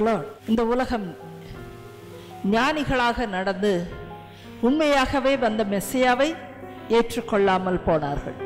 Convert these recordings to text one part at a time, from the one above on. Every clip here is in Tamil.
Lord. இந்த உலகம் ஞானிகளாக நடந்து உண்மையாகவே வந்த மெஸ்ஸியாவை ஏற்றுக்கொள்ளாமல் போனார்கள்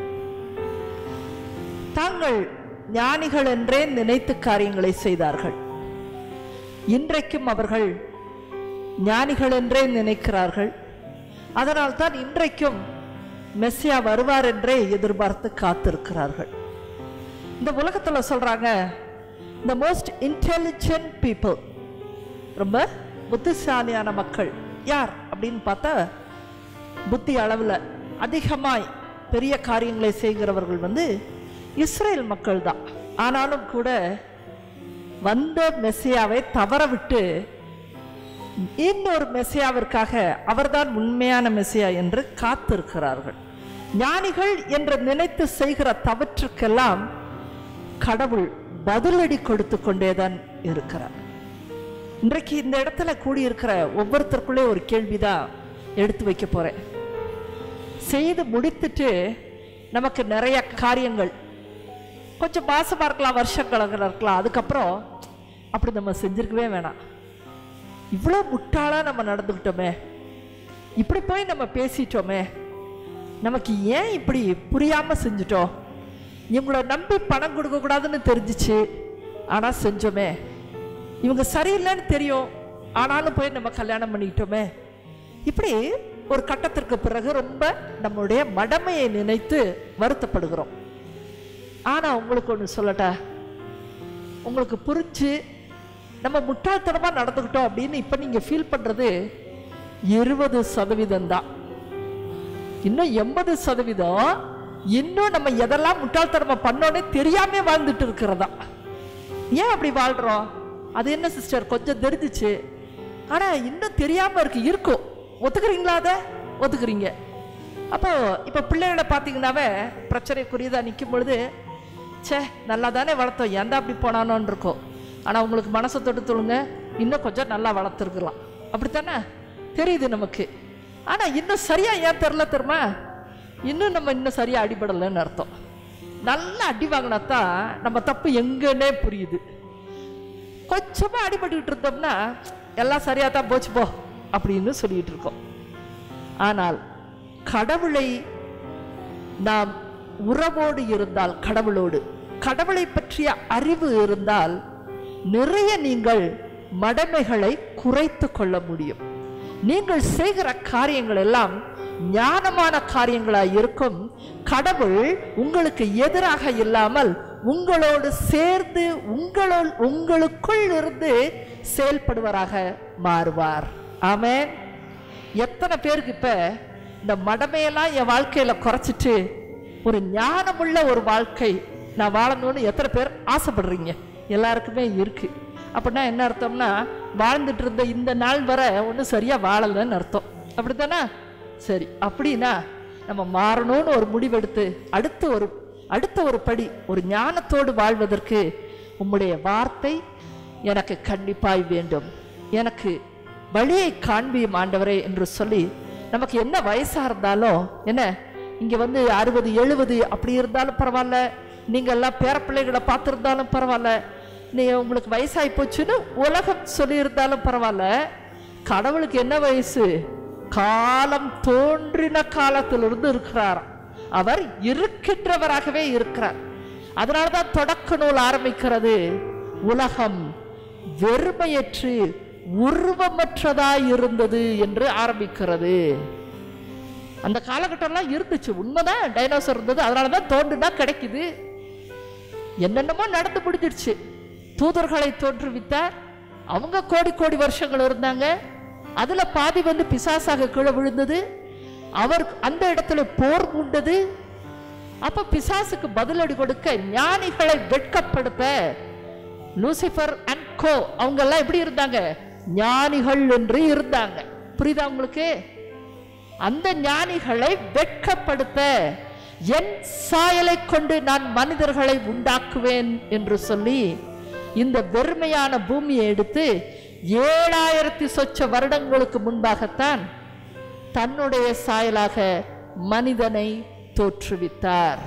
தாங்கள் ஞானிகள் என்றே நினைத்து காரியங்களை செய்தார்கள் இன்றைக்கும் அவர்கள் ஞானிகள் என்றே நினைக்கிறார்கள் அதனால்தான் இன்றைக்கும் மெஸ்ஸியா வருவார் என்றே எதிர்பார்த்து காத்திருக்கிறார்கள் இந்த உலகத்தில் சொல்றாங்க the மோஸ்ட் இன்டெலிஜென்ட் பீப்புள் ரொம்ப புத்திசாலியான மக்கள் யார் அப்படின்னு பார்த்தா புத்தி அளவில் அதிகமாய் பெரிய காரியங்களை செய்கிறவர்கள் வந்து இஸ்ரேல் மக்கள் தான் ஆனாலும் கூட வந்த மெஸ்ஸியாவை தவற விட்டு இன்னொரு மெஸ்ஸியாவிற்காக அவர்தான் உண்மையான மெஸ்ஸியா என்று காத்திருக்கிறார்கள் ஞானிகள் என்று நினைத்து செய்கிற தவற்றுக்கெல்லாம் கடவுள் பதிலடி கொடுத்து கொண்டேதான் இருக்கிறார் இன்றைக்கு இந்த இடத்துல கூடியிருக்கிற ஒவ்வொருத்தருக்குள்ளே ஒரு கேள்விதான் எடுத்து வைக்க போறேன் செய்து முடித்துட்டு நமக்கு நிறைய காரியங்கள் கொஞ்சம் மாசமா இருக்கலாம் வருஷக்கணக்கில் இருக்கலாம் அதுக்கப்புறம் அப்படி நம்ம செஞ்சிருக்கவே வேணாம் இவ்வளோ முட்டாளா நம்ம நடந்துக்கிட்டோமே இப்படி போய் நம்ம பேசிட்டோமே நமக்கு ஏன் இப்படி புரியாம செஞ்சுட்டோம் இவங்கள நம்பி பணம் கொடுக்க கூடாதுன்னு தெரிஞ்சிச்சு ஆனா செஞ்சோமே இவங்க சரியில்லைன்னு தெரியும் ஆனாலும் போய் நம்ம கல்யாணம் பண்ணிக்கிட்டோமே இப்படி ஒரு கட்டத்திற்கு பிறகு ரொம்ப நம்மளுடைய மடமையை நினைத்து வருத்தப்படுகிறோம் ஆனா உங்களுக்கு ஒன்று சொல்லட்டா உங்களுக்கு புரிஞ்சு நம்ம முட்டாள்தனமா நடந்துக்கிட்டோம் அப்படின்னு இப்ப நீங்க ஃபீல் பண்றது இருபது சதவீதம் தான் இன்னும் எண்பது சதவீதம் இன்னும் நம்ம எதெல்லாம் முட்டாள்தனமா பண்ணோன்னே தெரியாம வாழ்ந்துட்டு இருக்கிறதா ஏன் அப்படி வாழ்றோம் அது என்ன சிஸ்டர் கொஞ்சம் தெரிஞ்சிச்சு ஆனா இன்னும் தெரியாம இருக்கு இருக்கும் ஒத்துக்கிறீங்களா அதை ஒத்துக்கிறீங்க அப்போ இப்ப பிள்ளைகளை பார்த்தீங்கன்னாவே பிரச்சனைக்குரியதா நிற்கும் பொழுது ச்சே நல்லா தானே வளர்த்தோம் ஏன்டா அப்படி போனானோன்னு இருக்கும் ஆனா உங்களுக்கு மனசை தொட்டு தொழுங்க இன்னும் கொஞ்சம் நல்லா வளர்த்துருக்கலாம் அப்படித்தானே தெரியுது நமக்கு ஆனா இன்னும் சரியா ஏன் தெரில தெரியுமா இன்னும் நம்ம இன்னும் சரியா அடிபடலைன்னு அர்த்தம் நல்லா அடி வாங்கினா தான் நம்ம தப்பு எங்கன்னே புரியுது கொஞ்சமா அடிபட்டுக்கிட்டு இருந்தோம்னா எல்லாம் சரியா தான் போச்சு போ அப்படின்னு சொல்லிட்டு இருக்கோம் ஆனால் கடவுளை நாம் உறவோடு இருந்தால் கடவுளோடு கடவுளை பற்றிய அறிவு இருந்தால் நிறைய நீங்கள் மடமைகளை குறைத்து கொள்ள முடியும் நீங்கள் செய்கிற காரியங்கள் எல்லாம் ஞானமான காரியங்களாய் இருக்கும் கடவுள் உங்களுக்கு எதிராக இல்லாமல் உங்களோடு சேர்ந்து உங்களோடு உங்களுக்குள் இருந்து செயல்படுவராக மாறுவார் ஆமென் எத்தனை பேருக்கு இப்ப இந்த மடமையெல்லாம் என் வாழ்க்கையில குறைச்சிட்டு ஒரு ஞானமுள்ள ஒரு வாழ்க்கை நான் வாழணும்னு எத்தனை பேர் ஆசைப்படுறீங்க எல்லாருக்குமே இருக்கு அப்படின்னா என்ன அர்த்தம்னா வாழ்ந்துட்டு இருந்த இந்த நாள் வரை ஒன்றும் சரியா வாழலைன்னு அர்த்தம் அப்படித்தானே சரி அப்படின்னா நம்ம மாறணும்னு ஒரு முடிவெடுத்து அடுத்த ஒரு அடுத்த ஒரு படி ஒரு ஞானத்தோடு வாழ்வதற்கு உம்முடைய வார்த்தை எனக்கு கண்டிப்பாய் வேண்டும் எனக்கு வழியை காண்பியும் ஆண்டவரே என்று சொல்லி நமக்கு என்ன வயசா இருந்தாலும் என்ன இங்க வந்து அறுபது எழுபது அப்படி இருந்தாலும் பரவாயில்ல நீங்க எல்லாம் பேரப்பிள்ளைகளை பார்த்துருந்தாலும் பரவாயில்ல நீ உங்களுக்கு வயசாகி போச்சுன்னு உலகம் சொல்லியிருந்தாலும் பரவாயில்ல கடவுளுக்கு என்ன வயசு காலம் தோன்றின காலத்திலிருந்து இருக்கிறாராம் அவர் இருக்கின்றவராகவே இருக்கிறார் அதனாலதான் தொடக்க நூல் ஆரம்பிக்கிறது உலகம் வெறுமையற்று உருவமற்றதாய் இருந்தது என்று ஆரம்பிக்கிறது அந்த காலகட்டம்லாம் இருந்துச்சு உண்மைதான் டைனோசர் இருந்தது அதனால தான் தோண்டுனா கிடைக்குது என்னென்னமோ நடந்து முடிஞ்சிடுச்சு தூதர்களை தோற்றுவித்தார் அவங்க கோடி கோடி வருஷங்கள் இருந்தாங்க அதுல பாதி வந்து பிசாசாக கீழே விழுந்தது அவர் அந்த இடத்துல போர் உண்டது அப்ப பிசாசுக்கு பதிலடி கொடுக்க ஞானிகளை வெட்கப்படுத்த லூசிஃபர் அண்ட் கோ அவங்க எல்லாம் எப்படி இருந்தாங்க ஞானிகள் என்று இருந்தாங்க புரியுதா உங்களுக்கு அந்த ஞானிகளை வெட்கப்படுத்த என் சாயலை கொண்டு நான் மனிதர்களை உண்டாக்குவேன் என்று சொல்லி இந்த வெறுமையான பூமியை எடுத்து ஏழாயிரத்தி சொச்ச வருடங்களுக்கு முன்பாகத்தான் தன்னுடைய சாயலாக மனிதனை தோற்றுவித்தார்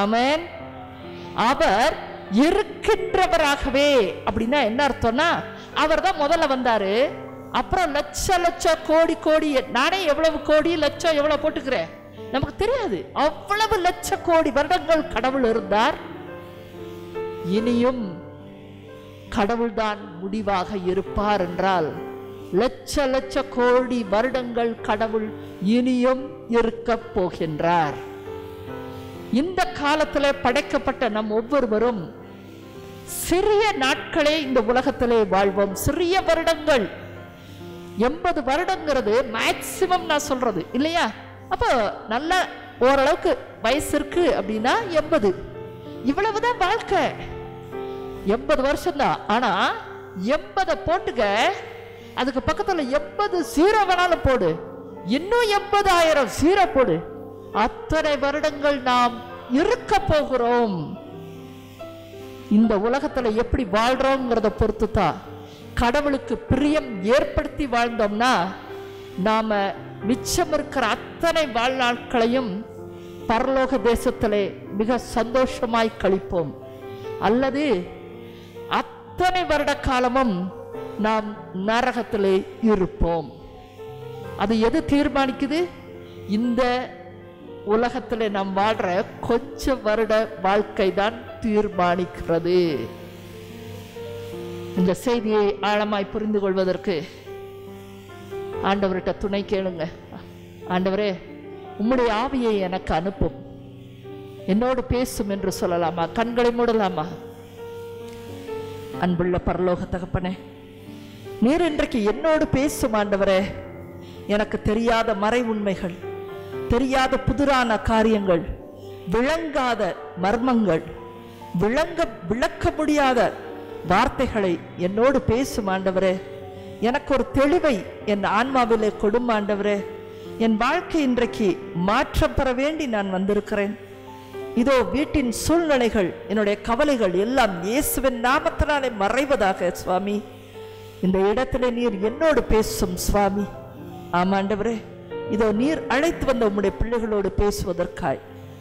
ஆமென் அவர் இருக்கின்றவராகவே அப்படின்னா என்ன அர்த்தம்னா அவர் தான் முதல்ல வந்தாரு அப்புறம் லட்ச லட்ச கோடி கோடி நானே எவ்வளவு கோடி லட்சம் எவ்வளவு போட்டுக்கிறேன் நமக்கு தெரியாது அவ்வளவு லட்ச கோடி வருடங்கள் கடவுள் இருந்தார் இனியும் கடவுள்தான் முடிவாக இருப்பார் என்றால் லட்ச லட்ச கோடி வருடங்கள் கடவுள் இனியும் இருக்க போகின்றார் இந்த காலத்துல படைக்கப்பட்ட நம் ஒவ்வொருவரும் சிறிய நாட்களே இந்த உலகத்திலே வாழ்வோம் சிறிய வருடங்கள் எண்பது வருடங்கிறது மேக்சிமம் நான் சொல்றது இல்லையா அப்போ நல்ல ஓரளவுக்கு வயசு இருக்கு அப்படின்னா எண்பது இவ்வளவுதான் வாழ்க்கை எண்பது வருஷம் தான் ஆனா எண்பதை போட்டுக்க அதுக்கு பக்கத்துல எண்பது சீரோ வேணாலும் போடு இன்னும் எண்பதாயிரம் சீரோ போடு அத்தனை வருடங்கள் நாம் இருக்க போகிறோம் இந்த உலகத்துல எப்படி வாழ்றோங்கிறத பொறுத்து தான் கடவுளுக்கு பிரியம் ஏற்படுத்தி வாழ்ந்தோம்னா நாம மிச்சம் இருக்கிற அத்தனை வாழ்நாட்களையும் பரலோக தேசத்திலே மிக சந்தோஷமாய் கழிப்போம் அல்லது அத்தனை வருட காலமும் நாம் நரகத்திலே இருப்போம் அது எது தீர்மானிக்குது இந்த உலகத்தில் நாம் வாழ்ற கொஞ்ச வருட வாழ்க்கை தான் தீர்மானிக்கிறது இந்த செய்தியை ஆழமாய் புரிந்து கொள்வதற்கு ஆண்டவர்கிட்ட துணை கேளுங்க ஆண்டவரே உம்முடைய ஆவியை எனக்கு அனுப்பும் என்னோடு பேசும் என்று சொல்லலாமா கண்களை மூடலாமா அன்புள்ள பரலோக தகப்பனே நீர் இன்றைக்கு என்னோடு பேசும் ஆண்டவரே எனக்கு தெரியாத மறை உண்மைகள் தெரியாத புதிரான காரியங்கள் விளங்காத மர்மங்கள் விளங்க விளக்க முடியாத வார்த்தைகளை என்னோடு பேசும் ஆண்டவரே எனக்கு ஒரு தெளிவை என் ஆன்மாவிலே கொடும் ஆண்டவரே என் வாழ்க்கை இன்றைக்கு மாற்றம் பெற வேண்டி நான் வந்திருக்கிறேன் இதோ வீட்டின் சூழ்நிலைகள் என்னுடைய கவலைகள் எல்லாம் இயேசுவின் நாமத்தினாலே மறைவதாக சுவாமி இந்த இடத்திலே நீர் என்னோடு பேசும் சுவாமி ஆமாண்டவரே இதோ நீர் அழைத்து வந்த உம்முடைய பிள்ளைகளோடு பேசுவதற்காய்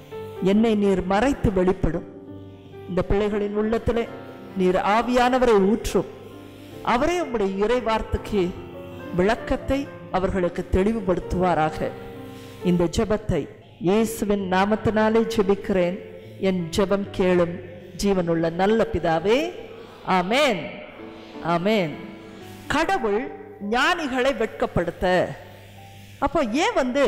என்னை நீர் மறைத்து வெளிப்படும் இந்த பிள்ளைகளின் உள்ளத்திலே நீர் ஆவியானவரை ஊற்றும் அவரே உம்முடைய இறை வார்த்தைக்கு விளக்கத்தை அவர்களுக்கு தெளிவுபடுத்துவாராக இந்த ஜெபத்தை இயேசுவின் நாமத்தினாலே ஜெபிக்கிறேன் என் ஜெபம் கேளும் ஜீவனுள்ள நல்ல பிதாவே ஆமென் ஆமென் கடவுள் ஞானிகளை வெட்கப்படுத்த அப்போ ஏன் வந்து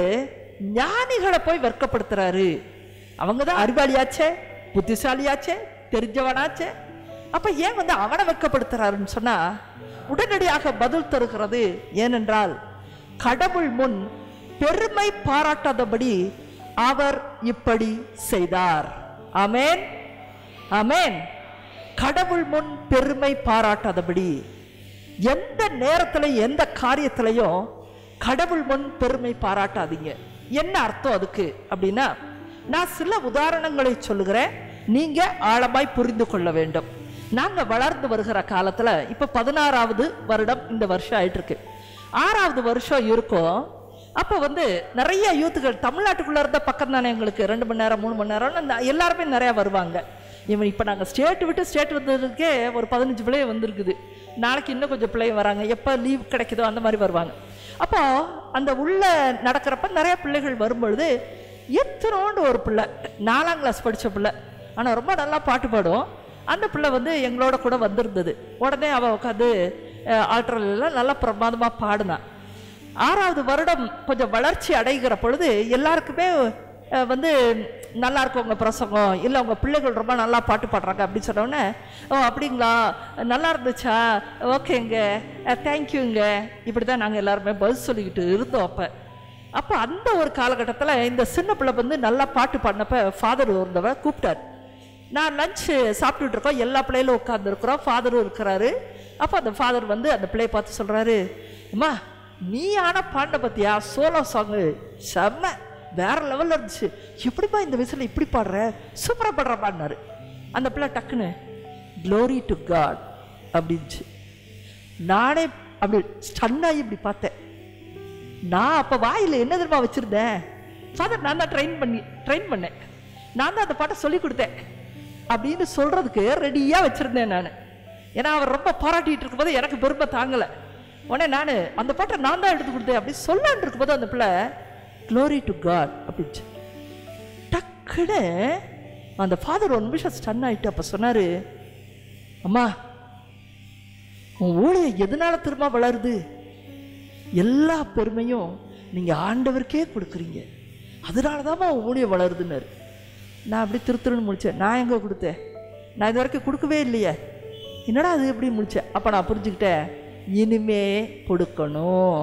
ஞானிகளை போய் வெட்கப்படுத்துறாரு அவங்க தான் அறிவாளியாச்சே புத்திசாலியாச்சே தெரிஞ்சவனாச்சே அப்ப ஏன் வந்து அவனை வெட்கப்படுத்துறாருன்னு சொன்னா உடனடியாக பதில் தருகிறது ஏனென்றால் கடவுள் முன் பெருமை பாராட்டாதபடி அவர் இப்படி செய்தார் ஆமென் ஆமென் கடவுள் முன் பெருமை பாராட்டாதபடி எந்த நேரத்துல எந்த காரியத்திலையும் கடவுள் முன் பெருமை பாராட்டாதீங்க என்ன அர்த்தம் அதுக்கு அப்படின்னா நான் சில உதாரணங்களை சொல்லுகிறேன் நீங்க ஆழமாய் புரிந்து கொள்ள வேண்டும் நாங்க வளர்ந்து வருகிற காலத்துல இப்ப பதினாறாவது வருடம் இந்த வருஷம் ஆயிட்டு இருக்கு ஆறாவது வருஷம் இருக்கும் அப்போ வந்து நிறைய யூத்துகள் தமிழ்நாட்டுக்குள்ள இருந்த பக்கம் தானே எங்களுக்கு ரெண்டு மணி நேரம் மூணு மணி நேரம் அந்த எல்லாருமே நிறைய வருவாங்க இவன் இப்போ நாங்கள் ஸ்டேட் விட்டு ஸ்டேட் வந்ததுக்கே ஒரு பதினஞ்சு பிள்ளைங்க வந்திருக்குது நாளைக்கு இன்னும் கொஞ்சம் பிள்ளைங்க வராங்க எப்போ லீவ் கிடைக்குதோ அந்த மாதிரி வருவாங்க அப்போ அந்த உள்ள நடக்கிறப்ப நிறைய பிள்ளைகள் வரும்பொழுது எத்தனோண்டு ஒரு பிள்ளை நாலாம் கிளாஸ் படித்த பிள்ளை ஆனால் ரொம்ப நல்லா பாட்டு பாடும் அந்த பிள்ளை வந்து எங்களோட கூட வந்திருந்தது உடனே அவள் உட்காந்து ஆல்ட்ரலாம் நல்லா பிரமாதமாக பாடினான் ஆறாவது வருடம் கொஞ்சம் வளர்ச்சி அடைகிற பொழுது எல்லாருக்குமே அஹ், வந்து நல்லா இருக்கு உங்கள் பிரசங்கம் இல்லை உங்கள் பிள்ளைகள் ரொம்ப நல்லா பாட்டு பாடுறாங்க அப்படின்னு சொன்ன உடனே ஓ அப்படிங்களா நல்லா இருந்துச்சா ஓகேங்க தேங்க்யூங்க இப்படி தான் நாங்கள் எல்லாருமே பதில் சொல்லிக்கிட்டு இருந்தோம் அப்போ அப்போ அந்த ஒரு காலகட்டத்தில் இந்த சின்ன பிள்ளை வந்து நல்லா பாட்டு பாடினப்ப ஃபாதர் இருந்தவ கூப்பிட்டார் நான் லஞ்சு சாப்பிட்டுட்டு இருக்கோம் எல்லா பிள்ளைகளும் உட்காந்துருக்குறோம் ஃபாதரும் இருக்கிறாரு அப்போ அந்த ஃபாதர் வந்து அந்த பிள்ளையை பார்த்து சொல்கிறாரு அம்மா நீ ஆனால் பாடின பத்தியா சோலோ சாங்கு செம்ம வேற லெவலில் இருந்துச்சு எப்படிப்பா இந்த வயசில் இப்படி பாடுற சூப்பராக பாடுற பாடினாரு அந்த பிள்ளை டக்குன்னு க்ளோரி டு காட் அப்படின்ச்சு நானே அப்படி ஸ்டன்னாகி இப்படி பார்த்தேன் நான் அப்போ வாயில் என்ன தெரியுமா வச்சுருந்தேன் ஃபாதர் நான் தான் ட்ரெயின் பண்ணி ட்ரெயின் பண்ணேன் நான் தான் அந்த பாட்டை சொல்லி கொடுத்தேன் அப்படின்னு சொல்கிறதுக்கு ரெடியாக வச்சுருந்தேன் நான் ஏன்னா அவர் ரொம்ப பாராட்டிட்டு இருக்கும்போது எனக்கு பெருமை தாங்கலை உடனே நான் அந்த பாட்டை நான் தான் எடுத்து கொடுத்தேன் அப்படி சொல்லான்னு இருக்கும்போது அந்த பிள்ளை க்ளோரி டு காட் அப்படின்ச்சு டக்குன்னு அந்த ஃபாதர் ஒரு நிமிஷம் ஸ்டன் ஆயிட்டு அப்போ சொன்னார் அம்மா உன் ஊழியம் எதனால திரும்ப வளருது எல்லா பெருமையும் நீங்கள் ஆண்டவருக்கே கொடுக்குறீங்க அதனால தான் உன் ஊழியம் வளருதுன்னாரு நான் அப்படி திருத்திருன்னு முடித்தேன் நான் எங்கே கொடுத்தேன் நான் இது வரைக்கும் கொடுக்கவே இல்லையே என்னடா அது எப்படி முடித்தேன் அப்போ நான் புரிஞ்சுக்கிட்டேன் இனிமே கொடுக்கணும்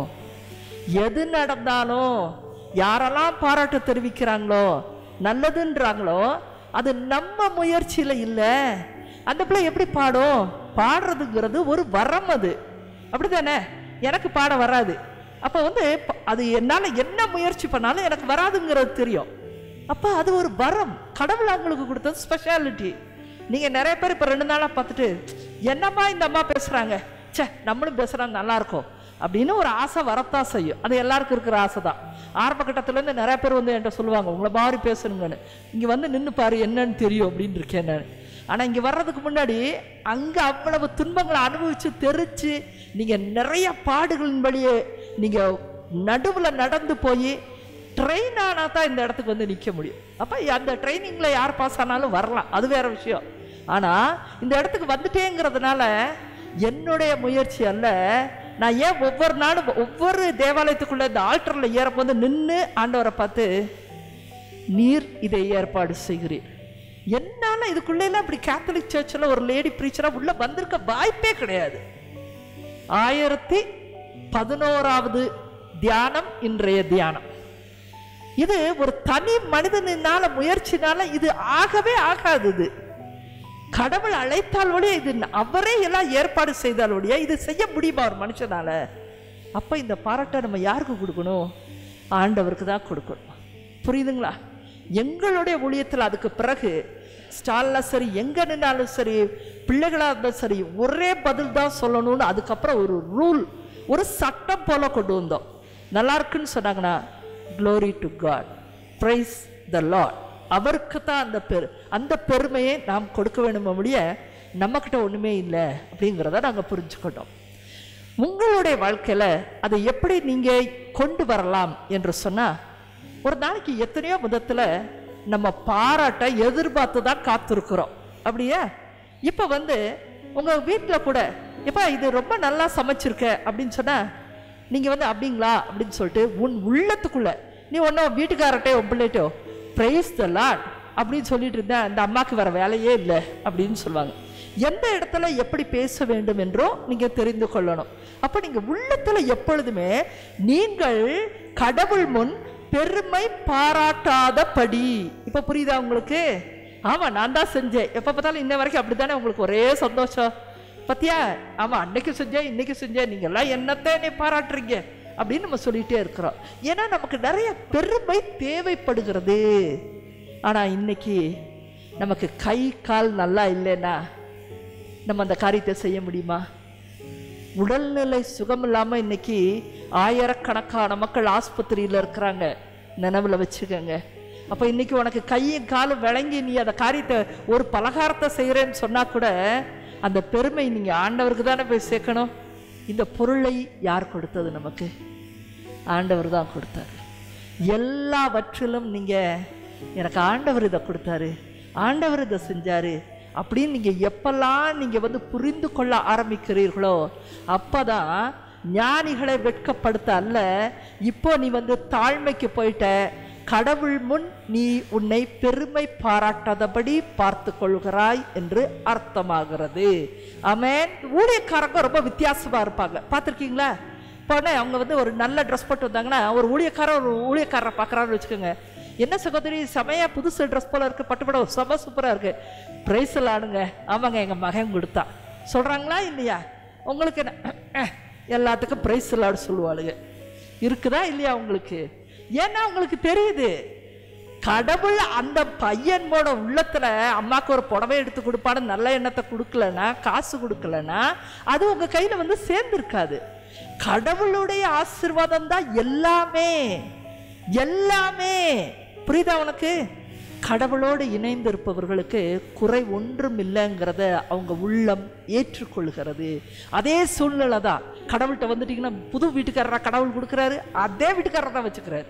எது நடந்தாலும் யாரெல்லாம் பாராட்டு தெரிவிக்கிறாங்களோ நல்லதுன்றாங்களோ அது நம்ம முயற்சியில் இல்லை அந்த பிள்ளை எப்படி பாடும் பாடுறதுங்கிறது ஒரு வரம் அது அப்படிதானே எனக்கு பாட வராது அப்போ வந்து ப- அது என்னால் என்ன முயற்சி பண்ணாலும் எனக்கு வராதுங்கிறது தெரியும் அப்போ அது ஒரு வரம் கடவுள் அவங்களுக்கு கொடுத்தது ஸ்பெஷாலிட்டி நீங்கள் நிறைய பேர் இப்போ ரெண்டு நாளாக பார்த்துட்டு என்னம்மா இந்த அம்மா பேசுகிறாங்க ச்சே நம்மளும் பேசுகிறாங்க நல்லா இருக்கும் அப்படின்னு ஒரு ஆசை வரத்தான் செய்யும் அது எல்லாருக்கும் இருக்கிற ஆசை தான் ஆரம்ப கட்டத்துலேருந்து நிறைய பேர் வந்து என்கிட்ட சொல்லுவாங்க உங்களை மாதிரி பேசணுங்கன்னு இங்கே வந்து நின்று பாரு என்னன்னு தெரியும் அப்படின்னு இருக்கேன் நான் ஆனால் இங்கே வர்றதுக்கு முன்னாடி அங்கே அவ்வளவு துன்பங்களை அனுபவித்து தெரிச்சு நீங்கள் நிறைய பாடுகளின் வழியே நீங்கள் நடுவில் நடந்து போய் ட்ரெயின் ஆனால் தான் இந்த இடத்துக்கு வந்து நிற்க முடியும் அப்போ அந்த ட்ரைனிங்கில் யார் பாஸ் ஆனாலும் வரலாம் அது வேற விஷயம் ஆனால் இந்த இடத்துக்கு வந்துட்டேங்கிறதுனால என்னுடைய முயற்சி அல்ல நான் ஏன் ஒவ்வொரு நாளும் ஒவ்வொரு தேவாலயத்துக்குள்ள இந்த ஆல்டரில் ஏறும்போது நின்று ஆண்டவரை பார்த்து நீர் இதை ஏற்பாடு செய்கிறீர் என்னால இதுக்குள்ள எல்லாம் இப்படி கேத்தலிக் சர்ச்சில் ஒரு லேடி ப்ரீச்சராக உள்ள வந்திருக்க வாய்ப்பே கிடையாது ஆயிரத்தி பதினோராவது தியானம் இன்றைய தியானம் இது ஒரு தனி மனிதனினால முயற்சினால இது ஆகவே ஆகாது இது கடவுள் அழைத்தால் ஒழிய இது அவரே எல்லாம் ஏற்பாடு செய்தால் ஒழிய இது செய்ய முடியுமா ஒரு மனுஷனால அப்ப இந்த பாராட்டை நம்ம யாருக்கு கொடுக்கணும் ஆண்டவருக்கு தான் கொடுக்கணும் புரியுதுங்களா எங்களுடைய ஊழியத்தில் அதுக்கு பிறகு ஸ்டாலில் சரி எங்கே நின்னாலும் சரி பிள்ளைகளாக இருந்தாலும் சரி ஒரே பதில் தான் சொல்லணும்னு அதுக்கப்புறம் ஒரு ரூல் ஒரு சட்டம் போல கொண்டு வந்தோம் நல்லா இருக்குன்னு சொன்னாங்கன்னா glory to God praise the Lord அவருக்கு தான் அந்த பெரு அந்த பெருமையை நாம் கொடுக்க வேணுமே முடிய நம்மக்கிட்ட ஒன்றுமே இல்லை அப்படிங்கிறத நாங்கள் புரிஞ்சுக்கிட்டோம் உங்களுடைய வாழ்க்கையில் அதை எப்படி நீங்கள் கொண்டு வரலாம் என்று சொன்னால் ஒரு நாளைக்கு எத்தனையோ விதத்தில் நம்ம பாராட்ட எதிர்பார்த்து தான் காத்திருக்கிறோம் அப்படியா இப்போ வந்து உங்கள் வீட்டில் கூட எப்பா இது ரொம்ப நல்லா சமைச்சிருக்க அப்படின்னு சொன்னால் நீங்கள் வந்து அப்படிங்களா அப்படின்னு சொல்லிட்டு உன் உள்ளத்துக்குள்ள நீ ஒன்றும் வீட்டுக்காரட்டே உன் பிள்ளைட்டோ ப்ரைஸ் த லாட் அப்படின்னு சொல்லிட்டு இருந்தேன் அந்த அம்மாவுக்கு வர வேலையே இல்லை அப்படின்னு சொல்லுவாங்க எந்த இடத்துல எப்படி பேச வேண்டும் என்றும் நீங்கள் தெரிந்து கொள்ளணும் அப்போ நீங்கள் உள்ளத்தில் எப்பொழுதுமே நீங்கள் கடவுள் முன் பெருமை பாராட்டாதபடி இப்போ புரியுதா உங்களுக்கு ஆமாம் நான் தான் செஞ்சேன் எப்போ பார்த்தாலும் இன்ன வரைக்கும் அப்படி தானே உங்களுக்கு ஒரே சந்தோஷம் பத்தியா ஆமாம் அன்னைக்கு செஞ்சேன் இன்னைக்கு செஞ்சேன் நீங்க எல்லாம் என்னத்தை என்னை பாராட்டுறீங்க அப்படின்னு நம்ம சொல்லிட்டே இருக்கிறோம் ஏன்னா நமக்கு நிறைய பெருமை தேவைப்படுகிறது ஆனால் இன்னைக்கு நமக்கு கை கால் நல்லா இல்லைன்னா நம்ம அந்த காரியத்தை செய்ய முடியுமா உடல்நிலை சுகம் இல்லாமல் இன்னைக்கு ஆயிரக்கணக்கான மக்கள் ஆஸ்பத்திரியில் இருக்கிறாங்க நினைவில் வச்சுக்கோங்க அப்போ இன்னைக்கு உனக்கு கையும் காலும் விளங்கி நீ அந்த காரியத்தை ஒரு பலகாரத்தை செய்கிறேன்னு சொன்னால் கூட அந்த பெருமை நீங்கள் ஆண்டவருக்கு தானே போய் சேர்க்கணும் இந்த பொருளை யார் கொடுத்தது நமக்கு ஆண்டவர் தான் கொடுத்தாரு எல்லாவற்றிலும் நீங்கள் எனக்கு ஆண்டவர் இதை கொடுத்தாரு ஆண்டவர் இதை செஞ்சாரு அப்படின்னு நீங்கள் எப்பெல்லாம் நீங்கள் வந்து புரிந்து கொள்ள ஆரம்பிக்கிறீர்களோ அப்பதான் ஞானிகளை வெட்கப்படுத்த அல்ல இப்போ நீ வந்து தாழ்மைக்கு போயிட்ட கடவுள் முன் நீ உன்னை பெருமை பாராட்டாதபடி பார்த்து கொள்கிறாய் என்று அர்த்தமாகிறது ஆமென் ஊழியக்காரங்க ரொம்ப வித்தியாசமா இருப்பாங்க பார்த்துருக்கீங்களா போனே அவங்க வந்து ஒரு நல்ல ட்ரெஸ் போட்டு வந்தாங்கன்னா ஒரு ஊழியக்காரர் ஒரு ஊழியக்காரரை பார்க்குறான்னு வச்சுக்கோங்க என்ன சகோதரி செமையா புதுசு ட்ரெஸ் போல இருக்கு பட்டுப்படம் செம சூப்பராக இருக்கு ப்ரைஸ் ஆடுங்க ஆமாங்க எங்கள் மகன் கொடுத்தா சொல்கிறாங்களா இல்லையா உங்களுக்கு என்ன அஹ், எல்லாத்துக்கும் ப்ரைஸ் ஆடு சொல்லுவாளுங்க இருக்குதா இல்லையா உங்களுக்கு ஏன்னா உங்களுக்கு தெரியுது கடவுள் அந்த பையனோட உள்ளத்துல அம்மாக்கு ஒரு புடவை எடுத்து கொடுப்பான்னு நல்ல எண்ணத்தை கொடுக்கலனா காசு கொடுக்கலனா அது உங்க கையில வந்து சேர்ந்திருக்காது கடவுளுடைய ஆசீர்வாதம் தான் எல்லாமே எல்லாமே புரியுதா உனக்கு கடவுளோடு இணைந்து இருப்பவர்களுக்கு குறை ஒன்றும் இல்லைங்கிறத அவங்க உள்ளம் ஏற்றுக்கொள்கிறது அதே சூழ்நிலை தான் கடவுள்கிட்ட வந்துட்டீங்கன்னா புது வீட்டுக்காரரா கடவுள் கொடுக்குறாரு அதே வீட்டுக்காரரை தான் வச்சுக்கிறாரு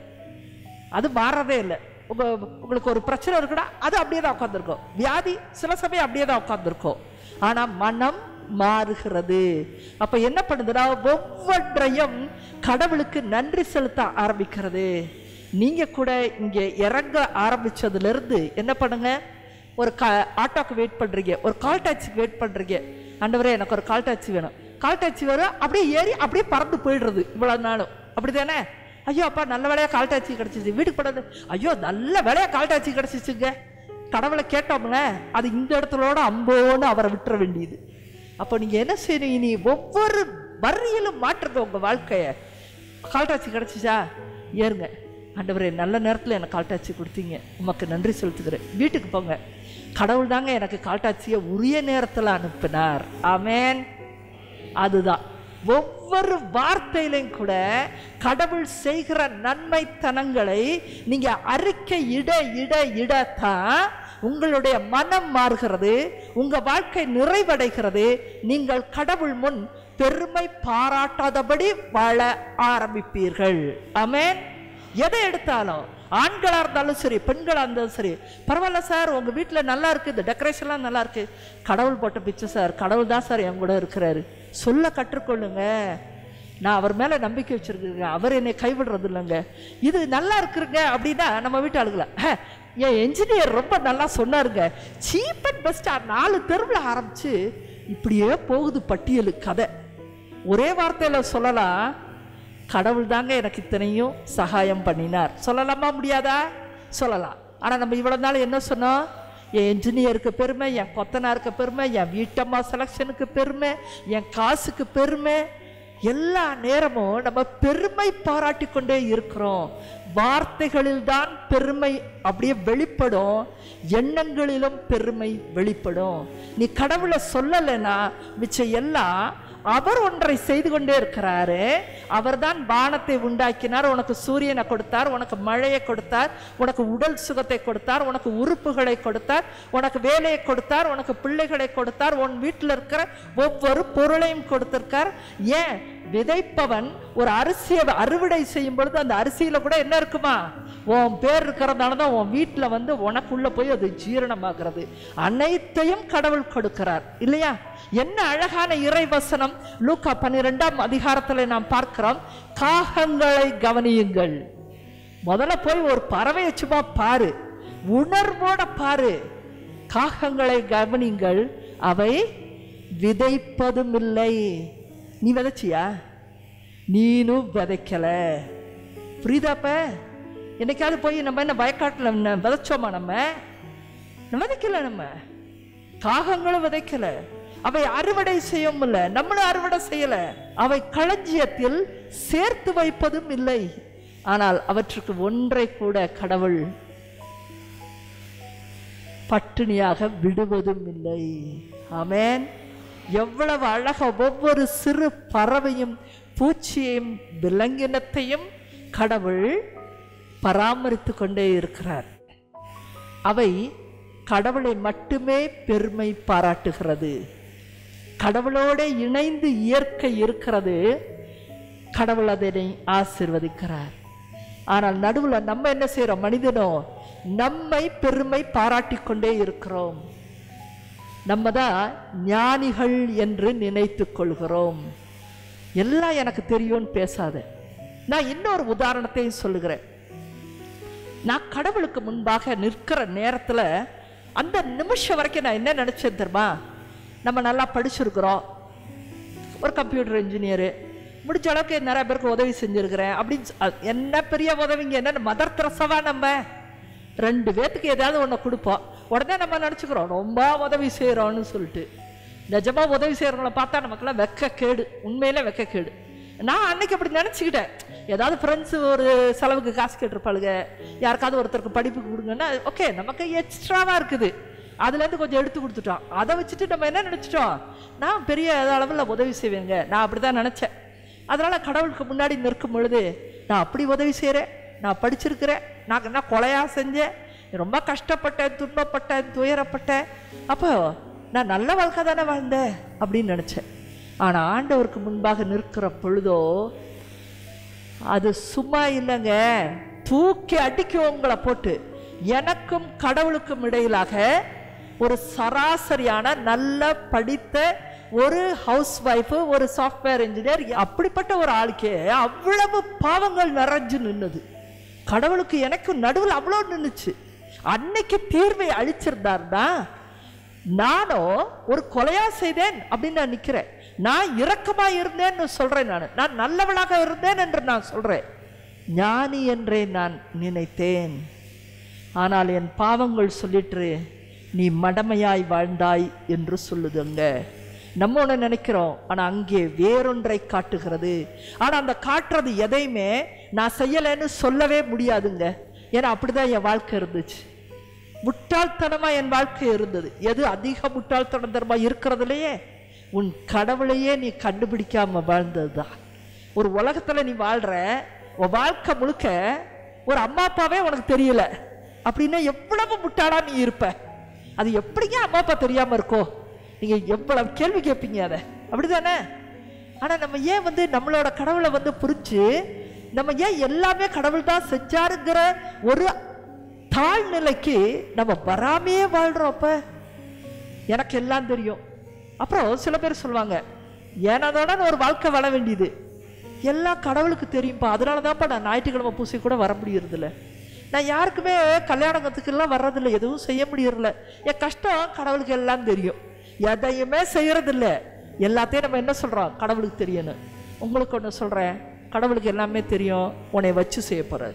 அது மாறவே இல்லை உங்க உங்களுக்கு ஒரு பிரச்சனை இருக்குன்னா அது அப்படியே தான் உட்காந்துருக்கும் வியாதி சில சமயம் அப்படியே தான் உட்காந்துருக்கும் ஆனா மனம் மாறுகிறது அப்ப என்ன பண்ணுதுன்னா ஒவ்வொன்றையும் கடவுளுக்கு நன்றி செலுத்த ஆரம்பிக்கிறது நீங்க கூட இங்க இறங்க ஆரம்பிச்சதுல இருந்து என்ன பண்ணுங்க ஒரு கா ஆட்டோக்கு வெயிட் பண்றீங்க ஒரு கால் டாக்ஸிக்கு வெயிட் பண்றீங்க ஆண்டவரே எனக்கு ஒரு கால் டாக்ஸி வேணும் கால் டாக்ஸி வரும் அப்படியே ஏறி அப்படியே பறந்து போயிடுறது இவ்வளவு நாளும் அப்படிதானே ஐயோ அப்பா நல்ல வேலையா கால் டாக்ஸி கிடைச்சிச்சு வீட்டுக்கு போனது ஐயோ நல்ல வேலையா கால் டாக்ஸி கிடைச்சிச்சுங்க கடவுளை கேட்டோம்ல அது இந்த இடத்துலோட அம்போன்னு அவரை விட்டுற வேண்டியது அப்போ நீங்க என்ன செய்யணும் இனி ஒவ்வொரு வரியிலும் மாற்றுங்க உங்க வாழ்க்கைய கால் டாக்ஸி கிடைச்சிச்சா ஏறுங்க ஆண்டவரே நல்ல நேரத்தில் எனக்கு கால் டாக்ஸி கொடுத்தீங்க உமக்கு நன்றி செலுத்துகிறேன் வீட்டுக்கு போங்க கடவுள் தாங்க எனக்கு கால் டாக்ஸியை உரிய நேரத்தில் அனுப்பினார் ஆமென் அதுதான் ஒவ்வொரு வார்த்தையிலையும் கூட கடவுள் செய்கிற நன்மைத்தனங்களை நீங்க அறிக்கை இட இட இடத்தான் உங்களுடைய மனம் மாறுகிறது உங்க வாழ்க்கை நிறைவடைகிறது நீங்கள் கடவுள் முன் பெருமை பாராட்டாதபடி வாழ ஆரம்பிப்பீர்கள் ஆமென் எதை எடுத்தாலும் ஆண்களா இருந்தாலும் சரி பெண்களா இருந்தாலும் சரி பரவாயில்ல சார் உங்க வீட்டில் நல்லா இருக்கு இந்த டெக்கரேஷன்லாம் நல்லா இருக்கு கடவுள் போட்ட பிச்சை சார் கடவுள் தான் சார் என் கூட இருக்கிறாரு சொல்ல கற்றுக்கொள்ளுங்க நான் அவர் மேல நம்பிக்கை வச்சிருக்கேங்க அவர் என்னை கைவிடுறது இல்லைங்க இது நல்லா இருக்குங்க அப்படின்னா நம்ம வீட்டு ஆளுங்கள "ஹ, என் என்ஜினியர் ரொம்ப நல்லா சொன்னாருங்க சீப் அண்ட் பெஸ்டா நாலு தெருவில் ஆரம்பிச்சு இப்படியே போகுது பட்டியலு கதை ஒரே வார்த்தையில சொல்லலாம் கடவுள் தாங்க எனக்கு இத்தனையும் சகாயம் பண்ணினார் சொல்லலாமா முடியாதா சொல்லலாம் ஆனா நம்ம இவ்வளவு நாள் என்ன சொன்னோம் என் என்ஜினியருக்கு பெருமை என் கொத்தனாருக்கு பெருமை என் வீட்டம்மா செலெக்ஷனுக்கு பெருமை என் காசுக்கு பெருமை எல்லா நேரமும் நம்ம பெருமை பாராட்டி கொண்டே இருக்கிறோம் வார்த்தைகளில் தான் பெருமை அப்படியே வெளிப்படும் எண்ணங்களிலும் பெருமை வெளிப்படும் நீ கடவுளை சொல்லலைன்னா மிச்சம் எல்லாம் அவர் ஒன்றை செய்து கொண்டே இருக்கிறாரு அவர்தான் வானத்தை உண்டாக்கினார் உனக்கு சூரியனை கொடுத்தார் உனக்கு மழையை கொடுத்தார் உனக்கு உடல் சுகத்தை கொடுத்தார் உனக்கு உறுப்புகளை கொடுத்தார் உனக்கு வேலையை கொடுத்தார் உனக்கு பிள்ளைகளை கொடுத்தார் உன் வீட்டில் இருக்கிற ஒவ்வொரு பொருளையும் கொடுத்திருக்கார் ஏன் விதைப்பவன் ஒரு அரிசியை அறுவடை செய்யும் பொழுது அந்த அரிசியில கூட என்ன இருக்குமா உன் பேர் இருக்கிறதுனால தான் உன் வீட்டில் வந்து உனக்குள்ள போய் அது ஜீரணமாகிறது அனைத்தையும் கடவுள் கொடுக்கிறார் இல்லையா என்ன அழகான இறைவசனம் லூக்கா பன்னிரெண்டாம் அதிகாரத்தில் நாம் பார்க்கிறோம் காகங்களை கவனியுங்கள் முதல்ல போய் ஒரு பறவையை சும்மா பாரு உணர்வோட பாரு காகங்களை கவனிங்கள் அவை விதைப்பதும் இல்லை நீ விதைச்சியா நீனும் விதைக்கல புரியுதாப்ப என்னைக்காவது போய் நம்ம என்ன வயக்காட்டில் என்ன விதைச்சோமா நம்ம விதைக்கல நம்ம காகங்களும் விதைக்கல அவை அறுவடை செய்யவும் இல்லை நம்மளும் அறுவடை செய்யல அவை களஞ்சியத்தில் சேர்த்து வைப்பதும் இல்லை ஆனால் அவற்றுக்கு ஒன்றை கூட கடவுள் பட்டினியாக விடுவதும் இல்லை ஆமென் எவ்வளவு அழகா ஒவ்வொரு சிறு பறவையும் பூச்சியையும் விலங்கினத்தையும் கடவுள் பராமரித்து கொண்டே இருக்கிறார் அவை கடவுளை மட்டுமே பெருமை பாராட்டுகிறது கடவுளோட இணைந்து இயற்கை இருக்கிறது கடவுள் அதனை ஆசிர்வதிக்கிறார் ஆனால் நடுவில் நம்ம என்ன செய்றோம் மனிதனோ நம்மை பெருமை பாராட்டிக் கொண்டே இருக்கிறோம் நம்ம தான் ஞானிகள் என்று நினைத்துக் கொள்கிறோம் எல்லாம் எனக்கு தெரியும்னு பேசாத நான் இன்னொரு உதாரணத்தையும் சொல்லுகிறேன் நான் கடவுளுக்கு முன்பாக நிற்கிற நேரத்தில் அந்த நிமிஷம் வரைக்கும் நான் என்ன நினச்சேன் தெரியுமா நம்ம நல்லா படிச்சிருக்கிறோம் ஒரு கம்ப்யூட்டர் இன்ஜினியரு முடிஞ்ச அளவுக்கு நிறைய பேருக்கு உதவி செஞ்சுருக்கிறேன் அப்படின்னு சொ- அது என்ன பெரிய உதவிங்க என்ன மதர் திரசவா நம்ம ரெண்டு பேர்த்துக்கு ஏதாவது ஒன்று கொடுப்போம் உடனே நம்ம நினச்சிக்கிறோம் ரொம்ப உதவி செய்கிறோன்னு சொல்லிட்டு நிஜமா உதவி செய்கிறவங்கள பார்த்தா நமக்கெல்லாம் வெக்க கேடு உண்மையிலே வெக்க கேடு நான் அன்னைக்கு அப்படி நினச்சிக்கிட்டேன் ஏதாவது ஃப்ரெண்ட்ஸு ஒரு செலவுக்கு காசு கேட்டிருப்பாளுங்க யாருக்காவது ஒருத்தருக்கு படிப்புக்கு கொடுங்கன்னா ஓகே நமக்கு எக்ஸ்ட்ராவாக இருக்குது அதுலேருந்து கொஞ்சம் எடுத்து கொடுத்துட்டோம் அதை வச்சுட்டு நம்ம என்ன நினச்சிட்டோம் நான் பெரிய அளவில் உதவி செய்வேங்க நான் அப்படி தான் நினச்சேன் அதனால் கடவுளுக்கு முன்னாடி நிற்கும் பொழுது நான் அப்படி உதவி செய்கிறேன் நான் படிச்சிருக்கிறேன் நான் என்ன கொலையாக செஞ்சேன் ரொம்ப கஷ்டப்பட்டேன் துன்பப்பட்டேன் துயரப்பட்டேன் அப்போ நான் நல்ல வாழ்க்கை தானே வாழ்ந்தேன் அப்படின்னு நினச்சேன் ஆனால் ஆண்டவருக்கு முன்பாக நிற்கிற பொழுதோ அது சும்மா இல்லைங்க தூக்கி அடிக்கும் உங்களை போட்டு எனக்கும் கடவுளுக்கும் இடையிலாக ஒரு சராசரியான நல்ல படித்த ஒரு ஹவுஸ் ஒய்ஃபு ஒரு சாஃப்ட்வேர் இன்ஜினியர் அப்படிப்பட்ட ஒரு ஆளுக்கே அவ்வளவு பாவங்கள் நிறைஞ்சு நின்னுது கடவுளுக்கு எனக்கும் நடுவில் அவ்வளோ நின்னுச்சு அன்னைக்கு தீர்வை அழிச்சிருந்தாருன்னா நானும் ஒரு கொலையா செய்தேன் அப்படின்னு நான் நிக்கிறேன் நான் இரக்கமா இருந்தேன்னு சொல்றேன் நான் நான் நல்லவளாக இருந்தேன் என்று நான் சொல்றேன் ஞானி என்றே நான் நினைத்தேன் ஆனால் என் பாவங்கள் சொல்லிட்டு நீ மடமையாய் வாழ்ந்தாய் என்று சொல்லுதுங்க நம்ம ஒன்று நினைக்கிறோம் ஆனால் அங்கே வேறொன்றை காட்டுகிறது ஆனால் அந்த காட்டுறது எதையுமே நான் செய்யலைன்னு சொல்லவே முடியாதுங்க ஏன்னா அப்படிதான் என் வாழ்க்கை இருந்துச்சு முட்டாள்தனமா என் வாழ்க்கை இருந்தது எது அதிக முட்டாள்தனம் தரமா இருக்கிறதுலையே உன் கடவுளையே நீ கண்டுபிடிக்காம வாழ்ந்ததுதான் ஒரு உலகத்துல நீ வாழ்ற உன் வாழ்க்கை முழுக்க ஒரு அம்மா அப்பாவே உனக்கு தெரியல அப்படின்னா எவ்வளவு முட்டாளா நீ இருப்ப அது எப்படிங்க அம்மா அப்பா தெரியாம இருக்கோ நீங்க எவ்வளவு கேள்வி கேட்பீங்க அதை அப்படிதானே ஆனா நம்ம ஏன் வந்து நம்மளோட கடவுளை வந்து புரிஞ்சு நம்ம ஏன் எல்லாமே கடவுள் தான் செஞ்சாருங்கிற ஒரு தாழ்நிலைக்கு நம்ம வராமையே வாழ்றோம் அப்ப எனக்கு எல்லாம் தெரியும் அப்புறம் சில பேர் சொல்லுவாங்க ஏனாதான ஒரு வாழ்க்கை வாழ வேண்டியது எல்லாம் கடவுளுக்கு தெரியும்ப்பா அதனால தான்ப்பா நான் ஞாயிற்றுக்கிழமை பூசை கூட வர முடியறதில்ல நான் யாருக்குமே கல்யாணத்துக்கெல்லாம் வர்றதில்ல எதுவும் செய்ய முடியறதில்ல என் கஷ்டம் கடவுளுக்கு எல்லாம் தெரியும் எதையுமே செய்யறதில்ல எல்லாத்தையும் நம்ம என்ன சொல்றோம் கடவுளுக்கு தெரியணும் உங்களுக்கு ஒன்று சொல்றேன் கடவுளுக்கு எல்லாமே தெரியும் உன்னை வச்சு செய்ய போறாரு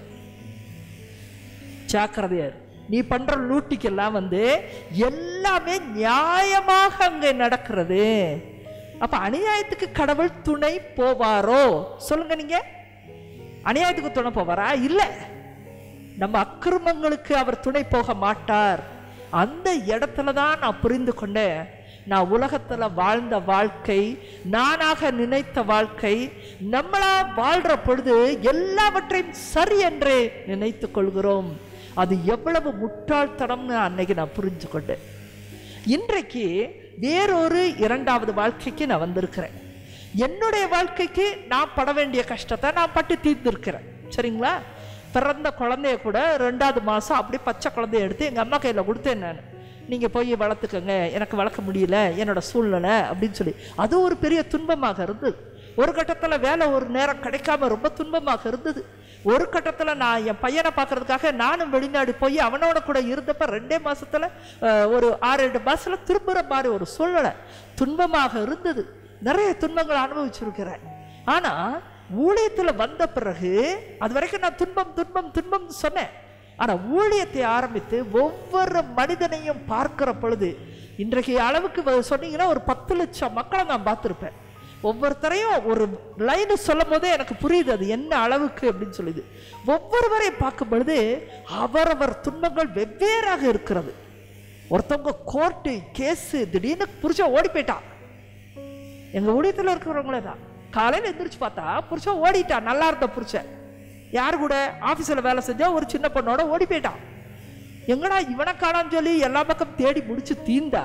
ஜாக்கிரதையார் நீ பண்ற லூட்டிக்கெல்லாம் வந்து எல்லாமே நியாயமாக அங்கே நடக்கிறது அப்ப அநியாயத்துக்கு கடவுள் துணை போவாரோ சொல்லுங்க நீங்க அநியாயத்துக்கு துணை போவாரா இல்ல நம்ம அக்கிரமங்களுக்கு அவர் துணை போக மாட்டார் அந்த இடத்துல தான் நான் புரிந்து கொண்டேன் நான் உலகத்துல வாழ்ந்த வாழ்க்கை நானாக நினைத்த வாழ்க்கை நம்மளா வாழ்ற பொழுது எல்லாவற்றையும் சரி என்றே நினைத்து கொள்கிறோம் அது எவ்வளவு முட்டாள்தனம்னு அன்னைக்கு நான் புரிஞ்சு கொண்டேன் இன்றைக்கு வேறொரு இரண்டாவது வாழ்க்கைக்கு நான் வந்திருக்கிறேன் என்னுடைய வாழ்க்கைக்கு நான் பட வேண்டிய கஷ்டத்தை நான் பட்டு தீர்ந்திருக்கிறேன் சரிங்களா பிறந்த குழந்தைய கூட ரெண்டாவது மாதம் அப்படி பச்சை குழந்தைய எடுத்து எங்கள் அம்மா கையில் கொடுத்தேன் நான் நீங்கள் போய் வளர்த்துக்கங்க எனக்கு வளர்க்க முடியல என்னோட சூழ்நிலை அப்படின்னு சொல்லி அது ஒரு பெரிய துன்பமாக இருந்தது ஒரு கட்டத்தில் வேலை ஒரு நேரம் கிடைக்காம ரொம்ப துன்பமாக இருந்தது ஒரு கட்டத்தில் நான் என் பையனை பார்க்கறதுக்காக நானும் வெளிநாடு போய் அவனோட கூட இருந்தப்ப ரெண்டே மாசத்துல அஹ், ஒரு ஆறு எட்டு மாசத்துல திரும்புகிற மாதிரி ஒரு சூழ்நிலை துன்பமாக இருந்தது நிறைய துன்பங்கள் அனுபவிச்சிருக்கிறேன் ஆனா ஊழியத்துல வந்த பிறகு அது வரைக்கும் நான் துன்பம் துன்பம் துன்பம் சொன்னேன் ஆனா ஊழியத்தை ஆரம்பித்து ஒவ்வொரு மனிதனையும் பார்க்கிற பொழுது இன்றைக்கு அளவுக்கு வ- சொன்னீங்கன்னா ஒரு பத்து லட்சம் மக்களை நான் பார்த்துருப்பேன் ஒவ்வொருத்தரையும் ஒரு லைன் சொல்லும் போதே எனக்கு புரியுது அது என்ன அளவுக்கு அப்படின்னு சொல்லுது ஒவ்வொருவரையும் பார்க்கும் பொழுது அவரவர் துன்பங்கள் வெவ்வேறாக இருக்கிறது ஒருத்தவங்க கோர்ட்டு கேஸு திடீர்னு புருஷன் ஓடி போயிட்டான் எங்க ஊழியத்தில் இருக்கிறவங்களே தான் காலையில் எந்திரிச்சு பார்த்தா புருஷன் ஓடிட்டான் நல்லா இருந்த புருஷன் யார் கூட ஆஃபீஸில் வேலை செஞ்சா ஒரு சின்ன பொண்ணோட ஓடி போயிட்டான் எங்கடா இவனை காணான்னு சொல்லி எல்லா பக்கம் தேடி முடிச்சு தீந்தா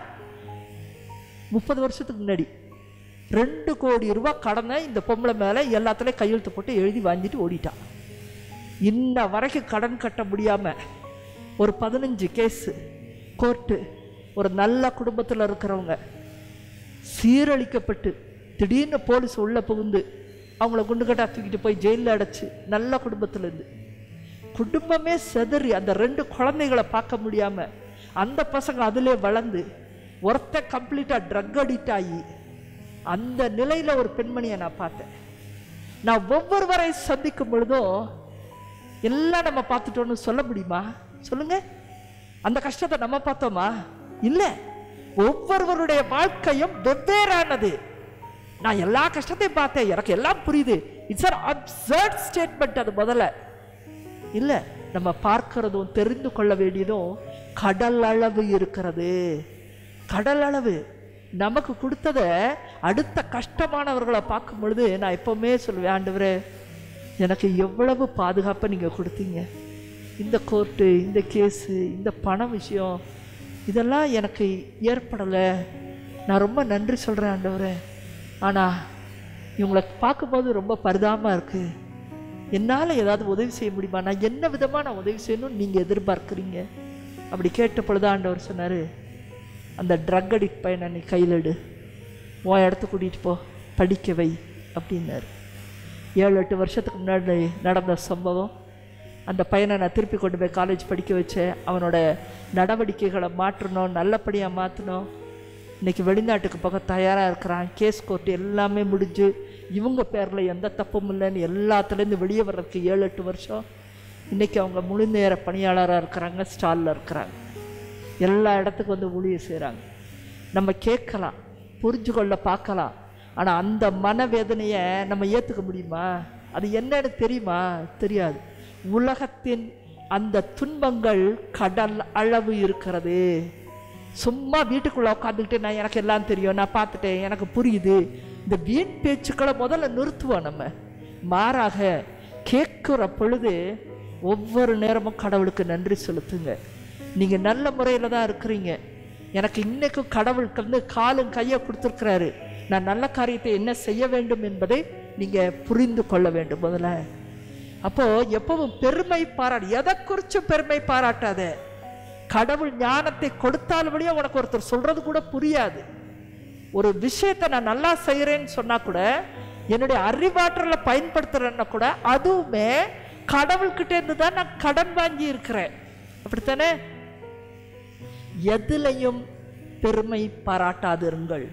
முப்பது வருஷத்துக்கு முன்னாடி ரெண்டு கோடி ரூபாய் கடனை இந்த பொம்பளை மேலே எல்லாத்துலேயும் கையெழுத்து போட்டு எழுதி வாங்கிட்டு ஓடிட்டான் இன்ன வரைக்கும் கடன் கட்ட முடியாம ஒரு பதினஞ்சு கேஸு கோர்ட்டு ஒரு நல்ல குடும்பத்தில் இருக்கிறவங்க சீரழிக்கப்பட்டு திடீர்னு போலீஸ் உள்ள புகுந்து அவங்கள குண்டுகட்டா தூக்கிட்டு போய் ஜெயிலில் அடைச்சு நல்ல குடும்பத்திலேருந்து குடும்பமே செதறி அந்த ரெண்டு குழந்தைகளை பார்க்க முடியாம அந்த பசங்க அதிலே வளர்ந்து ஒருத்த கம்ப்ளீட்டாக ட்ரக் அடிக்ட் ஆகி அந்த நிலையில ஒரு பெண்மணியை நான் பார்த்தேன் நான் ஒவ்வொருவரை சந்திக்கும் பொழுதும் எல்லாம் நம்ம பார்த்துட்டோம்னு சொல்ல முடியுமா சொல்லுங்க அந்த கஷ்டத்தை நம்ம பார்த்தோமா இல்ல ஒவ்வொருவருடைய வாழ்க்கையும் வெவ்வேறானது நான் எல்லா கஷ்டத்தையும் பார்த்தேன் எனக்கு எல்லாம் புரியுது இட்ஸ் an absurd ஸ்டேட்மெண்ட் அது முதல்ல இல்ல நம்ம பார்க்கிறதும் தெரிந்து கொள்ள வேண்டியதும் கடல் அளவு இருக்கிறது கடல் அளவு நமக்கு கொடுத்தத அடுத்த கஷ்டமானவர்களை பார்க்கும் பொழுது நான் எப்பவுமே சொல்லுவேன் ஆண்டவரே எனக்கு எவ்வளவு பாதுகாப்பை நீங்க கொடுத்தீங்க இந்த கோர்ட்டு இந்த கேஸு இந்த பண விஷயம் இதெல்லாம் எனக்கு ஏற்படலை நான் ரொம்ப நன்றி சொல்கிறேன் ஆண்டவரே ஆனால் இவங்களை பார்க்கும்போது ரொம்ப பரிதாபமாக இருக்குது என்னால் ஏதாவது உதவி செய்ய முடியுமா நான் என்ன விதமாக நான் உதவி செய்யணும்னு நீங்கள் எதிர்பார்க்குறீங்க அப்படி கேட்ட பொழுது ஆண்டவர் சொன்னார் அந்த ட்ரக் அடிக்ட் பையனை நீ கையில் எடு உன் இடத்த கூட்டிகிட்டு போ படிக்க வை அப்படின்னாரு ஏழு எட்டு வருஷத்துக்கு முன்னாடி நடந்த சம்பவம் அந்த பையனை நான் திருப்பி கொண்டு போய் காலேஜ் படிக்க வச்சேன் அவனோட நடவடிக்கைகளை மாற்றணும் நல்லபடியாக மாற்றணும் இன்னைக்கு வெளிநாட்டுக்கு போக தயாராக இருக்கிறான் கேஸ் கோர்ட் எல்லாமே முடிஞ்சு இவங்க பேரில் எந்த தப்பும் இல்லைன்னு எல்லாத்துலேருந்து வெளியே வர்றதுக்கு ஏழு எட்டு வருஷம் இன்னைக்கு அவங்க முழு நேர பணியாளராக இருக்கிறாங்க ஸ்டாலில் இருக்கிறாங்க எல்லா இடத்துக்கும் வந்து ஊழியர் செய்கிறாங்க நம்ம கேட்கலாம் புரிஞ்சு கொள்ள பார்க்கலாம் ஆனால் அந்த மனவேதனையை நம்ம ஏற்றுக்க முடியுமா அது என்னன்னு தெரியுமா தெரியாது உலகத்தின் அந்த துன்பங்கள் கடல் அளவு இருக்கிறது சும்மா வீட்டுக்குள்ளே உட்காந்துக்கிட்டு நான் எனக்கு எல்லாம் தெரியும் நான் பார்த்துட்டேன் எனக்கு புரியுது இந்த வீண் பேச்சுக்களை முதல்ல நிறுத்துவோம் நம்ம மாறாக கேட்குற பொழுது ஒவ்வொரு நேரமும் கடவுளுக்கு நன்றி செலுத்துங்க நீங்கள் நல்ல முறையில் தான் இருக்கிறீங்க எனக்கு இன்னைக்கும் கடவுளுக்கு வந்து காலும் கையை கொடுத்துருக்கிறாரு நான் நல்ல காரியத்தை என்ன செய்ய வேண்டும் என்பதை நீங்கள் புரிந்து கொள்ள வேண்டும் முதல்ல அப்போ எப்பவும் பெருமை பாராட்டு எதை குறிச்சும் பெருமை பாராட்டாத கடவுள் ஞானத்தை கொடுத்தால் வழியா உனக்கு ஒருத்தர் சொல்றது கூட புரியாது ஒரு விஷயத்தை நான் நல்லா செய்கிறேன்னு சொன்னா கூட என்னுடைய அறிவாற்றலை பயன்படுத்துறேன்னா கூட அதுவுமே கடவுள்கிட்ட இருந்து தான் நான் கடன் வாங்கி இருக்கிறேன் அப்படித்தானே எதிலையும் பெருமை பாராட்டாதிருங்கள்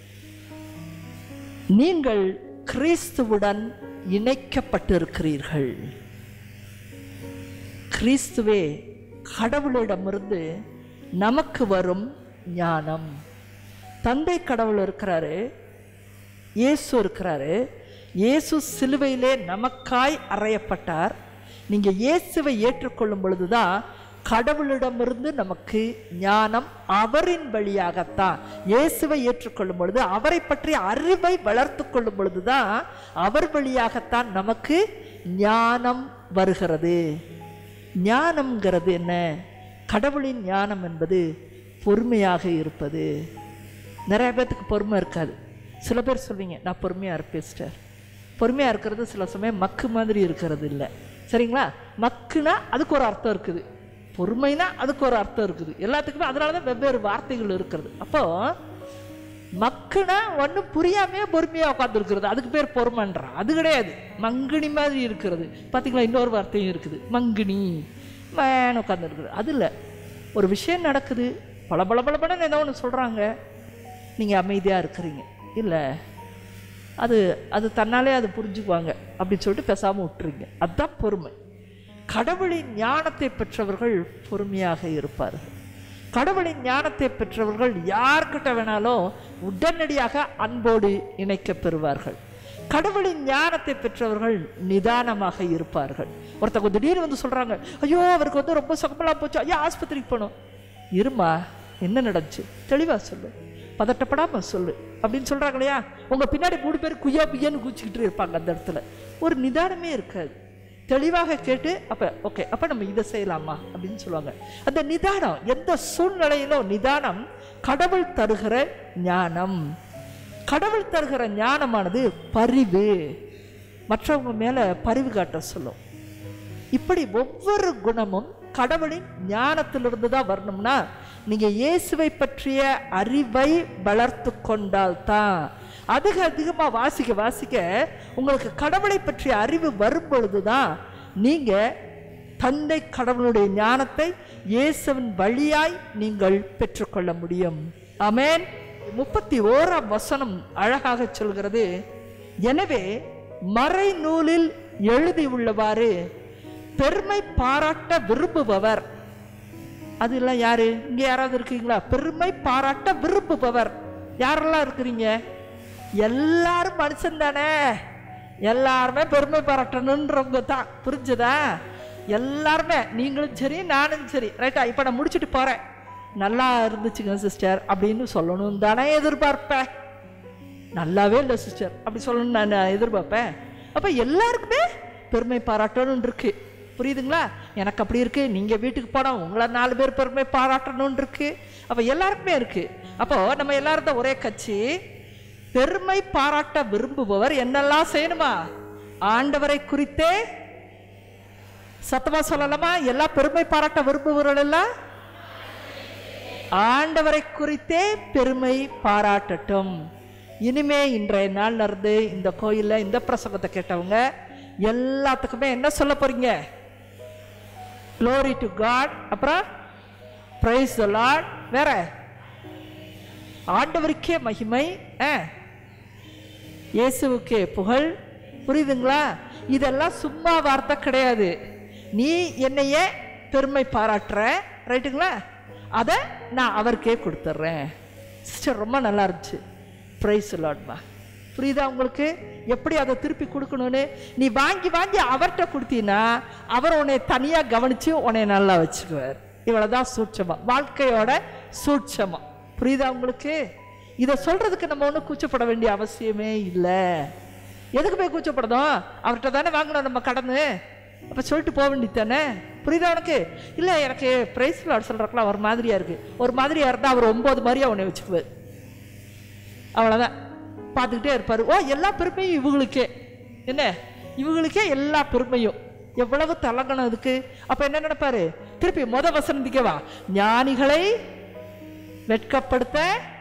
நீங்கள் கிறிஸ்துவுடன் இணைக்கப்பட்டிருக்கிறீர்கள் கிறிஸ்துவே கடவுளிடமிருந்து நமக்கு வரும் ஞானம் தந்தை கடவுள் இருக்கிறாரு இயேசு இருக்கிறாரு இயேசு சிலுவையிலே நமக்காய் அறையப்பட்டார் நீங்க இயேசுவை ஏற்றுக்கொள்ளும் பொழுதுதான் கடவுளிடமிருந்து நமக்கு ஞானம் அவரின் வழியாகத்தான் இயேசுவை ஏற்றுக்கொள்ளும் பொழுது அவரை பற்றிய அறிவை வளர்த்து கொள்ளும் பொழுதுதான் அவர் வழியாகத்தான் நமக்கு ஞானம் வருகிறது ஞானம்ங்கிறது என்ன கடவுளின் ஞானம் என்பது பொறுமையாக இருப்பது நிறைய பேர்த்துக்கு பொறுமை இருக்காது சில பேர் சொல்வீங்க நான் பொறுமையாக இருப்பேன் சிஸ்டர் பொறுமையாக இருக்கிறது சில சமயம் மக்கு மாதிரி இருக்கிறது இல்லை சரிங்களா மக்குனா அதுக்கு ஒரு அர்த்தம் இருக்குது பொறுமைனா அதுக்கு ஒரு அர்த்தம் இருக்குது எல்லாத்துக்குமே அதனால தான் வெவ்வேறு வார்த்தைகள் இருக்கிறது அப்போ மக்குனா ஒன்றும் புரியாமையே பொறுமையாக உட்காந்துருக்கிறது அதுக்கு பேர் பொறுமைன்றான் அது கிடையாது மங்கினி மாதிரி இருக்கிறது பார்த்தீங்களா இன்னொரு வார்த்தையும் இருக்குது மங்கினி மேன் உட்காந்துருக்குது அது இல்லை ஒரு விஷயம் நடக்குது பல பல பல படன்னு ஏதோ ஒன்று சொல்கிறாங்க நீங்கள் அமைதியாக இருக்கிறீங்க இல்லை அது அது தன்னாலே அது புரிஞ்சுக்குவாங்க அப்படின்னு சொல்லிட்டு பேசாமல் விட்டுறீங்க அதுதான் பொறுமை கடவுளின் ஞானத்தை பெற்றவர்கள் பொறுமையாக இருப்பார்கள் கடவுளின் ஞானத்தை பெற்றவர்கள் யார்கிட்ட வேணாலும் உடனடியாக அன்போடு இணைக்கப் பெறுவார்கள் கடவுளின் ஞானத்தை பெற்றவர்கள் நிதானமாக இருப்பார்கள் ஒருத்தவங்க திடீர்னு வந்து சொல்றாங்க ஐயோ அவருக்கு வந்து ரொம்ப சுகமெல்லாம் போச்சு ஐயோ ஆஸ்பத்திரிக்கு போகணும் இருமா என்ன நடந்துச்சு தெளிவா சொல்லு பதட்டப்படாம சொல்லு அப்படின்னு சொல்றாங்க இல்லையா உங்க பின்னாடி மூணு பேர் குய்யா பிய்யான்னு குச்சிக்கிட்டு இருப்பாங்க அந்த இடத்துல ஒரு நிதானமே இருக்காது தெளிவாக கேட்டு அப்ப ஓகே அப்ப நம்ம இதை செய்யலாமா அப்படின்னு சொல்லுவாங்க அந்த நிதானம் எந்த சூழ்நிலையிலும் நிதானம் கடவுள் தருகிற ஞானம் கடவுள் தருகிற ஞானமானது பரிவு மற்றவங்க மேல பரிவு காட்ட சொல்லும் இப்படி ஒவ்வொரு குணமும் கடவுளின் ஞானத்திலிருந்து தான் வரணும்னா நீங்க இயேசுவை பற்றிய அறிவை வளர்த்து கொண்டால்தான் அதிக அதிகமா வாசிக்க வாசிக்க உங்களுக்கு கடவுளை பற்றிய அறிவு வரும் பொழுதுதான் நீங்க தந்தை கடவுளுடைய ஞானத்தை இயேசுவின் வழியாய் நீங்கள் பெற்றுக்கொள்ள முடியும் ஆமென் முப்பத்தி ஓராம் வசனம் அழகாக சொல்கிறது எனவே மறைநூலில் எழுதியுள்ளவாறு பெருமை பாராட்ட விரும்புபவர் அதெல்லாம் யாரு இங்க யாராவது இருக்கீங்களா பெருமை பாராட்ட விரும்புபவர் யாரெல்லாம் இருக்கிறீங்க எல்லாரும் மனுஷன் தானே எல்லாருமே பெருமை பாராட்டணுன்றவங்க தான் புரிஞ்சுதா எல்லாருமே நீங்களும் சரி நானும் சரி ரைட்டா இப்போ நான் முடிச்சுட்டு போறேன் நல்லா இருந்துச்சுங்க சிஸ்டர் அப்படின்னு சொல்லணும் தானே எதிர்பார்ப்பேன் நல்லாவே இல்லை சிஸ்டர் அப்படி சொல்லணும்னு நான் எதிர்பார்ப்பேன் அப்போ எல்லாருக்குமே பெருமை பாராட்டணும்னு இருக்கு புரியுதுங்களா எனக்கு அப்படி இருக்கு நீங்க வீட்டுக்கு போனோம் உங்களை நாலு பேர் பெருமை பாராட்டணும்னு இருக்கு அப்ப எல்லாருக்குமே இருக்கு அப்போ நம்ம எல்லாரும் தான் ஒரே கட்சி பெருமை பாராட்ட விரும்புபவர் என்னெல்லாம் செய்யணுமா ஆண்டவரை குறித்தே சத்தமா சொல்லலாமா எல்லா பெருமை பாராட்ட விரும்புபவர்கள் எல்லாம் ஆண்டவரை குறித்தே பெருமை பாராட்டட்டும் இனிமே இன்றைய நாள்ல இருந்து இந்த கோயில்ல இந்த பிரசங்கத்தை கேட்டவங்க எல்லாத்துக்குமே என்ன சொல்ல போறீங்க க்ளோரி டு காட் அப்புறம் பிரைஸ் த லார்ட் வேற ஆண்டவருக்கே மகிமை ஆ இயேசுவுக்கே புகழ் புரியுதுங்களா இதெல்லாம் சும்மா வார்த்தை கிடையாது நீ என்னையே பெருமை பாராட்டுற ரைட்டுங்களா அதை நான் அவருக்கே கொடுத்துட்றேன் சிஸ்டர் ரொம்ப நல்லா இருந்துச்சு ப்ரைஸ் லாட்மா புரியுதா உங்களுக்கு எப்படி அதை திருப்பி கொடுக்கணும்னு நீ வாங்கி வாங்கி அவர்கிட்ட கொடுத்தீங்கன்னா அவர் உன்னை தனியாக கவனித்து உன்னை நல்லா வச்சுக்குவார் இவ்வளோதான் சூட்சமா வாழ்க்கையோட சூட்சமா புரியுதா உங்களுக்கு இதை சொல்றதுக்கு நம்ம ஒன்றும் கூச்சப்பட வேண்டிய அவசியமே இல்லை எதுக்கு போய் கூச்சப்படணும் அவர்கிட்ட தானே வாங்கணும் நம்ம கடனு அப்போ சொல்லிட்டு போக வேண்டியது தானே புரியுதா உனக்கு இல்லை எனக்கு ப்ரைஸ் லாட் சொல்கிறக்கெல்லாம் ஒரு மாதிரியா இருக்கு ஒரு மாதிரியா இருந்தால் அவர் ஒம்பது மாதிரியா உன்னை வச்சுக்குவார் அவ்வளோதான் பார்த்துக்கிட்டே இருப்பார் ஓ எல்லா பெருமையும் இவங்களுக்கே என்ன இவங்களுக்கே எல்லா பெருமையும் எவ்வளவு தலங்கணும் அதுக்கு அப்போ என்ன நினைப்பாரு திருப்பி முத வசனத்துக்கே வா ஞானிகளை வெட்கப்படுத்த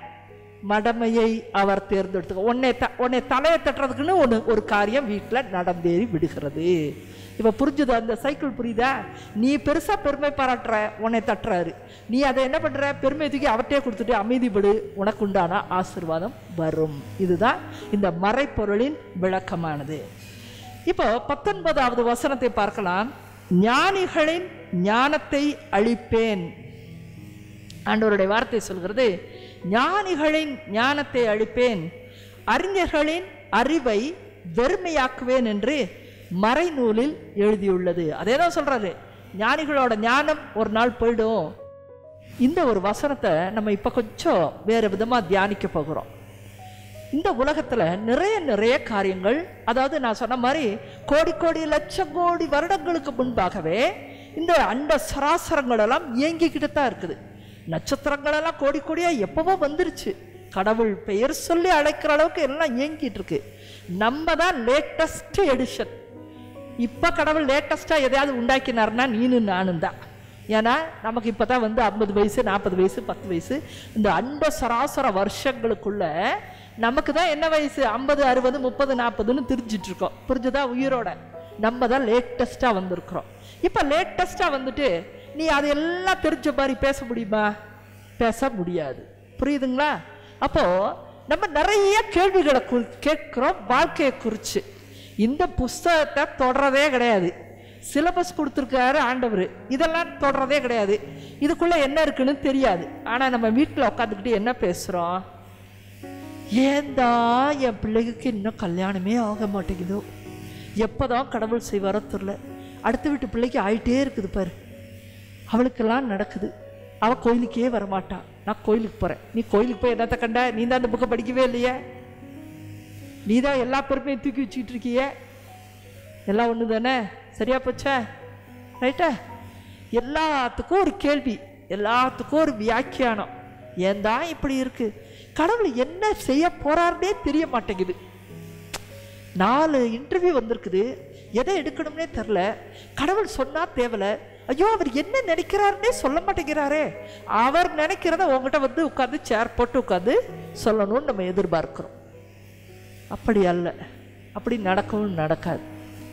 மடமையை அவர் தேர்ந்தெடுத்து உன்னை த உன்னை தலையை தட்டுறதுக்குன்னு ஒன்று ஒரு காரியம் வீட்டில் நடந்தேறி விடுகிறது இப்போ புரிஞ்சுதா அந்த சைக்கிள் புரியுதா நீ பெருசாக பெருமை பாராட்டுற உன்னை தட்டுறாரு நீ அதை என்ன பண்ணுற பெருமை தூக்கி அவர்கிட்டே கொடுத்துட்டு அமைதிப்படு உனக்கு உண்டான ஆசீர்வாதம் வரும் இதுதான் இந்த மறைப்பொருளின் விளக்கமானது இப்போ பத்தொன்பதாவது வசனத்தை பார்க்கலாம் ஞானிகளின் ஞானத்தை அழிப்பேன் ஆண்டவருடைய வார்த்தை சொல்கிறது ஞானிகளின் ஞானத்தை அழிப்பேன் அறிஞர்களின் அறிவை வெறுமையாக்குவேன் என்று மறைநூலில் எழுதியுள்ளது அதே தான் சொல்றாரு ஞானிகளோட ஞானம் ஒரு நாள் போயிடும் இந்த ஒரு வசனத்தை நம்ம இப்போ கொஞ்சம் வேறு விதமாக தியானிக்க போகிறோம் இந்த உலகத்தில் நிறைய நிறைய காரியங்கள் அதாவது நான் சொன்ன மாதிரி கோடி கோடி லட்சம் கோடி வருடங்களுக்கு முன்பாகவே இந்த அண்ட சராசரங்கள் எல்லாம் இயங்கிக்கிட்டு தான் இருக்குது நட்சத்திரங்கள் எல்லாம் கோடி கோடியா எப்பவோ வந்துருச்சு கடவுள் பெயர் சொல்லி அழைக்கிற அளவுக்கு எல்லாம் இயங்கிட்டு இருக்கு நம்ம தான் லேட்டஸ்ட் எடிஷன் இப்போ கடவுள் லேட்டஸ்ட்டாக எதையாவது உண்டாக்கினார்னா நீனும் நானும் தான் ஏன்னா நமக்கு இப்போ தான் வந்து ஐம்பது வயசு நாற்பது வயசு பத்து வயசு இந்த அண்ட சராசர வருஷங்களுக்குள்ள நமக்கு தான் என்ன வயசு ஐம்பது அறுபது முப்பது நாற்பதுன்னு தெரிஞ்சிட்டு இருக்கோம் புரிஞ்சுதா உயிரோட நம்ம தான் லேட்டஸ்ட்டாக வந்திருக்கிறோம் இப்போ லேட்டஸ்ட்டாக வந்துட்டு நீ அதெல்லாம் தெரிஞ்ச மாதிரி பேச முடியுமா பேச முடியாது புரியுதுங்களா அப்போ நம்ம நிறைய கேள்விகளை குறி கேட்குறோம் வாழ்க்கையை குறித்து இந்த புஸ்தகத்தை தொடரதே கிடையாது சிலபஸ் கொடுத்துருக்காரு ஆண்டவர் இதெல்லாம் தொடரதே கிடையாது இதுக்குள்ள என்ன இருக்குன்னு தெரியாது ஆனால் நம்ம வீட்டில் உட்காந்துக்கிட்டு என்ன பேசுகிறோம் ஏந்தா என் பிள்ளைக்கு இன்னும் கல்யாணமே ஆக மாட்டேங்குதோ எப்போதான் கடவுள் செய்வாரோ தெரில அடுத்த வீட்டு பிள்ளைக்கு ஆயிட்டே இருக்குது பாரு அவளுக்கெல்லாம் நடக்குது அவள் கோயிலுக்கே வரமாட்டா நான் கோயிலுக்கு போகிறேன் நீ கோயிலுக்கு போய் என்னத்த கண்ட நீ தான் அந்த புக்கை படிக்கவே இல்லையே நீ தான் எல்லா பெருமையும் தூக்கி வச்சுக்கிட்டு இருக்கியே எல்லாம் ஒன்று தானே சரியா போச்சா ரைட்டா எல்லாத்துக்கும் ஒரு கேள்வி எல்லாத்துக்கும் ஒரு வியாக்கியானம் ஏன் தான் இப்படி இருக்கு கடவுள் என்ன செய்ய போறாருன்னே தெரிய மாட்டேங்குது நாலு இன்டர்வியூ வந்திருக்குது எதை எடுக்கணும்னே தெரில கடவுள் சொன்னா தேவல ஐயோ அவர் என்ன நினைக்கிறாருன்னே சொல்ல மாட்டேங்கிறாரே அவர் நினைக்கிறத உங்ககிட்ட வந்து உட்காந்து சேர் போட்டு உட்காந்து சொல்லணும்னு நம்ம எதிர்பார்க்கிறோம் அப்படி அல்ல அப்படி நடக்கவும் நடக்காது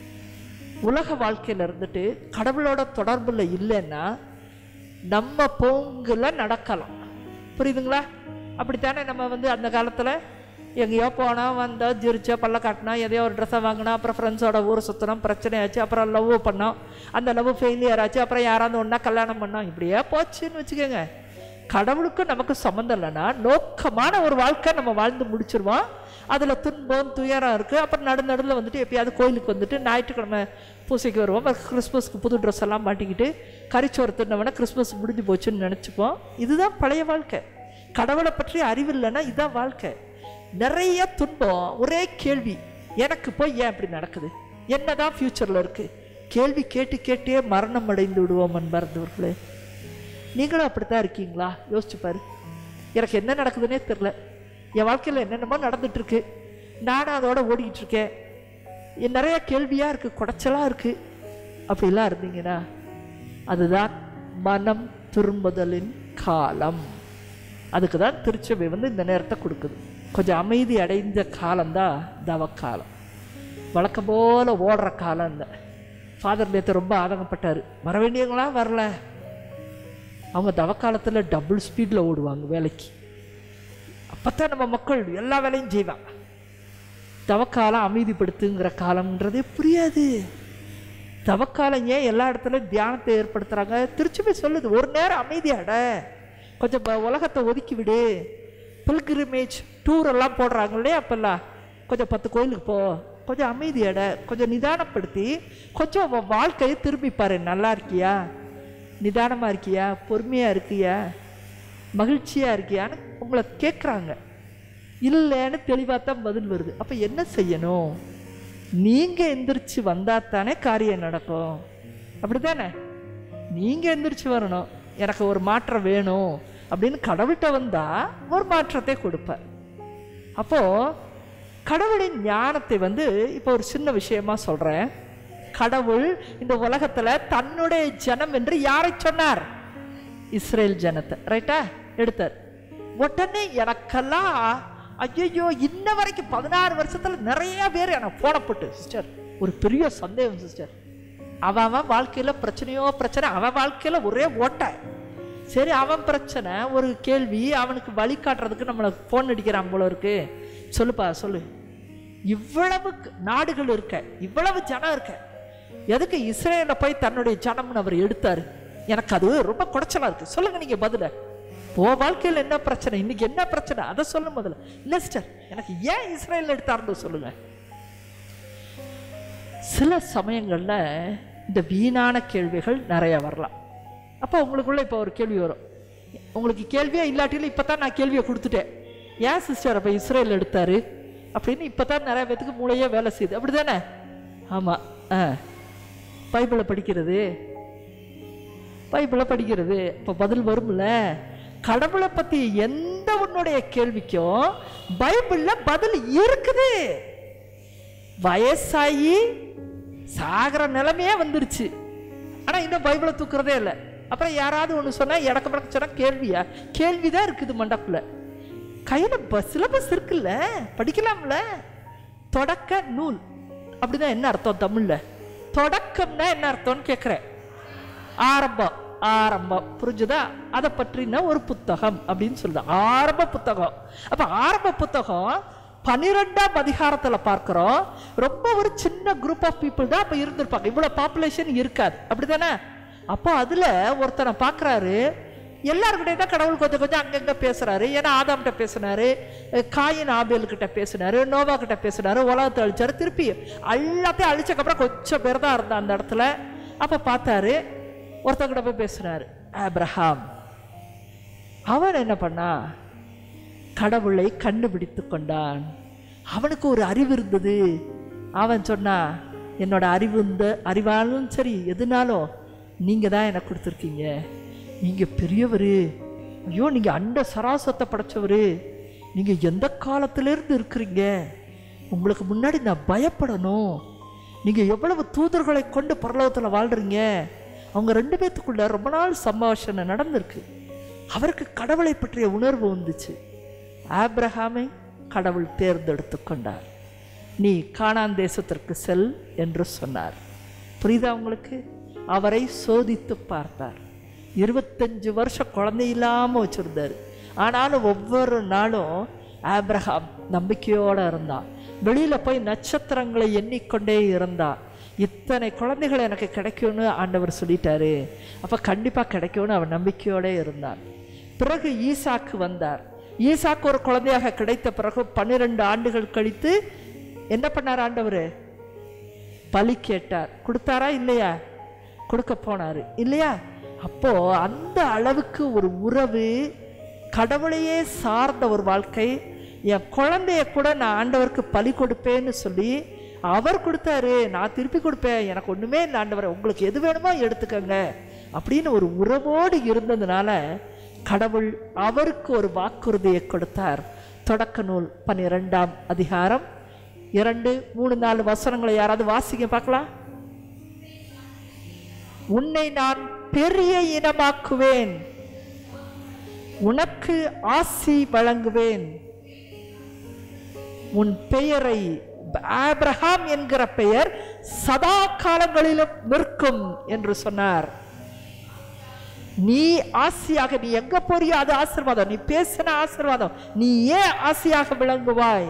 உலக வாழ்க்கையில் இருந்துட்டு கடவுளோட தொடர்புல இல்லைன்னா நம்ம போங்குல நடக்கலாம் புரியுதுங்களா அப்படித்தானே நம்ம வந்து அந்த காலத்தில் எங்கேயோ போனோம் வந்தோம் ஜிரிச்சோ பல்ல காட்டினோம் எதையோ ஒரு ட்ரெஸ்ஸை வாங்கினோம் அப்புறம் ஃப்ரெண்ட்ஸோட ஊர் சுற்றினோம் பிரச்சனையாச்சு அப்புறம் லவ் பண்ணோம் அந்த லவ் ஃபெயிலியர் ஆச்சு அப்புறம் யாராவது ஒன்றா கல்யாணம் பண்ணோம் இப்படியே போச்சுன்னு வச்சுக்கோங்க கடவுளுக்கும் நமக்கு சம்மந்தம் இல்லைன்னா நோக்கமான ஒரு வாழ்க்கை நம்ம வாழ்ந்து முடிச்சிருவோம் அதில் துன்பம் துயரம் இருக்குது அப்புறம் நடு நடுவில் வந்துட்டு எப்பயாவது கோயிலுக்கு வந்துட்டு ஞாயிற்றுக்கிழமை பூசைக்கு வருவோம் அப்புறம் கிறிஸ்மஸ்க்கு புது ட்ரெஸ் எல்லாம் மாட்டிக்கிட்டு கறிச்சோறு தின்னவன கிறிஸ்மஸ் முடிஞ்சு போச்சுன்னு நினச்சிப்போம் இதுதான் பழைய வாழ்க்கை கடவுளை பற்றி அறிவு இல்லைன்னா இதுதான் வாழ்க்கை நிறைய துன்பம் ஒரே கேள்வி எனக்கு போய் ஏன் இப்படி நடக்குது என்னதான் ஃப்யூச்சரில் இருக்குது கேள்வி கேட்டு கேட்டே மரணம் அடைந்து விடுவோம் அன்பார்ந்தவர்களே நீங்களும் அப்படித்தான் இருக்கீங்களா யோசிச்சு பாரு எனக்கு என்ன நடக்குதுன்னே தெரில என் வாழ்க்கையில் என்னென்னமோ நடந்துட்டு இருக்கு நானும் அதோட ஓடிக்கிட்டு இருக்கேன் என் நிறைய கேள்வியாக இருக்குது குடைச்சலாக இருக்குது அப்படிலாம் இருந்தீங்கன்னா அதுதான் மனம் திரும்புதலின் காலம் அதுக்கு தான் திருச்சபை வந்து இந்த நேரத்தை கொடுக்குது கொஞ்சம் அமைதி அடைந்த காலம்தான் தவக்காலம் வழக்கம் போல் ஓடுற காலம் இந்த ஃபாதர் நேற்று ரொம்ப ஆதங்கப்பட்டார் வர வேண்டியவங்களா வரல அவங்க தவக்காலத்தில் டபுள் ஸ்பீடில் ஓடுவாங்க வேலைக்கு அப்போ நம்ம மக்கள் எல்லா வேலையும் செய்வாங்க தவக்காலம் அமைதிப்படுத்துங்கிற காலம்ன்றதே புரியாது தவக்காலம் ஏன் எல்லா இடத்துலையும் தியானத்தை ஏற்படுத்துகிறாங்க திருச்சி சொல்லுது ஒரு நேரம் அமைதியாட கொஞ்சம் ப- உலகத்தை ஒதுக்கி விடு பில்கிரிமேஜ் டூர் எல்லாம் போடுறாங்க இல்லையா அப்பெல்லாம் கொஞ்சம் பத்து கோயிலுக்கு போ கொஞ்சம் அமைதியாட கொஞ்சம் நிதானப்படுத்தி கொஞ்சம் உன் வாழ்க்கையை திரும்பி பாரு நல்லா இருக்கியா நிதானமாக இருக்கியா பொறுமையாக இருக்கியா மகிழ்ச்சியாக இருக்கியான்னு உங்களை கேட்குறாங்க இல்லைன்னு தெளிவாக தான் பதில் வருது அப்போ என்ன செய்யணும் நீங்கள் எந்திரிச்சு வந்தால் தானே காரியம் நடக்கும் அப்படி தானே நீங்கள் எந்திரிச்சு வரணும் எனக்கு ஒரு மாற்றம் வேணும் அப்படின்னு கடவுள்கிட்ட வந்தால் ஒரு மாற்றத்தை கொடுப்பார் அப்போது கடவுளின் ஞானத்தை வந்து இப்போ ஒரு சின்ன விஷயமா சொல்கிறேன் கடவுள் இந்த உலகத்தில் தன்னுடைய ஜனம் என்று யாரை சொன்னார் இஸ்ரேல் ஜனத்தை ரைட்டா எடுத்தார் உடனே எனக்கெல்லாம் ஐயோ இன்ன வரைக்கும் பதினாறு வருஷத்துல நிறைய பேர் எனக்கு போனப்பட்டு சிஸ்டர் ஒரு பெரிய சந்தேகம் சிஸ்டர் அவன் அவன் வாழ்க்கையில பிரச்சனையோ பிரச்சனை அவன் வாழ்க்கையில ஒரே ஓட்டை சரி அவன் பிரச்சனை ஒரு கேள்வி அவனுக்கு வழி காட்டுறதுக்கு நம்மளை ஃபோன் அடிக்கிறான் போல இருக்கு சொல்லுப்பா சொல்லு இவ்வளவு க- நாடுகள் இருக்க இவ்வளவு ஜனம் இருக்க எதுக்கு இஸ்ரேல போய் தன்னுடைய ஜனம்னு அவர் எடுத்தாரு எனக்கு அது ரொம்ப குடைச்சலா இருக்கு சொல்லுங்க நீங்க பதில போ வாழ்க்கையில் என்ன பிரச்சனை இன்னைக்கு என்ன பிரச்சனை அதை சொல்லும் முதல்ல இல்ல சிஸ்டர் எனக்கு ஏன் இஸ்ரேல் எடுத்தாருன்னு சொல்லுங்க சில சமயங்கள்ல இந்த வீணான கேள்விகள் நிறைய வரலாம் அப்போ உங்களுக்குள்ள இப்போ ஒரு கேள்வி வரும் உங்களுக்கு கேள்வியே இல்லாட்டிலும் இப்போ தான் நான் கேள்வியை கொடுத்துட்டேன் ஏன் சிஸ்டர் அப்போ இஸ்ரேல் எடுத்தாரு அப்படின்னு இப்போ தான் நிறைய பேத்துக்கு மூளையே வேலை செய்யுது அப்படி தானே ஆமாம் ஆ பைபிளை படிக்கிறது பைபிளை படிக்கிறது இப்போ பதில் வரும்ல கடவுளை பற்றி எந்த உன்னுடைய கேள்விக்கும் பைபிளில் பதில் இருக்குது வயசாகி சாகிற நிலைமையே வந்துருச்சு ஆனால் இன்னும் பைபிளை தூக்குறதே இல்லை அப்புறம் யாராவது ஒன்று சொன்னால் இடக்க படக்க சொன்னால் கேள்வியா கேள்வி தான் இருக்குது மண்டக்குள்ள கையில் சிலபஸ் இருக்குல்ல படிக்கலாம்ல தொடக்க நூல் அப்படிதான் என்ன அர்த்தம் தமிழ்ல தொடக்கம்னா என்ன அர்த்தம்னு கேட்குறேன் ஆரம்பம் ஆரம்பம் புரிஞ்சுதா அதை பற்றின ஒரு புத்தகம் அப்படின்னு சொல்லுது ஆரம்ப புத்தகம் அப்ப ஆரம்ப புத்தகம் பன்னிரெண்டாம் அதிகாரத்துல பார்க்கிறோம் ரொம்ப ஒரு சின்ன குரூப் ஆஃப் பீப்புள் தான் அப்ப இருந்திருப்பாங்க இவ்வளவு பாப்புலேஷன் இருக்காது அப்படிதானே அப்போ அதுல ஒருத்தனை பார்க்கறாரு எல்லாருக்கிட்டையும் தான் கடவுள் கொஞ்சம் கொஞ்சம் அங்கங்க பேசுறாரு ஏன்னா ஆதாம்கிட்ட பேசினாரு அஹ் காயின் ஆபேல் கிட்ட பேசினாரு நோவா கிட்ட பேசினாரு உலகத்தை அழிச்சாரு திருப்பி எல்லாத்தையும் அழிச்சக்கப்புறம் கொஞ்சம் பேர் தான் இருந்தா அந்த இடத்துல அப்ப பார்த்தாரு ஒருத்தங்கிட்ட போய் பேசுனாரு ஆப்ரஹாம் அவன் என்ன பண்ணா கடவுளை கண்டுபிடித்து கொண்டான் அவனுக்கு ஒரு அறிவு இருந்தது அவன் சொன்னா என்னோட அறிவு இந்த அறிவாலும் சரி எதுனாலும் நீங்க தான் எனக்கு கொடுத்துருக்கீங்க நீங்க பெரியவர் ஐயோ நீங்க அண்ட சராசத்தை படைச்சவரு நீங்க எந்த காலத்துல இருந்து இருக்கிறீங்க உங்களுக்கு முன்னாடி நான் பயப்படணும் நீங்க எவ்வளவு தூதர்களை கொண்டு பரலோகத்தில் வாழ்றீங்க அவங்க ரெண்டு பேத்துக்குள்ள ரொம்ப நாள் சம்பாஷணை நடந்திருக்கு அவருக்கு கடவுளை பற்றிய உணர்வு வந்துச்சு ஆப்ரஹாமை கடவுள் தேர்ந்தெடுத்து கொண்டார் நீ கானான் தேசத்திற்கு செல் என்று சொன்னார் புரியுதா உங்களுக்கு அவரை சோதித்து பார்த்தார் இருபத்தஞ்சு வருஷம் குழந்தை இல்லாமல் வச்சுருந்தார் ஆனாலும் ஒவ்வொரு நாளும் ஆப்ரஹாம் நம்பிக்கையோடு இருந்தான் வெளியில் போய் நட்சத்திரங்களை எண்ணிக்கொண்டே இருந்தான் இத்தனை குழந்தைகள் எனக்கு கிடைக்கும்னு ஆண்டவர் சொல்லிட்டாரு அப்போ கண்டிப்பாக கிடைக்கும்னு அவன் நம்பிக்கையோடே இருந்தான் பிறகு ஈசாக்கு வந்தார் ஈசாக்கு ஒரு குழந்தையாக கிடைத்த பிறகு பன்னிரெண்டு ஆண்டுகள் கழித்து என்ன பண்ணார் ஆண்டவர் பலி கேட்டார் கொடுத்தாரா இல்லையா கொடுக்க போனாரு இல்லையா அப்போ அந்த அளவுக்கு ஒரு உறவு கடவுளையே சார்ந்த ஒரு வாழ்க்கை என் குழந்தைய கூட நான் ஆண்டவருக்கு பலி கொடுப்பேன்னு சொல்லி அவர் கொடுத்தாரு நான் திருப்பி கொடுப்பேன் எனக்கு ஒண்ணுமே இல்லை ஆண்டவரே உங்களுக்கு எது வேணுமோ எடுத்துக்கங்க அப்படின்னு ஒரு உறவோடு இருந்ததுனால கடவுள் அவருக்கு ஒரு வாக்குறுதியை கொடுத்தார் தொடக்க நூல் பன்னிரெண்டாம் அதிகாரம் இரண்டு மூணு நாலு வசனங்களை யாராவது வாசிக்க பார்க்கலாம் உன்னை நான் பெரிய இனமாக்குவேன் உனக்கு ஆசி வழங்குவேன் உன் பெயரை ஆபிரகாம் என்கிற பெயர் சதா காலங்களிலும் நிற்கும் என்று சொன்னார் நீ ஆசியாக நீ எங்க போறியோ அது ஆசீர்வாதம் நீ பேசின ஆசீர்வாதம் நீ ஏன் ஆசியாக விளங்குவாய்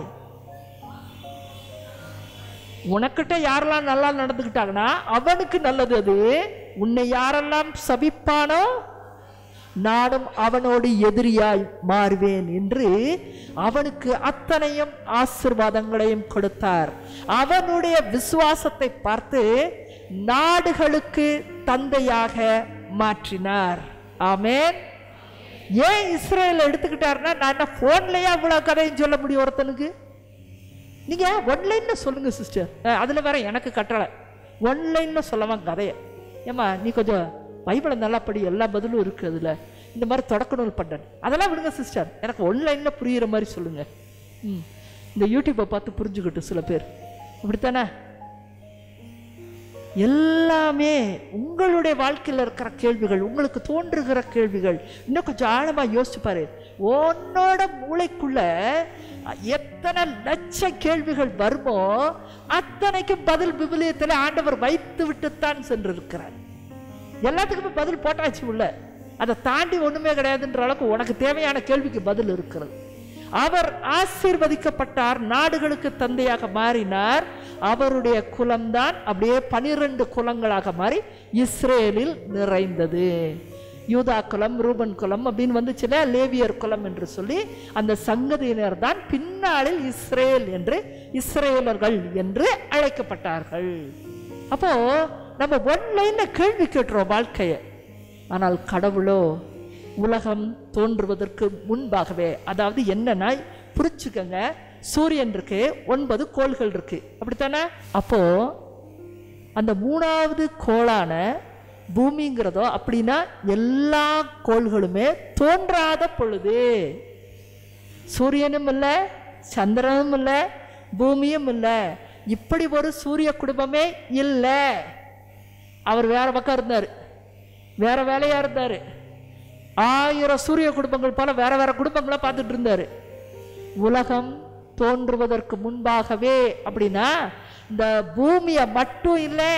உனக்கிட்ட யாரெல்லாம் நல்லா நடந்துக்கிட்டாங்கன்னா அவனுக்கு நல்லது அது உன்னை யாரெல்லாம் சபிப்பானோ நானும் அவனோடு எதிரியாய் மாறுவேன் என்று அவனுக்கு அத்தனையும் ஆசிர்வாதங்களையும் கொடுத்தார் அவனுடைய விசுவாசத்தை பார்த்து நாடுகளுக்கு தந்தையாக மாற்றினார் ஆமென் ஏன் இஸ்ரேல் எடுத்துக்கிட்டாருன்னா நான் என்ன ஃபோன்லயே அவ்வளோ கதையும் சொல்ல முடியும் ஒருத்தனுக்கு நீங்க ஒன்லைன்ல சொல்லுங்க சிஸ்டர் அதுல வேற எனக்கு கட்டளை ஒன்லைன்ல சொல்லலாம் கதையை ஏம்மா நீ கொஞ்சம் பைபிளை நல்லா படி எல்லா பதிலும் இருக்கு அதுல இந்த மாதிரி தொடக்க நூல் பண்ணேன் அதெல்லாம் விடுங்க சிஸ்டர் எனக்கு ஒன்லைன்ல புரியுற மாதிரி சொல்லுங்க ம் இந்த யூடியூப்பை பார்த்து புரிஞ்சுக்கிட்டு சில பேர் இப்படித்தானே எல்லாமே உங்களுடைய வாழ்க்கையில் இருக்கிற கேள்விகள் உங்களுக்கு தோன்றுகிற கேள்விகள் இன்னும் கொஞ்சம் ஆழமா யோசிச்சு பாரு உன்னோட மூளைக்குள்ள எத்தனை லட்ச கேள்விகள் வருமோ அத்தனைக்கும் பதில் விவிலியத்தில் ஆண்டவர் வைத்து விட்டுத்தான் சென்றிருக்கிறார் எல்லாத்துக்குமே பதில் போட்டாச்சு உள்ள அதை தாண்டி ஒண்ணுமே கிடையாதுன்ற அளவுக்கு உனக்கு தேவையான கேள்விக்கு பதில் இருக்கிறது அவர் ஆசீர்வதிக்கப்பட்டார் நாடுகளுக்கு தந்தையாக மாறினார் அவருடைய குலம்தான் அப்படியே பனிரெண்டு குலங்களாக மாறி இஸ்ரேலில் நிறைந்தது யூதா குலம் ரூபன் குலம் அப்படின்னு வந்துச்சுல லேவியர் குலம் என்று சொல்லி அந்த சங்கதியினர் தான் பின்னாளில் இஸ்ரேல் என்று இஸ்ரேலர்கள் என்று அழைக்கப்பட்டார்கள் அப்போ நம்ம ஒன்லைன்ல கேள்வி கேட்டுறோம் வாழ்க்கையை ஆனால் கடவுளோ உலகம் தோன்றுவதற்கு முன்பாகவே அதாவது என்னன்னா புரிச்சுக்கங்க சூரியன் இருக்கு ஒன்பது கோள்கள் இருக்கு அப்படித்தானே அப்போ அந்த மூணாவது கோளான பூமிங்கிறதோ அப்படின்னா எல்லா கோள்களுமே தோன்றாத பொழுது சூரியனும் இல்லை சந்திரனும் இல்லை பூமியும் இல்லை இப்படி ஒரு சூரிய குடும்பமே இல்லை அவர் வேற பக்கம் இருந்தார் வேற வேலையா இருந்தார் ஆயிரம் சூரிய குடும்பங்கள் போல வேற வேற குடும்பங்களை பார்த்துட்டு இருந்தாரு உலகம் தோன்றுவதற்கு முன்பாகவே அப்படின்னா இந்த பூமியை மட்டும் இல்லை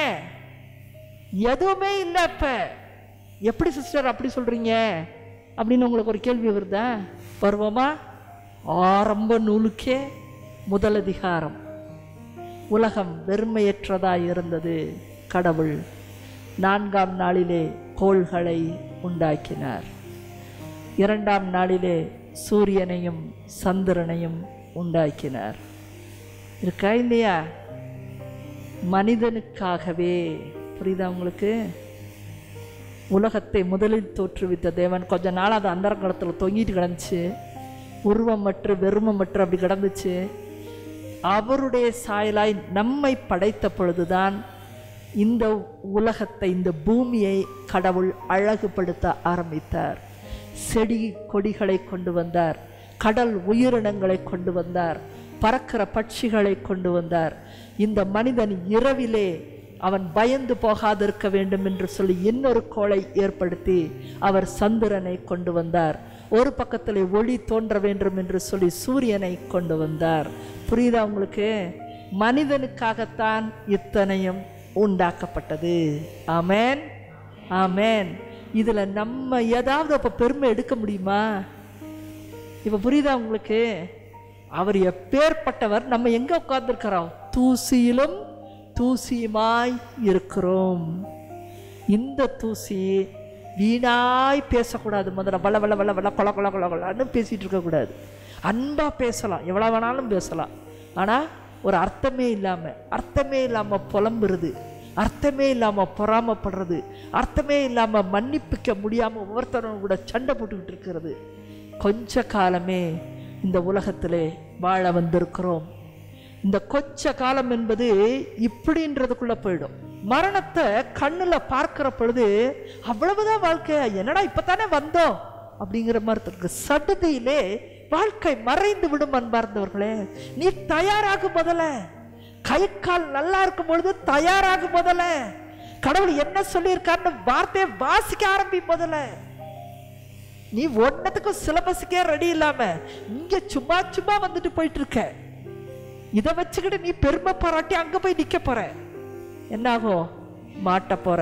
எதுவுமே இல்லை இப்ப எப்படி சிஸ்டர் அப்படி சொல்றீங்க அப்படின்னு உங்களுக்கு ஒரு கேள்வி வருதா வருவோமா ஆரம்ப நூலுக்கே முதல் அதிகாரம் உலகம் வெறுமையற்றதாய் இருந்தது கடவுள் நான்காம் நாளிலே கோள்களை உண்டாக்கினார் இரண்டாம் நாளிலே சூரியனையும் சந்திரனையும் உண்டாக்கினார் இருக்கா இல்லையா மனிதனுக்காகவே புரியுதா உங்களுக்கு உலகத்தை முதலில் தோற்றுவித்த தேவன் கொஞ்ச நாள் அது அந்தரங்கலத்தில் தொங்கிட்டு கிடந்துச்சு உருவமற்று வெறுமமற்று அப்படி கிடந்துச்சு அவருடைய சாயலாய் நம்மை படைத்த பொழுதுதான் இந்த உலகத்தை இந்த பூமியை கடவுள் அழகுபடுத்த ஆரம்பித்தார் செடி கொடிகளை கொண்டு வந்தார் கடல் உயிரினங்களை கொண்டு வந்தார் பறக்கிற பட்சிகளை கொண்டு வந்தார் இந்த மனிதன் இரவிலே அவன் பயந்து போகாதிருக்க வேண்டும் என்று சொல்லி இன்னொரு கோளை ஏற்படுத்தி அவர் சந்திரனை கொண்டு வந்தார் ஒரு பக்கத்தில் ஒளி தோன்ற வேண்டும் என்று சொல்லி சூரியனை கொண்டு வந்தார் புரியுதா உங்களுக்கு மனிதனுக்காகத்தான் இத்தனையும் உண்டாக்கப்பட்டது ஆமென் ஆமென் இதுல நம்ம ஏதாவது அப்ப பெருமை எடுக்க முடியுமா இப்ப புரியுதா உங்களுக்கு அவர் எப்பேற்பட்டவர் நம்ம எங்க உட்கார்ந்துருக்கிறோம் தூசியிலும் தூசியுமாய் இருக்கிறோம் இந்த தூசி வீணாய் பேசக்கூடாது முதல்ல வள வள வள வள கொல கொல கொல கொலன்னு பேசிட்டு இருக்கக்கூடாது அன்பா பேசலாம் எவ்வளோ வேணாலும் பேசலாம் ஆனால் ஒரு அர்த்தமே இல்லாமல் அர்த்தமே இல்லாமல் புலம்புறது அர்த்தமே இல்லாமல் பொறாமப்படுறது அர்த்தமே இல்லாமல் மன்னிப்பிக்க முடியாமல் ஒவ்வொருத்தரும் கூட சண்டை போட்டுக்கிட்டு இருக்கிறது கொஞ்ச காலமே இந்த உலகத்திலே வாழ வந்திருக்கிறோம் இந்த கொச்ச காலம் என்பது இப்படின்றதுக்குள்ள போயிடும் மரணத்தை கண்ணுல பார்க்கிற பொழுது அவ்வளவுதான் வாழ்க்கை என்னடா இப்பதானே வந்தோம் அப்படிங்கிற மாதிரி இருக்கு சடுதியிலே வாழ்க்கை மறைந்து விடும் அன்பார்ந்தவர்களே நீ தயாராகு முதல்ல கை கால் நல்லா இருக்கும் பொழுது தயாராகு முதல்ல கடவுள் என்ன சொல்லியிருக்காருன்னு வார்த்தையை வாசிக்க ஆரம்பி முதல்ல நீ ஒன்னத்துக்கும் சிலபஸுக்கே ரெடி இல்லாம இங்க சும்மா சும்மா வந்துட்டு போயிட்டு இருக்க இதை வச்சுக்கிட்டு நீ பெருமை பாராட்டி அங்க போய் நிக்க போற என்னாகும் மாட்ட போற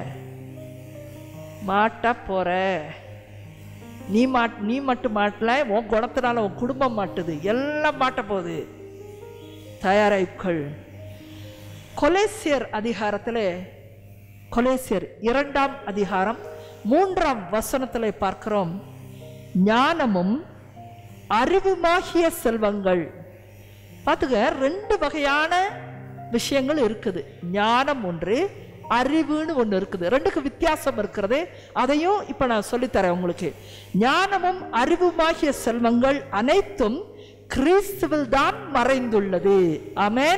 மாட்ட போற நீ மாட் நீ மட்டும் மாட்டல உன் குணத்தினால உன் குடும்பம் மாட்டுது எல்லாம் மாட்ட போகுது தயாராய்கள் கொலேசியர் அதிகாரத்திலே கொலேசியர் இரண்டாம் அதிகாரம் மூன்றாம் வசனத்திலே பார்க்கிறோம் ஞானமும் அறிவுமாகிய செல்வங்கள் பார்த்துக்க ரெண்டு வகையான விஷயங்கள் இருக்குது ஞானம் ஒன்று அறிவுன்னு ஒன்று இருக்குது ரெண்டுக்கு வித்தியாசம் இருக்கிறது அதையும் இப்போ நான் சொல்லித்தரேன் உங்களுக்கு ஞானமும் அறிவுமாகிய செல்வங்கள் அனைத்தும் கிறிஸ்துவில் தான் மறைந்துள்ளது ஆமென்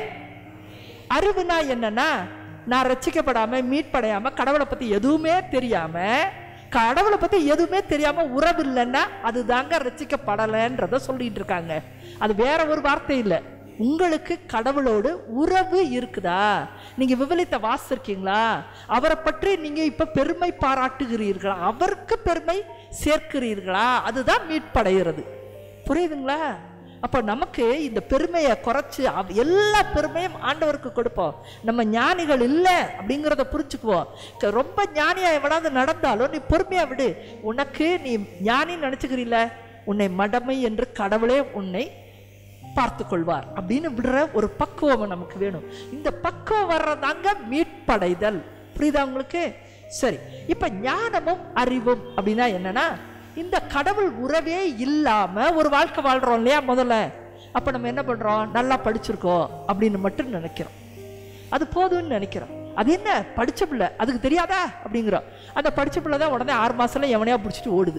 அறிவுனா என்னன்னா நான் ரட்சிக்கப்படாம மீட்படையாம கடவுளை பத்தி எதுவுமே தெரியாம கடவுளை பத்தி எதுவுமே தெரியாம உறவு இல்லைன்னா அதுதாங்க ரட்சிக்கப்படலைன்றத சொல்லிட்டு இருக்காங்க அது வேற ஒரு வார்த்தை இல்லை உங்களுக்கு கடவுளோடு உறவு இருக்குதா நீங்க விவலித்த வாசிருக்கீங்களா அவரை பற்றி நீங்க இப்ப பெருமை பாராட்டுகிறீர்களா அவருக்கு பெருமை சேர்க்கிறீர்களா அதுதான் மீட்படைகிறது புரியுதுங்களா அப்போ நமக்கு இந்த பெருமையை குறைச்சு அவ- எல்லா பெருமையும் ஆண்டவருக்கு கொடுப்போம் நம்ம ஞானிகள் இல்லை அப்படிங்கிறத புரிஞ்சுக்குவோம் க- ரொம்ப ஞானியா எவனாவது நடந்தாலும் நீ பொறுமையா விடு உனக்கு நீ ஞானின்னு நினச்சிக்கிறீல்ல உன்னை மடமை என்று கடவுளே உன்னை பார்த்து கொள்வார் அப்படின்னு விடுற ஒரு பக்குவம் நமக்கு வேணும் இந்த பக்குவம் வர்றதாங்க மீட்படைதல் புரியுதா உங்களுக்கு சரி இப்ப ஞானமும் அறிவும் அப்படின்னா என்னன்னா இந்த கடவுள் உறவே இல்லாம ஒரு வாழ்க்கை வாழ்றோம் இல்லையா முதல்ல அப்ப நம்ம என்ன பண்றோம் நல்லா படிச்சிருக்கோம் அப்படின்னு மட்டும் நினைக்கிறோம் அது போதும்னு நினைக்கிறோம் அது என்ன படிச்ச பிள்ளை அதுக்கு தெரியாதா அப்படிங்கிறோம் அந்த படிச்ச பிள்ளை தான் உடனே ஆறு மாசத்துல எவனையா பிடிச்சிட்டு ஓடுது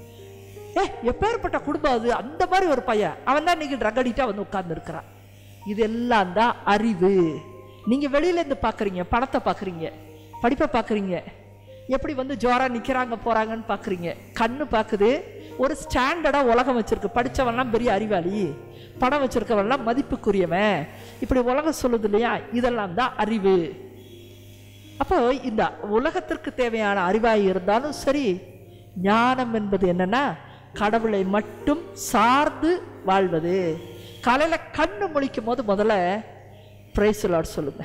ஏ எப்பேற்பட்ட குடும்பம் அது அந்த மாதிரி ஒரு பையன் அவன் தான் இன்னைக்கு ட்ரக் அடிக்டா வந்து உட்கார்ந்து இருக்கிறான் இதெல்லாம் தான் அறிவு நீங்க வெளியில இருந்து பாக்குறீங்க பணத்தை பாக்குறீங்க படிப்பை பாக்குறீங்க எப்படி வந்து ஜோரா நிக்கிறாங்க போறாங்கன்னு பாக்குறீங்க கண்ணு பாக்குது ஒரு ஸ்டாண்டர்டா உலகம் வச்சிருக்கு படிச்சவன்லாம் பெரிய அறிவாளி பணம் வச்சிருக்கவன்லாம் மதிப்புக்குரியவன் இப்படி உலகம் சொல்லுது இல்லையா இதெல்லாம் தான் அறிவு அப்போ இந்த உலகத்திற்கு தேவையான அறிவாய் இருந்தாலும் சரி ஞானம் என்பது என்னன்னா கடவுளை மட்டும் சார்ந்து வாழ்வது காலையில கண்ணு முழிக்கும் போது முதல்ல பிரைஸ் லார்ட் சொல்லுங்க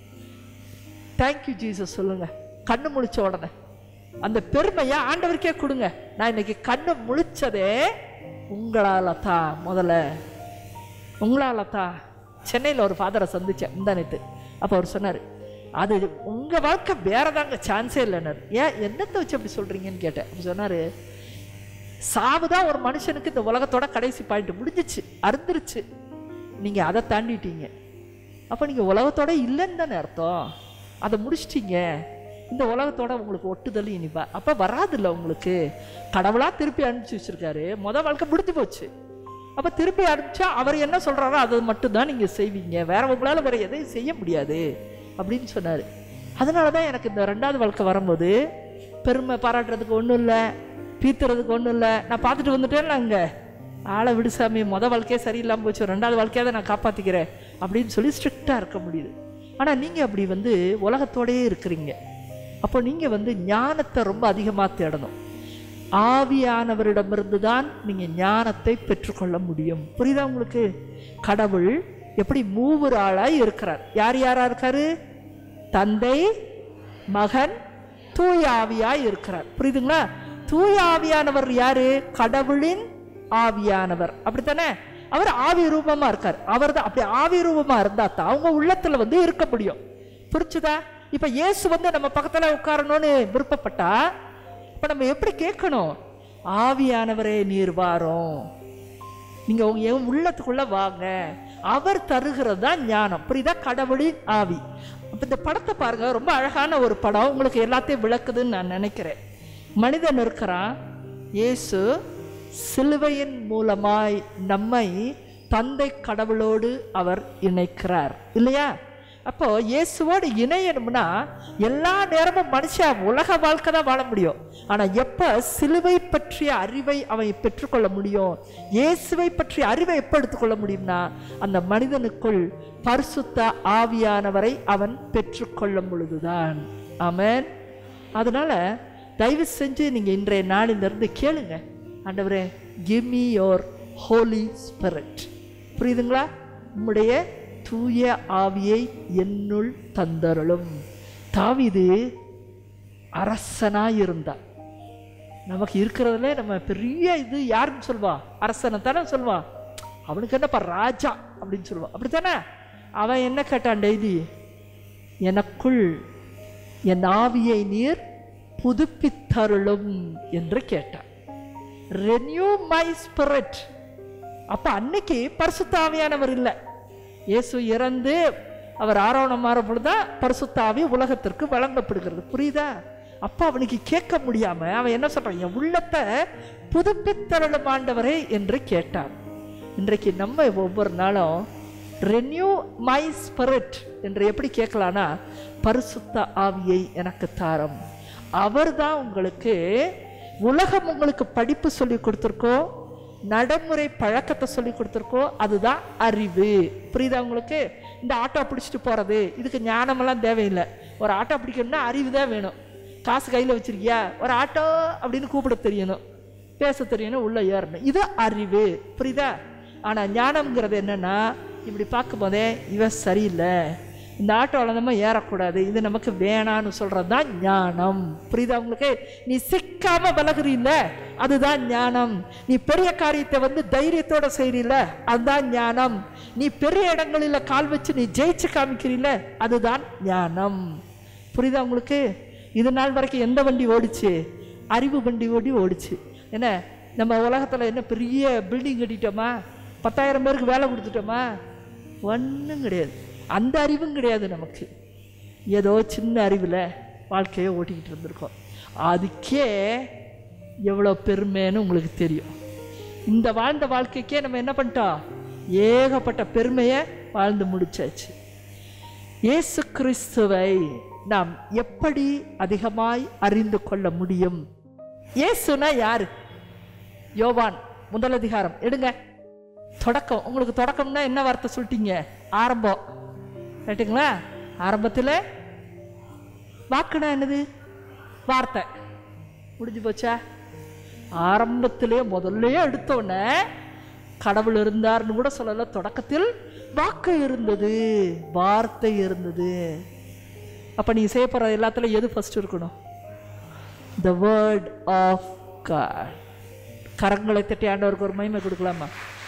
தேங்க்யூ ஜீசஸ் சொல்லுங்க கண்ணு முழிச்ச உடனே அந்த பெருமையை ஆண்டவருக்கே கொடுங்க நான் இன்னைக்கு கண்ணு முழிச்சதே உங்களால தான் முதல்ல உங்களால தான் சென்னையில் ஒரு ஃபாதரை சந்திச்சேன் முந்தானத்து அப்போ அவர் சொன்னார் அது உங்க வாழ்க்கை வேறதாங்க சான்ஸே இல்லைன்னாரு ஏன் என்னத்தை வச்சு அப்படி சொல்றீங்கன்னு கேட்டேன் அப்ப சொன்னாரு சாவுதான் ஒரு மனுஷனுக்கு இந்த உலகத்தோட கடைசி பாயிண்ட் முடிஞ்சிச்சு அறுந்துருச்சு நீங்க அதை தாண்டிட்டீங்க அப்போ நீங்க உலகத்தோட இல்லைன்னு தானே அர்த்தம் அதை முடிச்சிட்டீங்க இந்த உலகத்தோட உங்களுக்கு ஒட்டுதல் இனிப்பா அப்போ வராதுல்ல உங்களுக்கு கடவுளா திருப்பி அனுப்பிச்சு வச்சிருக்காரு முத வாழ்க்கை முடிஞ்சு போச்சு அப்போ திருப்பி அனுப்பிச்சா அவர் என்ன சொல்றாரோ அதை மட்டும்தான் நீங்க செய்வீங்க வேற உங்களால வேற எதையும் செய்ய முடியாது அப்படின்னு சொன்னாரு அதனால தான் எனக்கு இந்த ரெண்டாவது வாழ்க்கை வரும்போது பெருமை பாராட்டுறதுக்கு ஒன்றும் இல்லை பீத்துறதுக்கு ஒன்றும் இல்லை நான் பார்த்துட்டு வந்துட்டேன் அங்கே ஆளை விடு சாமி முத வாழ்க்கையே சரியில்லாமல் போச்சு ரெண்டாவது வாழ்க்கையாவது நான் காப்பாற்றிக்கிறேன் அப்படின்னு சொல்லி ஸ்ட்ரிக்டாக இருக்க முடியுது ஆனால் நீங்கள் அப்படி வந்து உலகத்தோடயே இருக்கிறீங்க அப்போ நீங்கள் வந்து ஞானத்தை ரொம்ப அதிகமாக தேடணும் ஆவியானவரிடமிருந்து தான் நீங்கள் ஞானத்தை பெற்றுக்கொள்ள முடியும் புரியுதா உங்களுக்கு கடவுள் எப்படி மூவர் ஆளாய் இருக்கிறார் யார் யாரா இருக்காரு தந்தை மகன் தூய ஆவியாய் இருக்கிறார் புரியுதுங்களா தூய ஆவியானவர் யாரு கடவுளின் ஆவியானவர் அப்படித்தானே அவர் ஆவி ரூபமா இருக்கார் அவர் தான் அப்படி ஆவி ரூபமா இருந்தா தான் அவங்க உள்ளத்துல வந்து இருக்க முடியும் புரிச்சுதா இப்ப இயேசு வந்து நம்ம பக்கத்துல உட்காரணும்னு விருப்பப்பட்டா இப்ப நம்ம எப்படி கேட்கணும் ஆவியானவரே நீர் வாரோம் நீங்க உங்க என் உள்ளத்துக்குள்ள வாங்க அவர் தருகிறது தான் ஞானம் புரியுதா கடவுளின் ஆவி அப்ப இந்த படத்தை பாருங்க ரொம்ப அழகான ஒரு படம் உங்களுக்கு எல்லாத்தையும் விளக்குதுன்னு நான் நினைக்கிறேன் மனிதன் இருக்கிறான் இயேசு சிலுவையின் மூலமாய் நம்மை தந்தை கடவுளோடு அவர் இணைக்கிறார் இல்லையா அப்போ இயேசுவோடு இணையணும்னா எல்லா நேரமும் மனுஷன் உலக வாழ்க்கை தான் வாழ முடியும் ஆனா எப்ப சிலுவை பற்றிய அறிவை அவன் பெற்றுக்கொள்ள முடியும் இயேசுவை பற்றிய அறிவை எப்ப எடுத்துக்கொள்ள முடியும்னா அந்த மனிதனுக்குள் பரிசுத்த ஆவியானவரை அவன் பெற்றுக்கொள்ளும் பொழுதுதான் ஆமென் அதனால தயவு செஞ்சு நீங்க இன்றைய நாளிலிருந்து கேளுங்க ஆண்டவரே give me your holy spirit புரியுதுங்களா உம்முடைய தூய ஆவியை என்னுள் தந்தருளும் தாவீது அரசனாய் இருந்தான் நமக்கு இருக்கிறதுல நம்ம பெரிய இது யாருன்னு சொல்வா அரசனை தானே சொல்வா அவனுக்கு என்னப்பா ராஜா அப்படின்னு சொல்லுவான் அப்படித்தானே அவன் என்ன கேட்டான் டெய்லி எனக்குள் என் ஆவியை நீர் புதுப்பித்தருளும் என்று கேட்டான் ரெனியூ மை ஸ்பிரிட் அப்ப அன்னைக்கு பரிசுத்த ஆவியானவர் இல்லை இயேசு இறந்து அவர் ஆரோணம் மாறும் பொழுதுதான் பரிசுத்த ஆவி உலகத்திற்கு வழங்கப்படுகிறது புரியுதா அப்ப அவனுக்கு கேட்க முடியாம அவன் என்ன சொல்றான் என் உள்ளத்தை புதுப்பித்தருளும் ஆண்டவரே என்று கேட்டான் இன்றைக்கு நம்ம ஒவ்வொரு நாளும் ரெனியூ மை ஸ்பிரிட் என்று எப்படி கேட்கலான்னா பரிசுத்த ஆவியை எனக்கு தாரம் அவர்தான் உங்களுக்கு உலகம் உங்களுக்கு படிப்பு சொல்லி கொடுத்துருக்கோ நடைமுறை பழக்கத்தை சொல்லி கொடுத்துருக்கோ அதுதான் அறிவு புரியுதா உங்களுக்கு இந்த ஆட்டோ பிடிச்சிட்டு போகிறது இதுக்கு ஞானமெல்லாம் தேவையில்லை ஒரு ஆட்டோ பிடிக்கணும்னா அறிவு தான் வேணும் காசு கையில் வச்சிருக்கியா ஒரு ஆட்டோ அப்படின்னு கூப்பிட தெரியணும் பேச தெரியணும் உள்ளே ஏறணும் இது அறிவு புரியுதா ஆனால் ஞானம்ங்கிறது என்னன்னா இப்படி பார்க்கும்போதே இவன் சரியில்லை இந்த ஆட்டோவில் நம்ம ஏறக்கூடாது இது நமக்கு வேணான்னு சொல்கிறது தான் ஞானம் புரியுதா உங்களுக்கு நீ சிக்காம விலகுறீல்ல அதுதான் ஞானம் நீ பெரிய காரியத்தை வந்து தைரியத்தோட செய்றீல்ல அதுதான் ஞானம் நீ பெரிய இடங்களில் கால் வச்சு நீ ஜெயிச்சு காமிக்கிறீல்ல அதுதான் ஞானம் புரியுதா உங்களுக்கு இது நாள் வரைக்கும் எந்த வண்டி ஓடிச்சு அறிவு வண்டி ஓடி ஓடிச்சு என்ன நம்ம உலகத்தில் என்ன பெரிய பில்டிங் கட்டிட்டோமா பத்தாயிரம் பேருக்கு வேலை கொடுத்துட்டோமா ஒன்றும் கிடையாது அந்த அறிவும் கிடையாது நமக்கு ஏதோ சின்ன அறிவில் வாழ்க்கையை ஓட்டிக்கிட்டு இருந்திருக்கோம் அதுக்கே எவ்வளோ பெருமைன்னு உங்களுக்கு தெரியும் இந்த வாழ்ந்த வாழ்க்கைக்கே நம்ம என்ன பண்ணிட்டோம் ஏகப்பட்ட பெருமையை வாழ்ந்து முடிச்சாச்சு இயேசு கிறிஸ்துவை நாம் எப்படி அதிகமாய் அறிந்து கொள்ள முடியும் இயேசுனா யாரு யோவான் முதல் அதிகாரம் எடுங்க தொடக்கம் உங்களுக்கு தொடக்கம்னா என்ன வார்த்தை சொல்லிட்டீங்க ஆரம்பம் ரைட்டுங்களா ஆரம்பத்தில் வாக்குனா என்னது வார்த்தை முடிஞ்சு போச்சா ஆரம்பத்திலே முதல்லயே எடுத்தோடனே கடவுள் இருந்தார்னு கூட சொல்லல தொடக்கத்தில் வாக்கு இருந்தது வார்த்தை இருந்தது அப்ப நீ செய்ய போற எல்லாத்துலயும் எது ஃபர்ஸ்ட் இருக்கணும் த வேர்ட் ஆஃப் காட் கரங்களை தட்டி ஆண்டவருக்கு ஒரு மகிமை கொடுக்கலாமா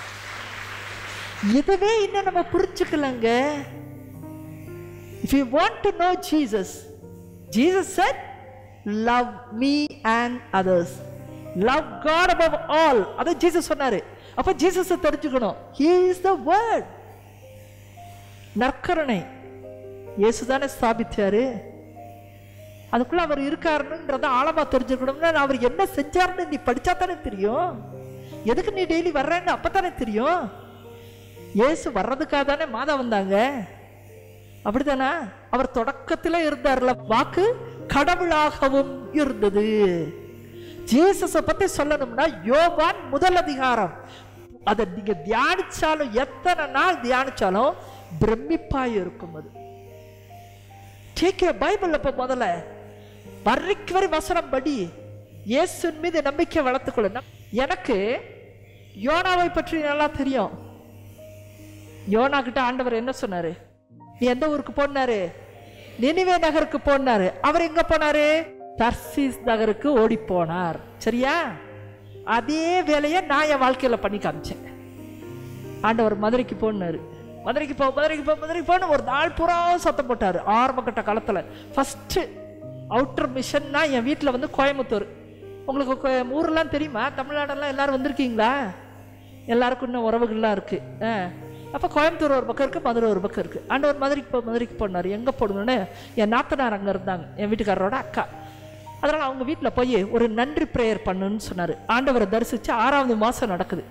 இதுவே இன்னும் நம்ம புரிஞ்சுக்கலங்க if you want to know Jesus Jesus said love me and others love God above all அதை ஜீசஸ் சொன்னாரு அப்ப ஜீசஸை தெரிஞ்சுக்கணும் ஹீ இஸ் த வேர்ட் நற்கருணை இயேசு தானே ஸ்தாபித்தாரு அதுக்குள்ள அவர் இருக்காருன்றத ஆழமா தெரிஞ்சுக்கணும்னா அவர் என்ன செஞ்சாருன்னு நீ படிச்சா தானே தெரியும் எதுக்கு நீ டெய்லி வர்றேன்னு அப்பதானே தெரியும் இயேசு வர்றதுக்காக தானே மாதா வந்தாங்க அப்படிதானா அவர் தொடக்கத்துல இருந்தார்ல வாக்கு கடவுளாகவும் இருந்தது ஜீசஸ பத்தி சொல்லணும்னா யோவான் முதல் அதிகாரம் அதை நீங்க தியானிச்சாலும் எத்தனை நாள் தியானிச்சாலும் பிரமிப்பாய் இருக்கும் அது டேக் பைபிள் அப்ப முதல்ல வர்றிக்கு வரை வசனம் படி இயேசுவின் மீது நம்பிக்கை வளர்த்துக்கொள்ள எனக்கு யோனாவை பற்றி நல்லா தெரியும் யோனா கிட்ட ஆண்டவர் என்ன சொன்னாரு நீ எந்த ஊருக்கு போனாரு நினிவே நகருக்கு போனாரு அவர் எங்க போனாரு தர்சீஸ் நகருக்கு ஓடி போனார் சரியா அதே வேலையை நான் என் வாழ்க்கையில பண்ணி காமிச்சேன் ஆண்டவர் மதுரைக்கு போனாரு மதுரைக்கு போ மதுரைக்கு போ மதுரைக்கு போன்னு ஒரு நாள் பூரா சத்தம் போட்டாரு ஆரம்ப கட்ட காலத்துல ஃபர்ஸ்ட் அவுட்டர் மிஷன்னா என் வீட்டில் வந்து கோயம்புத்தூர் உங்களுக்கு கோ- ஊரெல்லாம் தெரியுமா தமிழ்நாடெல்லாம் எல்லாரும் வந்திருக்கீங்களா எல்லாருக்கும் இன்னும் உறவுகள்லாம் இருக்கு ஆ அப்போ கோயம்புத்தூர் ஒரு பக்கம் இருக்கு மதுரை ஒரு பக்கம் இருக்கு ஆண்டவர் மதுரைக்கு போ மதுரைக்கு போனார் எங்கே போடணும்னு என் நாத்தனார் அங்கே இருந்தாங்க என் வீட்டுக்காரரோட அக்கா அதனால் அவங்க வீட்டில் போய் ஒரு நன்றி ப்ரேயர் பண்ணுன்னு சொன்னார் ஆண்டவரை தரிசித்து ஆறாவது மாதம் நடக்குது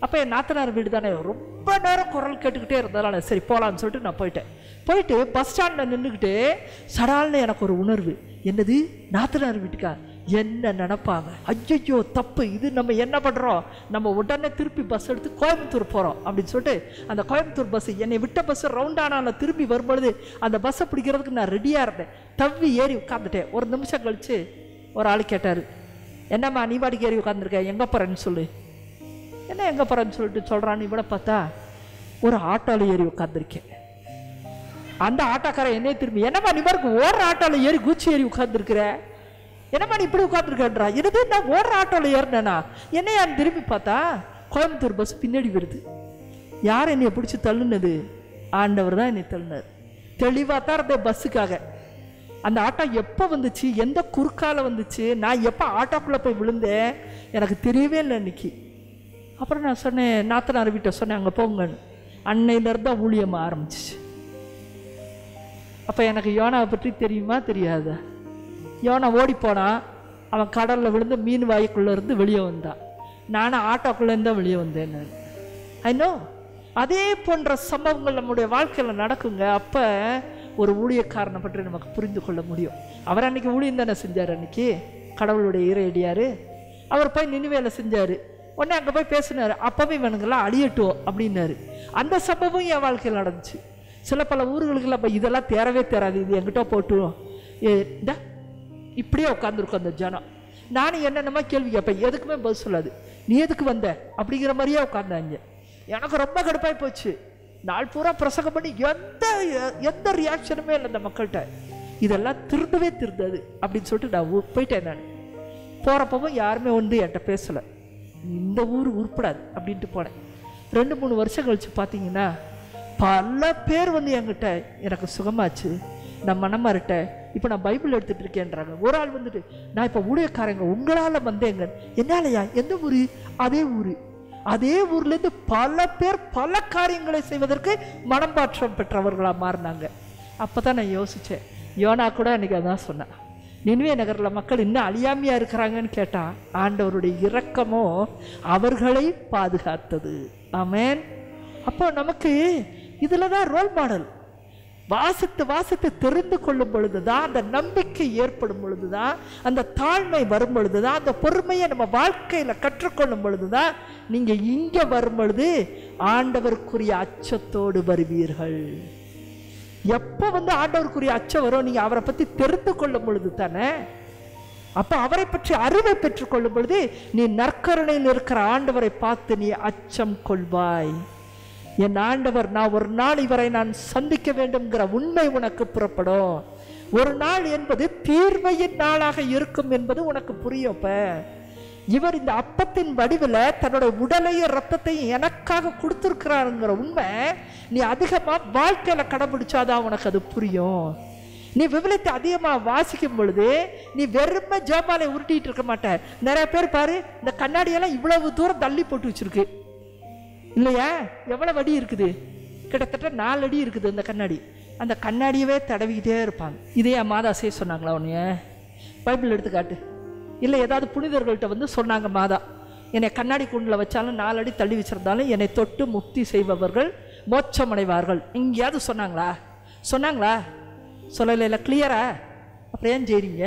அப்போ என் நாத்தனார் வீடு தானே ரொம்ப நேரம் குரல் கேட்டுக்கிட்டே இருந்ததால சரி போகலான்னு சொல்லிட்டு நான் போயிட்டேன் போயிட்டு பஸ் ஸ்டாண்டில் நின்றுக்கிட்டு சடால்னு எனக்கு ஒரு உணர்வு என்னது நாத்தனார் வீட்டுக்கா என்ன நினைப்பாங்க ஐயோ தப்பு இது நம்ம என்ன பண்ணுறோம் நம்ம உடனே திருப்பி பஸ் எடுத்து கோயம்புத்தூர் போகிறோம் அப்படின்னு சொல்லிட்டு அந்த கோயம்புத்தூர் பஸ் என்னை விட்ட பஸ் ரவுண்ட் ஆனால் திரும்பி வரும்பொழுது அந்த பஸ்ஸை பிடிக்கிறதுக்கு நான் ரெடியாக இருந்தேன் தவ்வி ஏறி உட்காந்துட்டேன் ஒரு நிமிஷம் கழிச்சு ஒரு ஆள் கேட்டார் என்னம்மா நீ பாட்டுக்கு ஏறி உட்காந்துருக்க எங்கே போகிறேன்னு சொல்லு என்ன எங்கே போகிறேன்னு சொல்லிட்டு சொல்கிறான்னு இவனை பார்த்தா ஒரு ஆட்டோவில் ஏறி உட்காந்துருக்கேன் அந்த ஆட்டோக்காரன் என்னைய திரும்பி என்னம்மா நீ பாருக்கு ஓடுற ஆட்டோவில் ஏறி குச்சி ஏறி உட்காந்துருக்குற என்னம்மா நீ இப்படி உட்காந்துருக்கன்றா என்னது நான் ஓடுற ஆட்டோவில் ஏறினேனா என்னையான்னு திரும்பி பார்த்தா கோயம்புத்தூர் பஸ் பின்னாடி வருது யார் என்னைய பிடிச்சி தள்ளுனது ஆண்டவர் தான் என்னை தள்ளினார் தெளிவாக தான் இருந்தேன் பஸ்ஸுக்காக அந்த ஆட்டோ எப்போ வந்துச்சு எந்த குறுக்கால வந்துச்சு நான் எப்போ ஆட்டோக்குள்ளே போய் விழுந்தேன் எனக்கு தெரியவே இல்லை இன்னைக்கு அப்புறம் நான் சொன்னேன் நாத்தனார் வீட்டை சொன்னேன் அங்கே போங்கன்னு அன்னையிலேருந்து தான் ஊழியமாக ஆரம்பிச்சிச்சு அப்போ எனக்கு யோனாவை பற்றி தெரியுமா தெரியாதா யோனா ஓடி போனான் அவன் கடலில் விழுந்து மீன் வாய்க்குள்ளே இருந்து வெளியே வந்தான் நானும் ஆட்டோக்குள்ளேருந்து தான் வெளியே வந்தேன் நான் ஐ நோ அதே போன்ற சம்பவங்கள் நம்முடைய வாழ்க்கையில் நடக்குங்க அப்போ ஒரு ஊழியக்காரனை பற்றி நமக்கு புரிந்து கொள்ள முடியும் அவர் அன்னைக்கு ஊழியம் தானே செஞ்சார் அன்னைக்கு கடவுளுடைய இறையடியார் அவர் போய் நினைவேல செஞ்சார் உடனே அங்கே போய் பேசினார் அப்போவே இவனுங்கெல்லாம் அழியட்டும் அப்படின்னாரு அந்த சம்பவம் என் வாழ்க்கையில் நடந்துச்சு சில பல ஊர்களுக்கெல்லாம் இப்போ இதெல்லாம் தேரவே தேராது இது என்கிட்ட போட்டுரும் ஏ இந்தா இப்படியே உட்காந்துருக்கும் அந்த ஜனம் நானும் என்னென்னமா கேள்வி கேட்பேன் எதுக்குமே பதில் சொல்லாது நீ எதுக்கு வந்த அப்படிங்கிற மாதிரியே உட்காந்தாங்க எனக்கு ரொம்ப கடுப்பாய் போச்சு நாள் பூரா பிரசங்கம் பண்ணி எந்த எந்த ரியாக்ஷனுமே இல்லை இந்த மக்கள்கிட்ட இதெல்லாம் திருந்தவே திருந்தாது அப்படின்னு சொல்லிட்டு நான் ஊ- போயிட்டேன் நான் போகிறப்பவும் யாருமே வந்து என்கிட்ட பேசலை இந்த ஊர் உருப்படாது அப்படின்ட்டு போனேன் ரெண்டு மூணு வருஷம் கழிச்சு பார்த்தீங்கன்னா பல பேர் வந்து என்கிட்ட எனக்கு சுகமாச்சு நான் மனமாரிட்ட இப்போ நான் பைபிள் எடுத்துட்டு இருக்கேன்றாங்க ஒரு ஆள் வந்துட்டு நான் இப்போ ஊழியக்காரங்க உங்களால் வந்தேங்க என்னாலயா எந்த ஊர் அதே ஊர் அதே ஊர்லேருந்து பல பேர் பல காரியங்களை செய்வதற்கு மனமாற்றம் பெற்றவர்களாக மாறினாங்க அப்போ தான் நான் யோசித்தேன் யோனா கூட அன்றைக்கி அதான் சொன்னேன் நினைவே நகரில் மக்கள் இன்னும் அழியாமையாக இருக்கிறாங்கன்னு கேட்டால் ஆண்டவருடைய இரக்கமோ அவர்களை பாதுகாத்தது ஆமென் அப்போ நமக்கு இதில் தான் ரோல் மாடல் வாசித்து வாசித்து தெரிந்து கொள்ளும் பொழுதுதான் அந்த நம்பிக்கை ஏற்படும் பொழுதுதான் அந்த தாழ்மை வரும் பொழுதுதான் அந்த பொறுமையை நம்ம வாழ்க்கையில் கற்றுக்கொள்ளும் பொழுதுதான் நீங்கள் இங்கே வரும் பொழுது ஆண்டவருக்குரிய அச்சத்தோடு வருவீர்கள் எப்போ வந்து ஆண்டவருக்குரிய அச்சம் வரும் நீங்க அவரை பத்தி தெரிந்து கொள்ளும் பொழுது தானே அப்ப அவரை பற்றி அறிவை பெற்றுக்கொள்ளும் பொழுது நீ நற்கருணையில் இருக்கிற ஆண்டவரை பார்த்து நீ அச்சம் கொள்வாய் என் ஆண்டவர் நான் ஒரு நாள் இவரை நான் சந்திக்க வேண்டும்ங்கிற உண்மை உனக்கு புறப்படும் ஒரு நாள் என்பது தீர்மையின் நாளாக இருக்கும் என்பது உனக்கு புரியும் இப்ப இவர் இந்த அப்பத்தின் வடிவில் தன்னோட உடலையும் ரத்தத்தையும் எனக்காக கொடுத்துருக்கிறாருங்கிற உண்மை நீ அதிகமாக வாழ்க்கையில் கடைபிடிச்சாதான் உனக்கு அது புரியும் நீ விவிலியத்தை அதிகமாக வாசிக்கும் பொழுது நீ வெறும ஜோபாலை உருட்டிட்டு இருக்க மாட்ட நிறைய பேர் பாரு இந்த கண்ணாடியெல்லாம் இவ்வளவு தூரம் தள்ளி போட்டு வச்சிருக்கு இல்லையா எவ்வளவு அடி இருக்குது கிட்டத்தட்ட நாலு அடி இருக்குது இந்த கண்ணாடி அந்த கண்ணாடியவே தடவிக்கிட்டே இருப்பாங்க இதே என் மாதா செய்ய சொன்னாங்களா உன்னைய பைபிள் எடுத்து காட்டு இல்லை ஏதாவது புனிதர்கள்ட்ட வந்து சொன்னாங்க மாதா என்னை கண்ணாடி கூண்டில் வச்சாலும் நாலு அடி தள்ளி வச்சிருந்தாலும் என்னை தொட்டு முக்தி செய்பவர்கள் மோட்சமடைவார்கள் எங்கேயாவது சொன்னாங்களா சொன்னாங்களா சொல்லலை இல்லை கிளியரா அப்புறம் ஏன் செய்றீங்க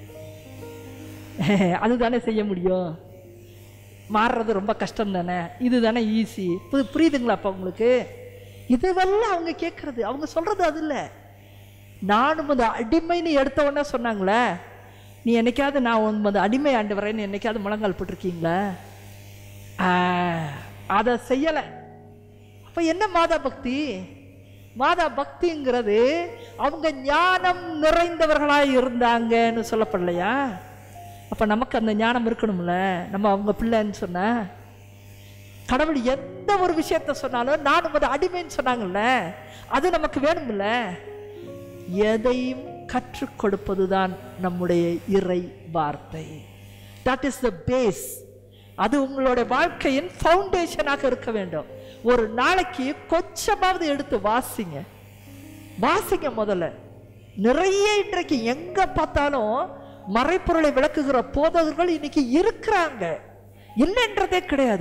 அதுதானே செய்ய முடியும் மாறுறது ரொம்ப கஷ்டம் தானே இது தானே ஈஸி புது புரியுதுங்களா அப்போ உங்களுக்கு இதுவெல்லாம் அவங்க கேட்குறது அவங்க சொல்கிறது அது இல்லை நானும் அது அடிமைன்னு எடுத்த உடனே சொன்னாங்களே நீ என்னைக்காவது நான் உன் அடிமை ஆண்டு வரேன்னு என்னைக்காவது முழங்கால் போட்டிருக்கீங்களா ஆ, அதை செய்யலை அப்போ என்ன மாதா பக்தி மாதா பக்திங்கிறது அவங்க ஞானம் நிறைந்தவர்களாக இருந்தாங்கன்னு சொல்லப்படலையா அப்போ நமக்கு அந்த ஞானம் இருக்கணும்ல நம்ம அவங்க பிள்ளைன்னு சொன்ன கடவுள் எந்த ஒரு விஷயத்த சொன்னாலும் நான் உமது அடிமைன்னு சொன்னாங்கல்ல அது நமக்கு வேணும்ல எதையும் கற்றுக் கொடுப்பதுதான் நம்முடைய இறை வார்த்தை தட் இஸ் த பேஸ் அது உங்களுடைய வாழ்க்கையின் ஃபவுண்டேஷனாக இருக்க வேண்டும் ஒரு நாளைக்கு கொஞ்சமாவது எடுத்து வாசிங்க வாசிங்க முதல்ல நிறைய இன்றைக்கு எங்க பார்த்தாலும் மறைப்பொருளை விளக்குகிற போதகர்கள் இன்னைக்கு இருக்கிறாங்க இல்லைன்றதே கிடையாது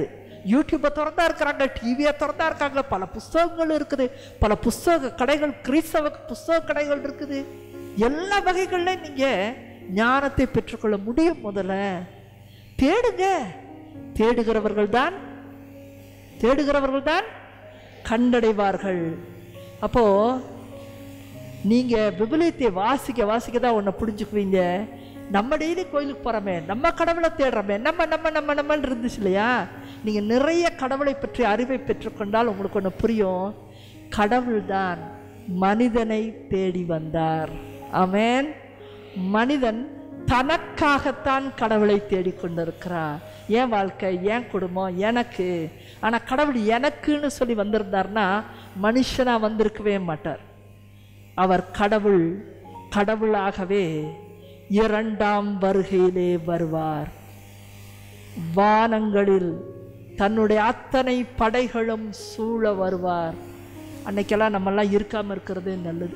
யூடியூப்பை திறந்தா இருக்கிறாங்க டிவியை திறந்தா இருக்காங்க பல புஸ்தகங்கள் இருக்குது பல புஸ்தக கடைகள் கிறிஸ்தவ புஸ்தக கடைகள் இருக்குது எல்லா வகைகள்லையும் நீங்கள் ஞானத்தை பெற்றுக்கொள்ள முடியும் முதல்ல தேடுங்க தேடுகிறவர்கள் தான் தேடுகிறவர்கள் தான் கண்டடைவார்கள் அப்போ நீங்க விபலியத்தை வாசிக்க வாசிக்க தான் ஒன்றை புரிஞ்சுக்குவீங்க நம்ம டெய்லி கோயிலுக்கு போறோமே நம்ம கடவுளை தேடுறோமே நம்ம நம்ம நம்ம நம்மன்னு இருந்துச்சு இல்லையா நீங்க நிறைய கடவுளை பற்றி அறிவை பெற்றுக்கொண்டால் உங்களுக்கு ஒன்று புரியும் கடவுள்தான் மனிதனை தேடி வந்தார் ஆமென் மனிதன் தனக்காகத்தான் கடவுளை தேடிக்கொண்டிருக்கிறான் என் வாழ்க்கை என் குடும்பம் எனக்கு ஆனால் கடவுள் எனக்குன்னு சொல்லி வந்திருந்தார்னா மனுஷனா வந்திருக்கவே மாட்டார் அவர் கடவுள் கடவுளாகவே இரண்டாம் வருகையிலே வருவார் வானங்களில் தன்னுடைய அத்தனை படைகளும் சூழ வருவார் அன்னைக்கெல்லாம் நம்மெல்லாம் இருக்காம இருக்கிறது நல்லது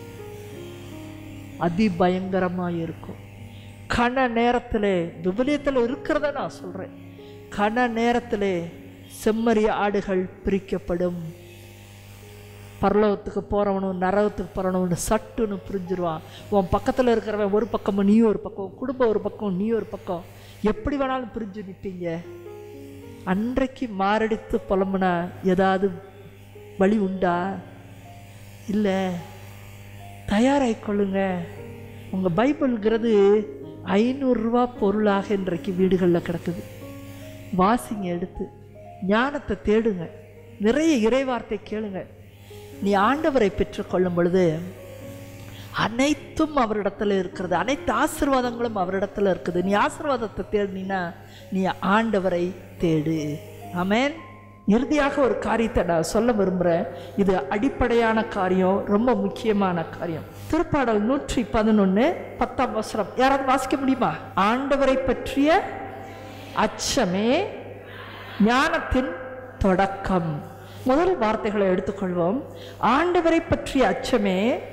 அதிபயங்கரமாக இருக்கும் கன நேரத்திலே விபலியத்தில் இருக்கிறத நான் சொல்கிறேன் கன நேரத்திலே செம்மறி ஆடுகள் பிரிக்கப்படும் பரலோகத்துக்கு போகிறவனும் நரகத்துக்கு போகிறவனு சட்டுன்னு புரிஞ்சிருவான் உன் பக்கத்தில் இருக்கிறவன் ஒரு பக்கமும் நீ ஒரு பக்கம் உன் குடும்பம் ஒரு பக்கம் நீ ஒரு பக்கம் எப்படி வேணாலும் பிரிஞ்சு நிற்பீங்க அன்றைக்கு மாரடித்து புலம்புனா ஏதாவது வழி உண்டா இல்லை தயாராகிக்கொள்ளுங்க உங்கள் பைபிள்ங்கிறது ஐநூறுரூவா பொருளாக இன்றைக்கு வீடுகளில் கிடக்குது வாசிங்க எடுத்து ஞானத்தை தேடுங்க நிறைய இறைவார்த்தை கேளுங்க நீ ஆண்டவரை பெற்றுக்கொள்ளும் பொழுது அனைத்தும் அவரிடத்துல இருக்கிறது அனைத்து ஆசீர்வாதங்களும் அவரிடத்துல இருக்குது நீ ஆசீர்வாதத்தை தேடினா நீ ஆண்டவரை தேடு ஆமென் இறுதியாக ஒரு காரியத்தை நான் சொல்ல விரும்புகிறேன் இது அடிப்படையான காரியம் ரொம்ப முக்கியமான காரியம் திருப்பாடல் நூற்றி பதினொன்று பத்தாம் வசனம் யாராவது வாசிக்க முடியுமா ஆண்டவரை பற்றிய அச்சமே ஞானத்தின் தொடக்கம் முதல் வார்த்தைகளை எடுத்துக்கொள்வோம் ஆண்டவரை பற்றிய அச்சமே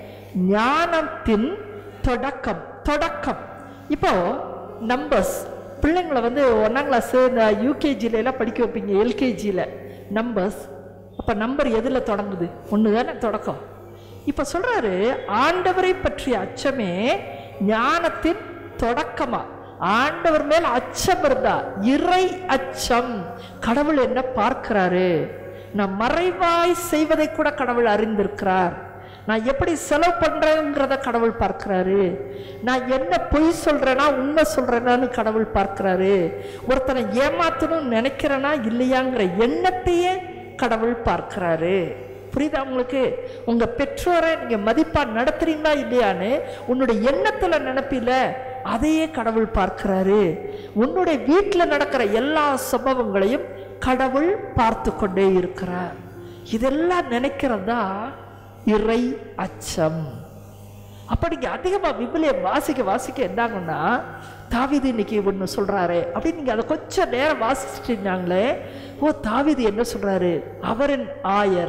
ஞானத்தின் தொடக்கம் தொடக்கம் இப்போ நம்பர்ஸ் பிள்ளைங்களை வந்து ஒன்றாம் கிளாஸ் இந்த யூகேஜில எல்லாம் படிக்க வைப்பீங்க எல்கேஜியில் நம்பர்ஸ் அப்போ நம்பர் எதில் தொடங்குது ஒன்று தானே தொடக்கம் இப்போ சொல்றாரு ஆண்டவரை பற்றிய அச்சமே ஞானத்தின் தொடக்கமா ஆண்டவர் மேல் அச்சம் இருந்தா இறை அச்சம் கடவுள் என்ன பார்க்கிறாரு நான் மறைவாய் செய்வதை கூட கடவுள் அறிந்திருக்கிறார் நான் எப்படி செலவு பண்றேங்கிறத கடவுள் பார்க்கிறாரு நான் என்ன பொய் சொல்றேனா உண்மை சொல்றேனான்னு கடவுள் பார்க்கிறாரு ஒருத்தனை ஏமாத்தணும்னு நினைக்கிறேனா இல்லையாங்கிற எண்ணத்தையே கடவுள் பார்க்கிறாரு புரியுதா உங்களுக்கு உங்க பெற்றோரை நீங்க மதிப்பா நடத்துறீங்களா இல்லையான்னு உன்னுடைய எண்ணத்துல நினைப்பில அதையே கடவுள் பார்க்கிறாரு உன்னுடைய வீட்டில் நடக்கிற எல்லா சம்பவங்களையும் கடவுள் பார்த்து கொண்டே இருக்கிறார் இதெல்லாம் நினைக்கிறதா இறை அச்சம் அப்ப நீங்க அதிகமா விபிலிய வாசிக்க வாசிக்க என்னாகும்னா தாவீது இன்னைக்கு ஒன்று சொல்றாரு அப்படின்னு நீங்க அதை கொஞ்சம் நேரம் வாசிச்சிட்டீங்களே ஓ தாவீது என்ன சொல்றாரு அவரின் ஆயர்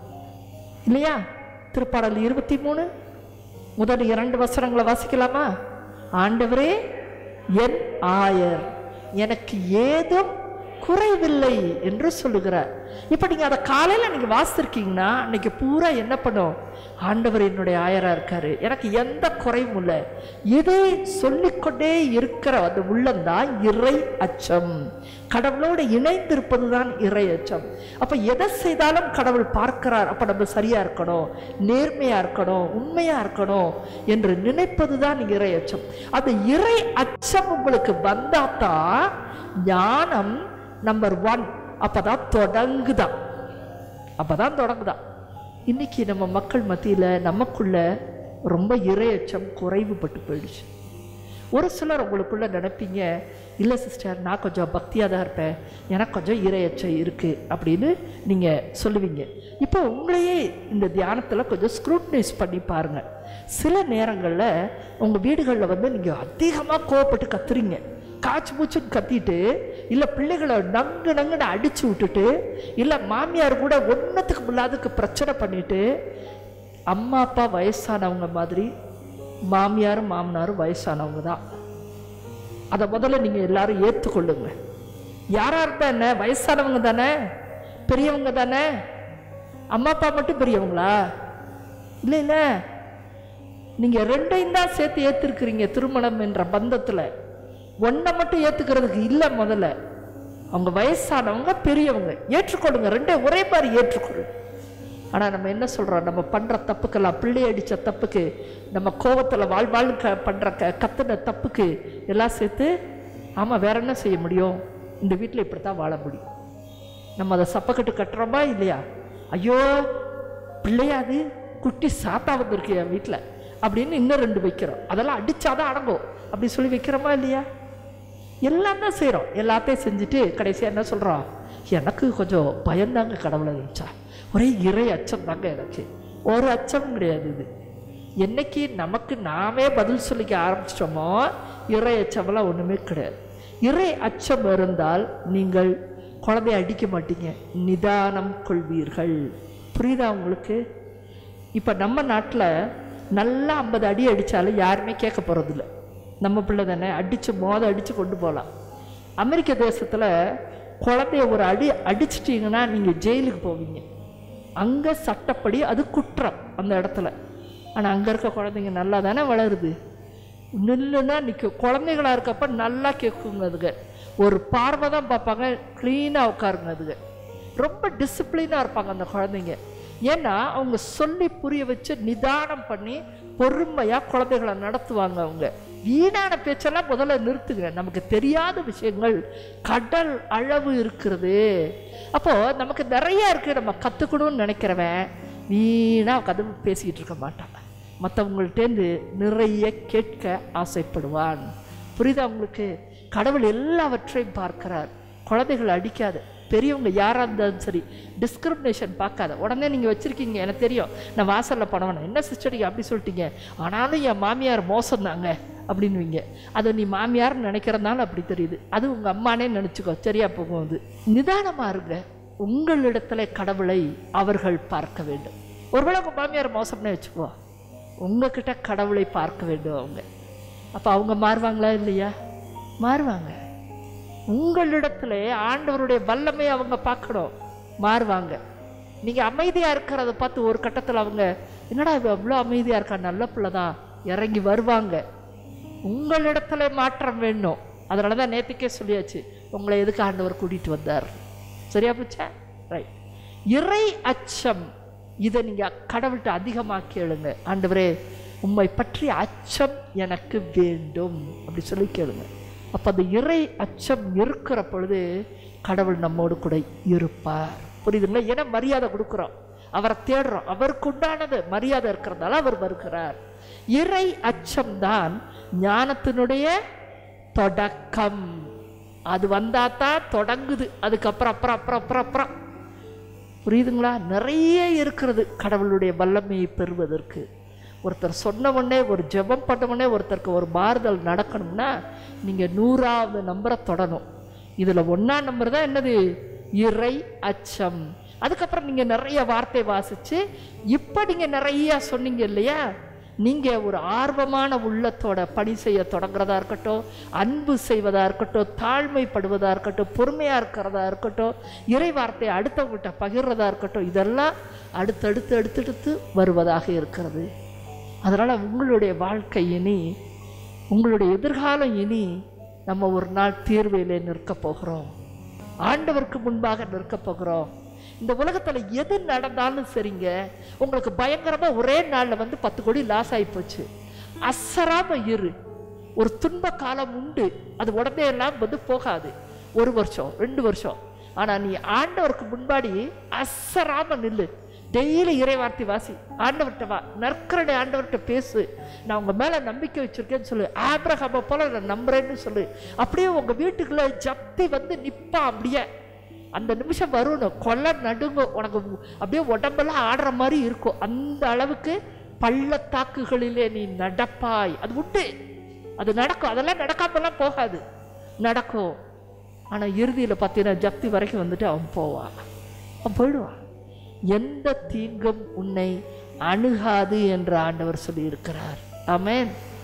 இல்லையா திருப்பாடல் இருபத்தி மூணு முதல் இரண்டு வசனங்களை வாசிக்கலாமா ஆண்டவரே என் ஆயர் எனக்கு ஏதும் குறைவில்லை என்று சொல்லுகிறார் இப்போ நீங்கள் அதை காலையில் நீங்கள் வாசிச்சிருக்கீங்கன்னா அன்னைக்கு பூரா என்ன பண்ணும் ஆண்டவர் என்னுடைய ஆயரா இருக்காரு எனக்கு எந்த குறையும் இல்லை இதை சொல்லிக்கொண்டே இருக்கிற அந்த உள்ளம்தான் இறை அச்சம் கடவுளோடு இணைந்திருப்பது தான் இறை அச்சம் அப்போ எதை செய்தாலும் கடவுள் பார்க்கிறார் அப்போ நம்ம சரியா இருக்கணும் நேர்மையா இருக்கணும் உண்மையா இருக்கணும் என்று நினைப்பது தான் இறை அச்சம் அந்த இறை அச்சம் உங்களுக்கு வந்தாதான் ஞானம் நம்பர் ஒன் அப்பதான் தொடங்குதான் அப்பதான் தொடங்குதான் இன்னைக்கு நம்ம மக்கள் மத்தியில நமக்குள்ள ரொம்ப இரையச்சம் குறைவுபட்டு போயிடுச்சு ஒரு சிலர் உங்களுக்குள்ள நினைப்பீங்க இல்லை சிஸ்டர் நான் கொஞ்சம் பக்தியாக தான் இருப்பேன் எனக்கு கொஞ்சம் இரையச்சம் இருக்குது அப்படின்னு நீங்கள் சொல்லுவீங்க இப்போ உங்களையே இந்த தியானத்தில் கொஞ்சம் ஸ்க்ரூட்னைஸ் பண்ணி பாருங்கள் சில நேரங்களில் உங்கள் வீடுகளில் வந்து நீங்கள் அதிகமாக கோவப்பட்டு கத்துறீங்க காய்ச்சி மூச்சுன்னு கத்திட்டு இல்லை பிள்ளைகளை நங்கு நங்குன்னு அடிச்சு விட்டுட்டு இல்லை மாமியார் கூட ஒன்றத்துக்கு முல்லாதுக்கு பிரச்சனை பண்ணிட்டு அம்மா அப்பா வயசானவங்க மாதிரி மாமியாரும் மாமனாரும் வயசானவங்க தான் அதை முதல்ல நீங்கள் எல்லாரும் ஏற்றுக்கொள்ளுங்க யாரா இருந்தா என்ன வயசானவங்க தானே பெரியவங்க தானே அம்மா அப்பா மட்டும் பெரியவங்களா இல்லை இல்லை நீங்க ரெண்டையும் தான் சேர்த்து ஏத்திருக்கிறீங்க திருமணம் என்ற பந்தத்துல ஒன்றை மட்டும் ஏத்துக்கிறதுக்கு இல்லை முதல்ல அவங்க வயசானவங்க பெரியவங்க ஏற்றுக்கொள்ளுங்க ரெண்டே ஒரே மாதிரி ஏற்றுக்கொள்ளுங்க ஆனா நம்ம என்ன சொல்றோம் நம்ம பண்ற தப்புக்கெல்லாம் பிள்ளை அடிச்ச தப்புக்கு நம்ம கோவத்துல வாழ் வாழ் க பண்ற க கத்துன தப்புக்கு எல்லாம் சேர்த்து ஆமா வேற என்ன செய்ய முடியும் இந்த வீட்டில் இப்படித்தான் வாழ முடியும் நம்ம அதை சப்பக்கட்டு கட்டுறோமா இல்லையா ஐயோ பிள்ளையாது குட்டி சாத்தா வந்திருக்கு என் வீட்டில் அப்படின்னு இன்னும் ரெண்டு வைக்கிறோம் அதெல்லாம் அடிச்சாதான் அடங்கும் அப்படி சொல்லி வைக்கிறோமா இல்லையா எல்லாம் தான் செய்கிறோம் எல்லாத்தையும் செஞ்சுட்டு கடைசியாக என்ன சொல்கிறோம் எனக்கு கொஞ்சம் பயந்தாங்க கடவுளை நினச்சா ஒரே இறை அச்சம் தாங்க எனக்கு ஒரு அச்சம் கிடையாது இது என்னைக்கு நமக்கு நாமே பதில் சொல்லிக்க ஆரம்பிச்சிட்டோமோ இறை அச்சமெல்லாம் ஒன்றுமே கிடையாது இறை அச்சம் இருந்தால் நீங்கள் குழந்தைய அடிக்க மாட்டீங்க நிதானம் கொள்வீர்கள் புரியுதா உங்களுக்கு இப்போ நம்ம நாட்டில் நல்லா ஐம்பது அடி அடித்தாலும் யாருமே கேட்க போகிறதில்ல நம்ம பிள்ளை தானே அடித்து மோத அடித்து கொண்டு போகலாம் அமெரிக்க தேசத்தில் குழந்தைய ஒரு அடி அடிச்சிட்டிங்கன்னா நீங்கள் ஜெயிலுக்கு போவீங்க அங்கே சட்டப்படி அது குற்றம் அந்த இடத்துல ஆனால் அங்கே இருக்க குழந்தைங்க நல்லா தானே வளருது நில்லுன்னா நிற்கும் குழந்தைகளா இருக்கப்ப நல்லா கேட்குங்க அதுங்க ஒரு பார்வை தான் பார்ப்பாங்க க்ளீனாக உட்காருங்க அதுங்க ரொம்ப டிசிப்ளினாக இருப்பாங்க அந்த குழந்தைங்க ஏன்னா அவங்க சொல்லி புரிய வச்சு நிதானம் பண்ணி பொறுமையாக குழந்தைகளை நடத்துவாங்க அவங்க வீணான பேச்செல்லாம் முதல்ல நிறுத்துங்க நமக்கு தெரியாத விஷயங்கள் கடல் அளவு இருக்கிறது அப்போ நமக்கு நிறைய இருக்கு நம்ம கற்றுக்கணும்னு நினைக்கிறவன் வீணாக கதை பேசிக்கிட்டு இருக்க மாட்டான் மற்றவங்கள்ட்டேருந்து நிறைய கேட்க ஆசைப்படுவான் புரியுதா உங்களுக்கு கடவுள் எல்லாவற்றையும் பார்க்கிறார் குழந்தைகள் அடிக்காது பெரியவங்க யாராக இருந்தாலும் சரி டிஸ்கிரிமினேஷன் பார்க்காத உடனே நீங்கள் வச்சுருக்கீங்க எனக்கு தெரியும் நான் வாசலில் பணவன என்ன சிஸ்டர் நீங்கள் அப்படி சொல்லிட்டீங்க ஆனாலும் என் மாமியார் மோசம் தாங்க அப்படின்னுவீங்க அது நீ மாமியார்னு நினைக்கிறதுனால அப்படி தெரியுது அது உங்கள் அம்மானே நினச்சிக்கோ சரியா போகும் அது நிதானமாக இருங்க உங்களிடத்துல கடவுளை அவர்கள் பார்க்க வேண்டும் ஒருவேளை உங்கள் மாமியார் மோசம்னே வச்சுக்கோ உங்ககிட்ட கடவுளை பார்க்க வேண்டும் அவங்க அப்போ அவங்க மாறுவாங்களா இல்லையா மாறுவாங்க உங்களிடத்துல ஆண்டவருடைய வல்லமை அவங்க பார்க்கணும் மாறுவாங்க நீங்கள் அமைதியாக இருக்கிறத பார்த்து ஒரு கட்டத்தில் அவங்க என்னடா இவ அவ்வளோ அமைதியாக இருக்கா நல்ல பிள்ளை தான் இறங்கி வருவாங்க உங்களிடத்துல மாற்றம் வேணும் அதனால தான் நேற்றுக்கே சொல்லியாச்சு உங்களை எதுக்கு ஆண்டவர் கூட்டிகிட்டு வந்தார் சரியா போச்சா ரைட் இறை அச்சம் இதை நீங்கள் கடவுள்கிட்ட அதிகமாக கேளுங்க ஆண்டவரே உம்மை பற்றி அச்சம் எனக்கு வேண்டும் அப்படி சொல்லி கேளுங்க அப்போ அந்த இறை அச்சம் இருக்கிற பொழுது கடவுள் நம்மோடு கூட இருப்பார் புரியுதுங்களா ஏன்னா மரியாதை கொடுக்குறோம் அவரை தேடுறோம் அவருக்கு உண்டானது மரியாதை இருக்கிறதால அவர் வருகிறார் இறை அச்சம்தான் ஞானத்தினுடைய தொடக்கம் அது வந்தா தான் தொடங்குது அதுக்கப்புறம் அப்புறம் அப்புறம் அப்புறம் அப்புறம் புரியுதுங்களா நிறைய இருக்கிறது கடவுளுடைய வல்லமையை பெறுவதற்கு ஒருத்தர் சொன்ன உடனே ஒரு ஜெபம் பண்ண உடனே ஒருத்தருக்கு ஒரு மாறுதல் நடக்கணும்னா நீங்கள் நூறாவது நம்பரை தொடணும் இதில் ஒன்றாம் நம்பர் தான் என்னது இறை அச்சம் அதுக்கப்புறம் நீங்கள் நிறைய வார்த்தை வாசித்து இப்போ நீங்கள் நிறையா சொன்னீங்க இல்லையா நீங்கள் ஒரு ஆர்வமான உள்ளத்தோட பணி செய்ய தொடங்குறதா இருக்கட்டும் அன்பு செய்வதா இருக்கட்டும் தாழ்மைப்படுவதா இருக்கட்டும் பொறுமையாக இருக்கிறதா இருக்கட்டும் இறை வார்த்தையை அடுத்தவங்ககிட்ட பகிர்றதா இருக்கட்டும் இதெல்லாம் அடுத்தடுத்து அடுத்தடுத்து வருவதாக இருக்கிறது அதனால் உங்களுடைய வாழ்க்கை இனி உங்களுடைய எதிர்காலம் இனி நம்ம ஒரு நாள் தீர்வையிலே நிற்க போகிறோம் ஆண்டவருக்கு முன்பாக நிற்க போகிறோம் இந்த உலகத்தில் எது நடந்தாலும் சரிங்க உங்களுக்கு பயங்கரமாக ஒரே நாளில் வந்து பத்து கோடி லாஸ் ஆகி போச்சு அசராம இரு ஒரு துன்ப காலம் உண்டு அது உடனே எல்லாம் வந்து போகாது ஒரு வருஷம் ரெண்டு வருஷம் ஆனால் நீ ஆண்டவருக்கு முன்பாடி அசராம நில்லு டெய்லி இறைவார்த்தை வாசி ஆண்டவர்கிட்ட வா நற்கரடை ஆண்டவர்கிட்ட பேசு நான் உங்க மேல நம்பிக்கை வச்சிருக்கேன்னு சொல்லு ஆப்ரஹாமை போல நான் நம்புறேன்னு சொல்லு அப்படியே உங்க வீட்டுக்குள்ள ஜப்தி வந்து நிப்பா அப்படியே அந்த நிமிஷம் வரணும் கொலை நடுங்கும் உனக்கு அப்படியே உடம்பெல்லாம் ஆடுற மாதிரி இருக்கும் அந்த அளவுக்கு பள்ளத்தாக்குகளிலே நீ நடப்பாய் அது உண்டு அது நடக்கும் அதெல்லாம் நடக்காமலாம் போகாது நடக்கும் ஆனால் இறுதியில் பார்த்தீங்கன்னா ஜப்தி வரைக்கும் வந்துட்டு அவன் போவான் அவன் போயிடுவான் எந்த தீங்கும் உன்னை அணுகாது என்று ஆண்டவர் சொல்லியிருக்கிறார் ஆமென்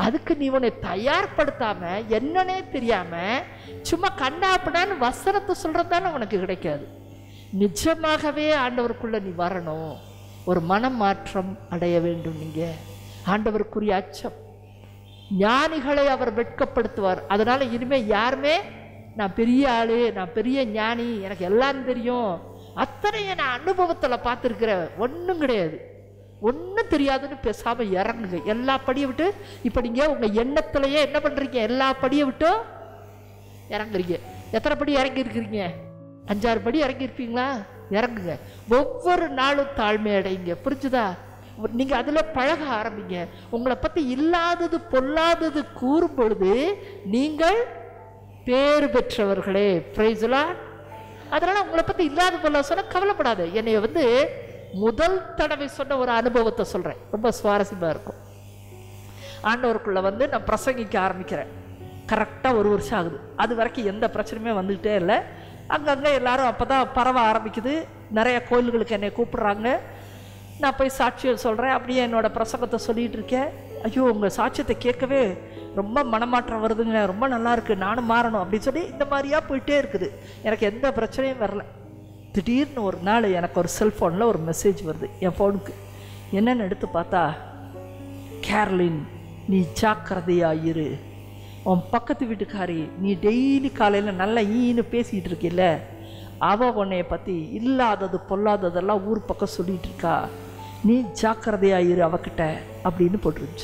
அதுக்கு நீ உன்னை தயார்படுத்தாம என்னன்னே தெரியாம சும்மா கண்ணாப்பிடான்னு வசனத்தை சொல்றது தானே உனக்கு கிடைக்காது நிஜமாகவே ஆண்டவருக்குள்ள நீ வரணும் ஒரு மனமாற்றம் அடைய வேண்டும் நீங்க ஆண்டவருக்குரிய அச்சம் ஞானிகளை அவர் வெட்கப்படுத்துவார் அதனால இனிமே யாருமே நான் பெரிய ஆளு நான் பெரிய ஞானி எனக்கு எல்லாம் தெரியும் அத்தனையும் நான் அனுபவத்தில் பார்த்துருக்கிறேன் ஒன்றும் கிடையாது ஒன்றும் தெரியாதுன்னு பேசாம இறங்குங்க எல்லா படியை விட்டு இப்போ நீங்கள் உங்கள் எண்ணத்திலேயே என்ன பண்ணுறீங்க எல்லா படியை விட்டும் இறங்குறீங்க எத்தனை படி இறங்கி இருக்கிறீங்க அஞ்சாறு படி இறங்கி இருப்பீங்களா இறங்குங்க ஒவ்வொரு நாளும் தாழ்மை அடைங்க புரிஞ்சுதா நீங்கள் அதில் பழக ஆரம்பிங்க உங்களை பற்றி இல்லாதது பொல்லாதது கூறும் பொழுது நீங்கள் பேறு பெற்றவர்களே பிரைஸ்லா அதனால் உங்களை பற்றி இல்லாத பொருளை சொன்ன கவலைப்படாத என்னைய வந்து முதல் தடவை சொன்ன ஒரு அனுபவத்தை சொல்கிறேன் ரொம்ப சுவாரஸ்யமாக இருக்கும் ஆண்டவருக்குள்ளே வந்து நான் பிரசங்கிக்க ஆரம்பிக்கிறேன் கரெக்டாக ஒரு வருஷம் ஆகுது அது வரைக்கும் எந்த பிரச்சனையுமே வந்துக்கிட்டே இல்லை அங்கங்கே எல்லாரும் அப்போ தான் பரவ ஆரம்பிக்குது நிறைய கோயில்களுக்கு என்னை கூப்பிடுறாங்க நான் போய் சாட்சியம் சொல்கிறேன் அப்படியே என்னோட பிரசங்கத்தை சொல்லிகிட்டு இருக்கேன் ஐயோ உங்கள் சாட்சியத்தை கேட்கவே ரொம்ப மனமாற்றம் வருதுங்க ரொம்ப நல்லா இருக்கு நானும் மாறணும் அப்படின்னு சொல்லி இந்த மாதிரியா போயிட்டே இருக்குது எனக்கு எந்த பிரச்சனையும் வரல திடீர்னு ஒரு நாள் எனக்கு ஒரு செல்ஃபோனில் ஒரு மெசேஜ் வருது என் ஃபோனுக்கு என்னென்னு எடுத்து பார்த்தா கேர்லின் நீ ஜாக்கிரதையா இரு உன் பக்கத்து வீட்டுக்காரி நீ டெய்லி காலையில் நல்லா ஈன்னு பேசிகிட்டு இருக்கில்ல அவ உன்னைய பற்றி இல்லாதது பொல்லாததெல்லாம் ஊர் பக்கம் சொல்லிட்டு இருக்கா நீ ஜாக்கிரதையா இரு அவகிட்ட அப்படின்னு போட்டுருந்துச்சு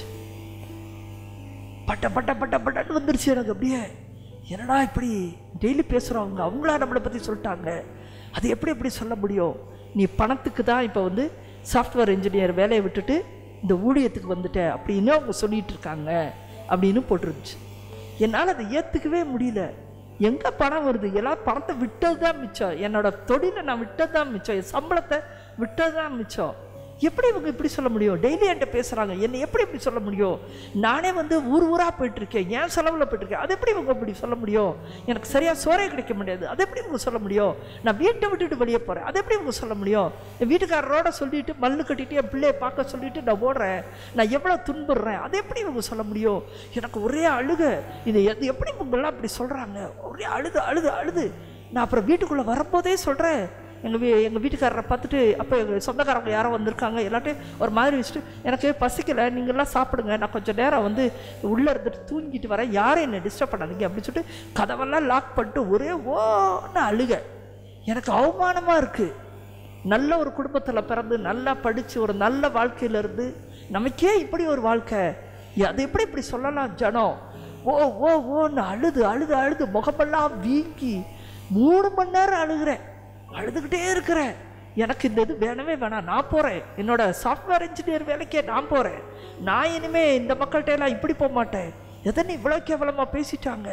பட்ட பட்ட பட்ட பட்டன்னு வந்துருச்சு எனக்கு அப்படியே என்னடா இப்படி டெய்லி பேசுகிறவங்க அவங்களா நம்மளை பற்றி சொல்லிட்டாங்க அது எப்படி எப்படி சொல்ல முடியும் நீ பணத்துக்கு தான் இப்போ வந்து சாஃப்ட்வேர் இன்ஜினியர் வேலையை விட்டுட்டு இந்த ஊழியத்துக்கு வந்துட்ட அப்படின்னு அவங்க சொல்லிட்டு இருக்காங்க அப்படின்னு போட்டுருந்துச்சு என்னால் அதை ஏற்றுக்கவே முடியல எங்கே பணம் வருது எல்லாம் பணத்தை விட்டது தான் மிச்சம் என்னோட தொழிலை நான் விட்டது தான் மிச்சம் என் சம்பளத்தை விட்டது தான் மிச்சம் எப்படி இவங்க இப்படி சொல்ல முடியும் டெய்லி என்கிட்ட பேசுகிறாங்க என்னை எப்படி இப்படி சொல்ல முடியும் நானே வந்து ஊர் ஊராக போயிட்டுருக்கேன் ஏன் செலவில் போயிட்டுருக்கேன் அது எப்படி இவங்க இப்படி சொல்ல முடியும் எனக்கு சரியாக சோறே கிடைக்க முடியாது அது எப்படி இவங்க சொல்ல முடியும் நான் வீட்டை விட்டுட்டு வெளியே போகிறேன் அது எப்படி இவங்க சொல்ல முடியும் என் வீட்டுக்காரரோட சொல்லிட்டு மல்லு கட்டிட்டு என் பிள்ளையை பார்க்க சொல்லிட்டு நான் ஓடுறேன் நான் எவ்வளோ துன்புறேன் அது எப்படி இவங்க சொல்ல முடியும் எனக்கு ஒரே அழுக இது எது எப்படி இவங்கெல்லாம் இப்படி சொல்கிறாங்க ஒரே அழுது அழுது அழுது நான் அப்புறம் வீட்டுக்குள்ளே வரும்போதே சொல்கிறேன் எங்கள் வீ எங்கள் வீட்டுக்காரரை பார்த்துட்டு அப்போ எங்கள் சொந்தக்காரங்க யாரோ வந்திருக்காங்க எல்லாத்தையும் ஒரு மாதிரி வச்சுட்டு எனக்கு பசிக்கலை நீங்கள்லாம் சாப்பிடுங்க நான் கொஞ்சம் நேரம் வந்து உள்ளே இருந்துட்டு தூங்கிட்டு வரேன் யாரும் என்னை டிஸ்டர்ப் பண்ணாதீங்க அப்படின்னு சொல்லிட்டு கதவெல்லாம் லாக் பண்ணிட்டு ஒரே ஓன்னு அழுக எனக்கு அவமானமாக இருக்குது நல்ல ஒரு குடும்பத்தில் பிறந்து நல்லா படித்து ஒரு நல்ல வாழ்க்கையில இருந்து நமக்கே இப்படி ஒரு வாழ்க்கை அது எப்படி இப்படி சொல்லலாம் ஜனம் ஓ ஓ ஓன்னு அழுது அழுது அழுது முகமெல்லாம் வீங்கி மூணு மணி நேரம் அழுகிறேன் அழுதுகிட்டே இருக்கிறேன் எனக்கு இந்த இது வேணவே வேணாம் நான் போகிறேன் என்னோட சாஃப்ட்வேர் இன்ஜினியர் வேலைக்கே நான் போகிறேன் நான் இனிமே இந்த மக்கள்கிட்ட எல்லாம் இப்படி போக மாட்டேன் எதனை இவ்வளோ கேவலமாக பேசிட்டாங்க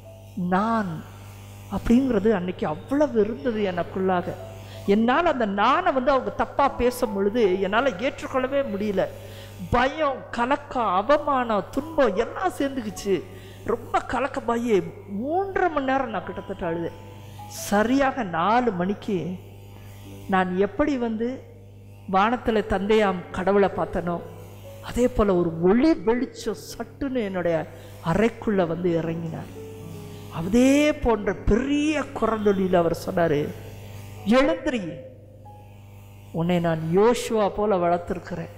நான் அப்படிங்கிறது அன்னைக்கு அவ்வளவு இருந்தது எனக்குள்ளாக என்னால் அந்த நானை வந்து அவங்க தப்பாக பேசும் பொழுது என்னால் ஏற்றுக்கொள்ளவே முடியல பயம் கலக்கம் அவமானம் துன்பம் எல்லாம் சேர்ந்துக்குச்சு ரொம்ப கலக்கமாயி மூன்றரை மணி நேரம் நான் கிட்டத்தட்ட அழுதேன் சரியாக நாலு மணிக்கு நான் எப்படி வந்து வானத்தில் தந்தையாம் கடவுளை பார்த்தனோ அதே போல் ஒரு ஒளி வெளிச்சம் சட்டுன்னு என்னுடைய அறைக்குள்ளே வந்து இறங்கினார் அதே போன்ற பெரிய குரலொலியில் அவர் சொன்னார் எழுந்திரி உன்னை நான் யோசுவா போல வளர்த்துருக்கிறேன்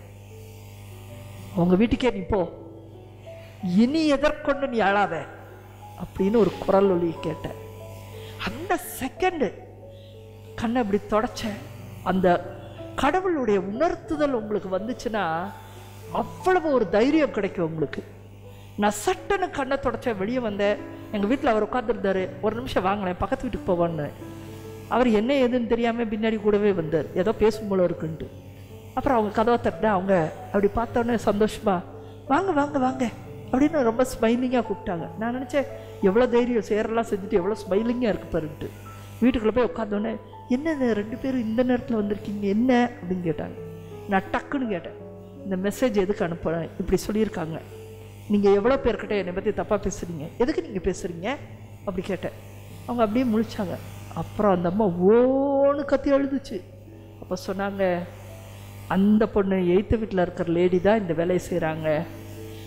உங்கள் வீட்டுக்கே நீ போ இனி எதற்கொண்டு நீ அழாத அப்படின்னு ஒரு குரல் ஒலி கேட்டேன் அந்த செகண்டு கண்ணை இப்படி தொடச்சேன் அந்த கடவுளுடைய உணர்த்துதல் உங்களுக்கு வந்துச்சுன்னா அவ்வளவு ஒரு தைரியம் கிடைக்கும் உங்களுக்கு நான் சட்டுன்னு கண்ணை தொடச்சேன் வெளியே வந்தேன் எங்கள் வீட்டில் அவர் உட்காந்துருந்தாரு ஒரு நிமிஷம் வாங்கினேன் பக்கத்து வீட்டுக்கு போவான்னு அவர் என்ன ஏதுன்னு தெரியாமல் பின்னாடி கூடவே வந்தார் ஏதோ பேசும் போல இருக்குன்ட்டு அப்புறம் அவங்க கதவை தட்டினா அவங்க அப்படி பார்த்தோன்னே சந்தோஷமா வாங்க வாங்க வாங்க அப்படின்னு ரொம்ப ஸ்மைலிங்காக கூப்பிட்டாங்க நான் நினச்சேன் எவ்வளோ தைரியம் சேரெல்லாம் செஞ்சுட்டு எவ்வளோ ஸ்மைலிங்காக இருக்கு பாருன்ட்டு வீட்டுக்குள்ளே போய் உட்காந்தோடனே என்ன இந்த ரெண்டு பேரும் இந்த நேரத்தில் வந்திருக்கீங்க என்ன அப்படின்னு கேட்டாங்க நான் டக்குன்னு கேட்டேன் இந்த மெசேஜ் எதுக்கு அனுப்புகிறேன் இப்படி சொல்லியிருக்காங்க நீங்கள் எவ்வளோ பேர்கிட்ட என்னை பற்றி தப்பாக பேசுகிறீங்க எதுக்கு நீங்கள் பேசுகிறீங்க அப்படி கேட்டேன் அவங்க அப்படியே முழிச்சாங்க அப்புறம் அந்த அம்மா ஓன்னு கத்தி அழுதுச்சு அப்போ சொன்னாங்க அந்த பொண்ணு எய்த்த வீட்டில் இருக்கிற லேடி தான் இந்த வேலையை செய்கிறாங்க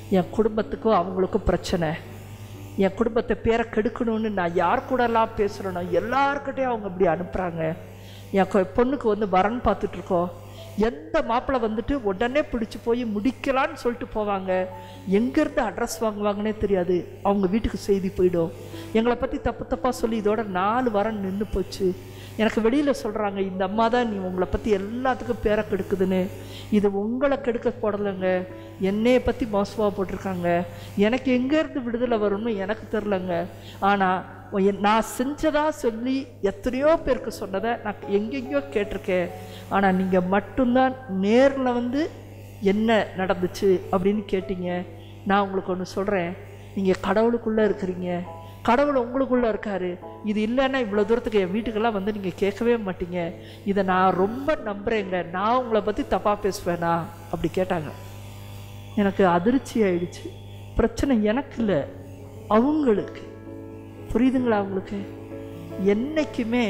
என் குடும்பத்துக்கும் அவங்களுக்கும் பிரச்சனை என் குடும்பத்தை பேரை கெடுக்கணும்னு நான் யார் கூடலாம் பேசுகிறேனோ எல்லாருக்கிட்டையும் அவங்க இப்படி அனுப்புகிறாங்க என் கொ- பொண்ணுக்கு வந்து வரன் பார்த்துட்டு இருக்கோம் எந்த மாப்பிள்ளை வந்துட்டு உடனே பிடிச்சி போய் முடிக்கலான்னு சொல்லிட்டு போவாங்க எங்கேருந்து அட்ரஸ் வாங்குவாங்கன்னே தெரியாது அவங்க வீட்டுக்கு செய்தி போயிடும் எங்களை பற்றி தப்பு தப்பாக சொல்லி இதோட நாலு வாரம் நின்று போச்சு எனக்கு வெளியில் சொல்கிறாங்க இந்த அம்மா தான் நீ உங்களை பற்றி எல்லாத்துக்கும் பேரை கெடுக்குதுன்னு இது உங்களை கெடுக்க போடலைங்க என்னையை பற்றி மோசமாக போட்டிருக்காங்க எனக்கு எங்கேருந்து விடுதலை வரும்னு எனக்கு தெரிலங்க ஆனால் நான் செஞ்சதா சொல்லி எத்தனையோ பேருக்கு சொன்னதை நான் எங்கெங்கேயோ கேட்டிருக்கேன் ஆனால் நீங்கள் மட்டும்தான் நேரில் வந்து என்ன நடந்துச்சு அப்படின்னு கேட்டீங்க நான் உங்களுக்கு ஒன்று சொல்கிறேன் நீங்கள் கடவுளுக்குள்ளே இருக்கிறீங்க கடவுள் உங்களுக்குள்ளே இருக்காரு இது இல்லைன்னா இவ்வளோ தூரத்துக்கு என் வீட்டுக்கெல்லாம் வந்து நீங்கள் கேட்கவே மாட்டீங்க இதை நான் ரொம்ப நம்புகிறேங்க நான் உங்களை பற்றி தப்பாக பேசுவேனா அப்படி கேட்டாங்க எனக்கு அதிர்ச்சி ஆயிடுச்சு பிரச்சனை எனக்கு இல்லை அவங்களுக்கு புரியுதுங்களா அவங்களுக்கு என்னைக்குமே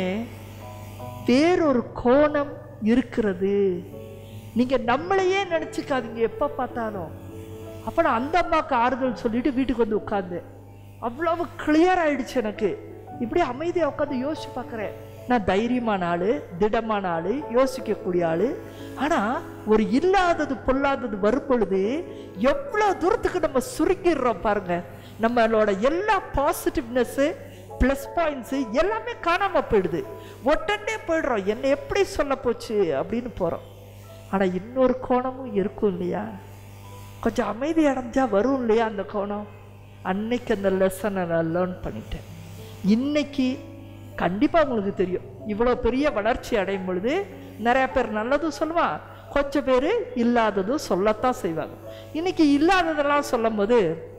வேறொரு கோணம் இருக்கிறது நீங்கள் நம்மளையே நினச்சிக்காதீங்க எப்போ பார்த்தாலும் அப்போ நான் அந்த அம்மாவுக்கு ஆறுதல் சொல்லிட்டு வீட்டுக்கு வந்து உட்காந்தேன் அவ்வளவு கிளியர் ஆயிடுச்சு எனக்கு இப்படி அமைதியாக உட்காந்து யோசிச்சு பார்க்குறேன் நான் தைரியமான ஆள் திடமான ஆள் யோசிக்கக்கூடிய ஆள் ஆனால் ஒரு இல்லாதது பொல்லாதது வரும் பொழுது எவ்வளோ தூரத்துக்கு நம்ம சுருங்கிடுறோம் பாருங்க நம்மளோட எல்லா பாசிட்டிவ்னஸ்ஸு ப்ளஸ் பாயிண்ட்ஸு எல்லாமே காணாமல் போயிடுது உடனே போயிடுறோம் என்னை எப்படி சொல்ல போச்சு அப்படின்னு போகிறோம் ஆனால் இன்னொரு கோணமும் இருக்கும் இல்லையா கொஞ்சம் அமைதி அடைஞ்சா வரும் இல்லையா அந்த கோணம் அன்னைக்கு அந்த லெசனை நான் லேர்ன் பண்ணிட்டேன் இன்னைக்கு கண்டிப்பாக உங்களுக்கு தெரியும் இவ்வளோ பெரிய வளர்ச்சி அடையும் பொழுது நிறைய பேர் நல்லதும் சொல்லுவான் கொஞ்சம் பேர் இல்லாததும் சொல்லத்தான் செய்வாங்க இன்னைக்கு இல்லாததெல்லாம் சொல்லும்போது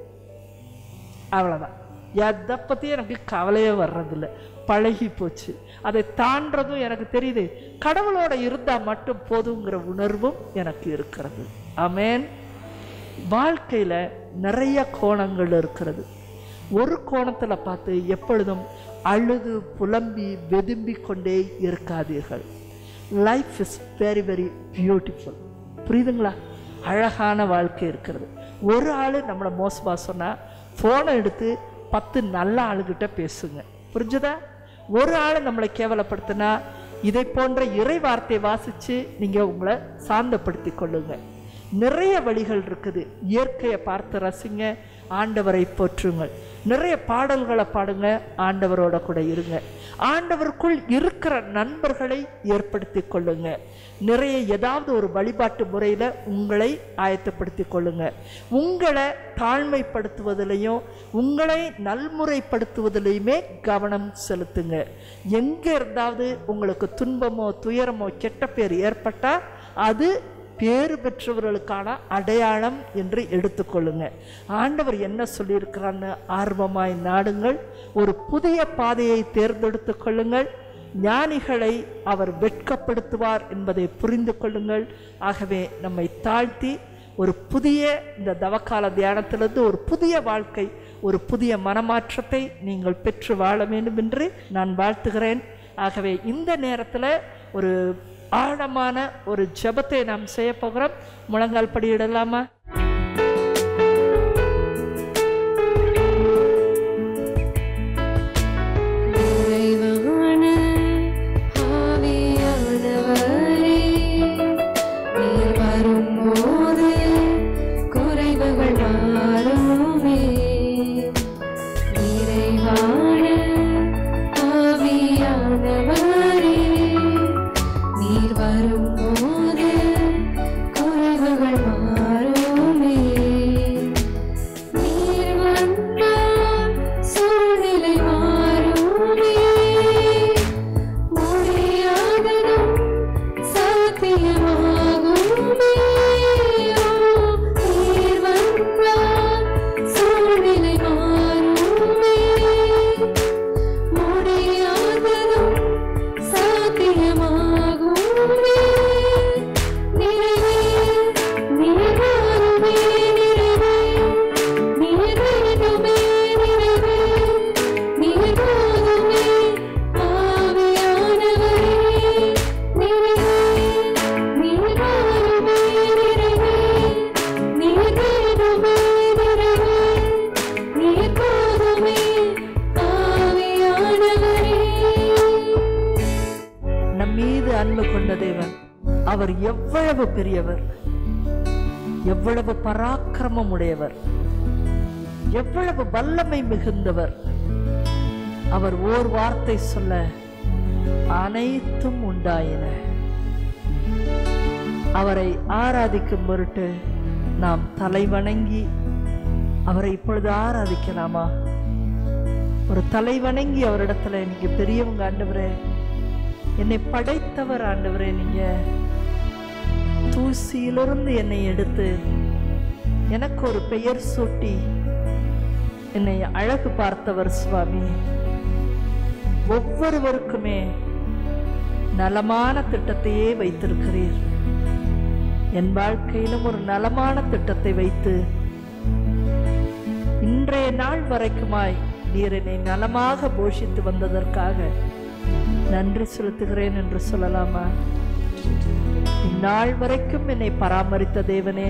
அவ்வளோதான் எதை பற்றி எனக்கு கவலையே வர்றதில்ல பழகி போச்சு அதை தாண்டதும் எனக்கு தெரியுது கடவுளோட இருந்தால் மட்டும் போதுங்கிற உணர்வும் எனக்கு இருக்கிறது ஆமென் வாழ்க்கையில் நிறைய கோணங்கள் இருக்கிறது ஒரு கோணத்தில் பார்த்து எப்பொழுதும் அழுது புலம்பி வெதும்பி கொண்டே இருக்காதீர்கள் life is very very beautiful புரியுதுங்களா அழகான வாழ்க்கை இருக்கிறது ஒரு ஆள் நம்மளை மோசமாக சொன்னால் ஃபோனை எடுத்து பத்து நல்ல ஆளுகிட்ட பேசுங்க புரிஞ்சுதா ஒரு ஆள் நம்மளை கேவலப்படுத்தினா இதை போன்ற இறை வார்த்தை வாசித்து நீங்கள் உங்களை சாந்தப்படுத்தி கொள்ளுங்க நிறைய வழிகள் இருக்குது இயற்கையை பார்த்து ரசிங்க ஆண்டவரை போற்றுங்கள் நிறைய பாடல்களை பாடுங்க ஆண்டவரோட கூட இருங்க ஆண்டவருக்குள் இருக்கிற நண்பர்களை ஏற்படுத்தி கொள்ளுங்க நிறைய ஏதாவது ஒரு வழிபாட்டு முறையில் உங்களை ஆயத்தப்படுத்தி கொள்ளுங்க உங்களை தாழ்மைப்படுத்துவதிலையும் உங்களை நல்முறைப்படுத்துவதிலையுமே கவனம் செலுத்துங்க எங்கே இருந்தாவது உங்களுக்கு துன்பமோ துயரமோ கெட்ட பேர் ஏற்பட்டால் அது பேறு பெற்றவர்களுக்கான அடையாளம் என்று எடுத்துக்கொள்ளுங்க ஆண்டவர் என்ன சொல்லியிருக்கிறான்னு ஆர்வமாய் நாடுங்கள் ஒரு புதிய பாதையை தேர்ந்தெடுத்து கொள்ளுங்கள் ஞானிகளை அவர் வெட்கப்படுத்துவார் என்பதை புரிந்து கொள்ளுங்கள் ஆகவே நம்மை தாழ்த்தி ஒரு புதிய இந்த தவக்கால தியானத்திலிருந்து ஒரு புதிய வாழ்க்கை ஒரு புதிய மனமாற்றத்தை நீங்கள் பெற்று வாழ வேண்டும் என்று நான் வாழ்த்துகிறேன் ஆகவே இந்த நேரத்தில் ஒரு ஆழமான ஒரு ஜெபத்தை நாம் செய்ய போகிறோம் முழங்கால் படியிடலாமா இறைவன ஆவியானவரே, நீர் வரும்போது குறைவுகள் மாறுமே. இறைவான ஆவியானவரே, நீர் வரும்போது குறைவுகள் மாறுமே அவர் எவ்வளவு பெரியவர் எவ்வளவு பராக்கிரமம் உடையவர் எவ்வளவு வல்லமை மிகுந்தவர் அவர் ஓர் வார்த்தை சொல்ல அனைத்தும் உண்டாயின அவரை ஆராதிக்கும் பொருட்டு நாம் தலை வணங்கி அவரை இப்பொழுது ஆராதிக்கலாமா ஒரு தலை வணங்கி அவரிடத்துல நீங்க பெரியவங்க ஆண்டவரே என்னை படைத்தவர் ஆண்டவரே நீங்க தூசியிலிருந்து என்னை எடுத்து எனக்கு ஒரு பெயர் சூட்டி என்னை அழகு பார்த்தவர் சுவாமி ஒவ்வொருவருக்குமே நலமான திட்டத்தையே வைத்திருக்கிறீர் என் வாழ்க்கையிலும் ஒரு நலமான திட்டத்தை வைத்து இன்றைய நாள் வரைக்குமாய் நீர் என்னை நலமாக போஷித்து வந்ததற்காக நன்றி செலுத்துகிறேன் என்று சொல்லலாமா இந்நாள் வரைக்கும் என்னை பராமரித்த தேவனே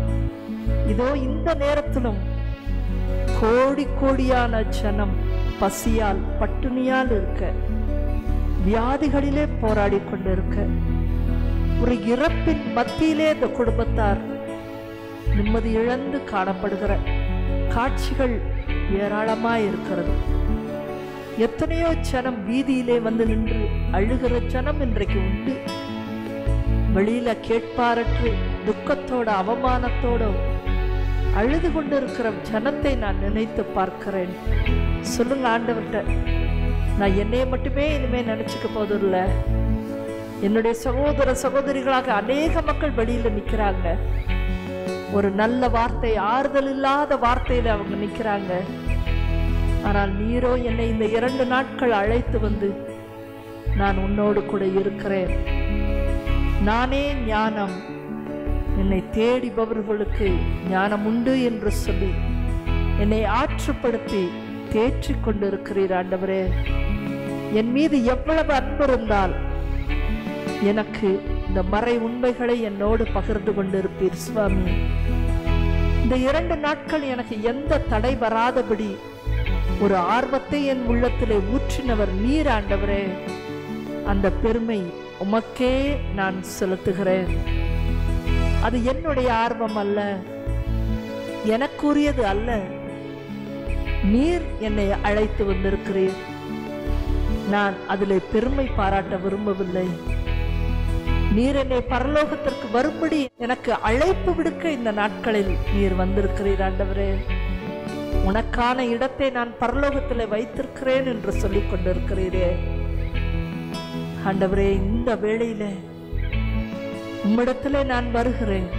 இதோ இந்த நேரத்திலும் கோடி கோடியான ஜனம் பசியால் பட்டினியால் இருக்க வியாதிகளிலே போராடி கொண்டிருக்க ஒரு இறப்பின் மத்தியிலே இந்த குடும்பத்தார் நிம்மதி இழந்து காணப்படுகிற காட்சிகள் ஏராளமாய் இருக்கிறது எத்தனையோ ஜனம் வீதியிலே வந்து நின்று அழுகிற ஜனம் இன்றைக்கு உண்டு வெளியில கேட்பாரற்று துக்கத்தோட அவமானத்தோட அழுது கொண்டிருக்கிற ஜனத்தை நான் நினைத்து பார்க்கிறேன் சொல்லுங்க ஆண்டவர்கிட்ட நான் என்னைய மட்டுமே இனிமே நினைச்சுக்க போதில்ல என்னுடைய சகோதர சகோதரிகளாக அநேக மக்கள் வெளியில நிக்கிறாங்க ஒரு நல்ல வார்த்தை ஆறுதல் இல்லாத வார்த்தையில அவங்க நிக்கிறாங்க ஆனால் நீரோ என்னை இந்த இரண்டு நாட்கள் அழைத்து வந்து நான் உன்னோடு கூட இருக்கிறேன் நானே ஞானம் என்னை தேடிபவர்களுக்கு ஞானம் உண்டு என்று சொல்லி என்னை ஆற்றுப்படுத்தி தேற்றிக் கொண்டிருக்கிறீர் ஆண்டவரே என் மீது எவ்வளவு அன்பு இருந்தால் எனக்கு இந்த மறை உண்மைகளை என்னோடு பகிர்ந்து கொண்டிருப்பீர் சுவாமி இந்த இரண்டு நாட்கள் எனக்கு எந்த தடை வராதபடி ஒரு ஆர்வத்தை என் உள்ளத்திலே ஊற்றினவர் நீர் ஆண்டவரே அந்த பெருமை உமக்கே நான் செலுத்துகிறேன் அது என்னுடைய ஆர்வம் அல்ல எனக்குரியது அல்ல நீர் என்னை அழைத்து வந்திருக்கிறீர் நான் அதிலே பெருமை பாராட்ட விரும்பவில்லை நீர் என்னை பரலோகத்திற்கு வரும்படி எனக்கு அழைப்பு விடுக்க இந்த நாட்களில் நீர் வந்திருக்கிறீர் ஆண்டவரே உனக்கான இடத்தை நான் பரலோகத்திலே வைத்திருக்கிறேன் என்று சொல்லிக் கொண்டிருக்கிறீரே ஆண்டவரே இந்த வேளையில உம்மிடத்திலே நான் வருகிறேன்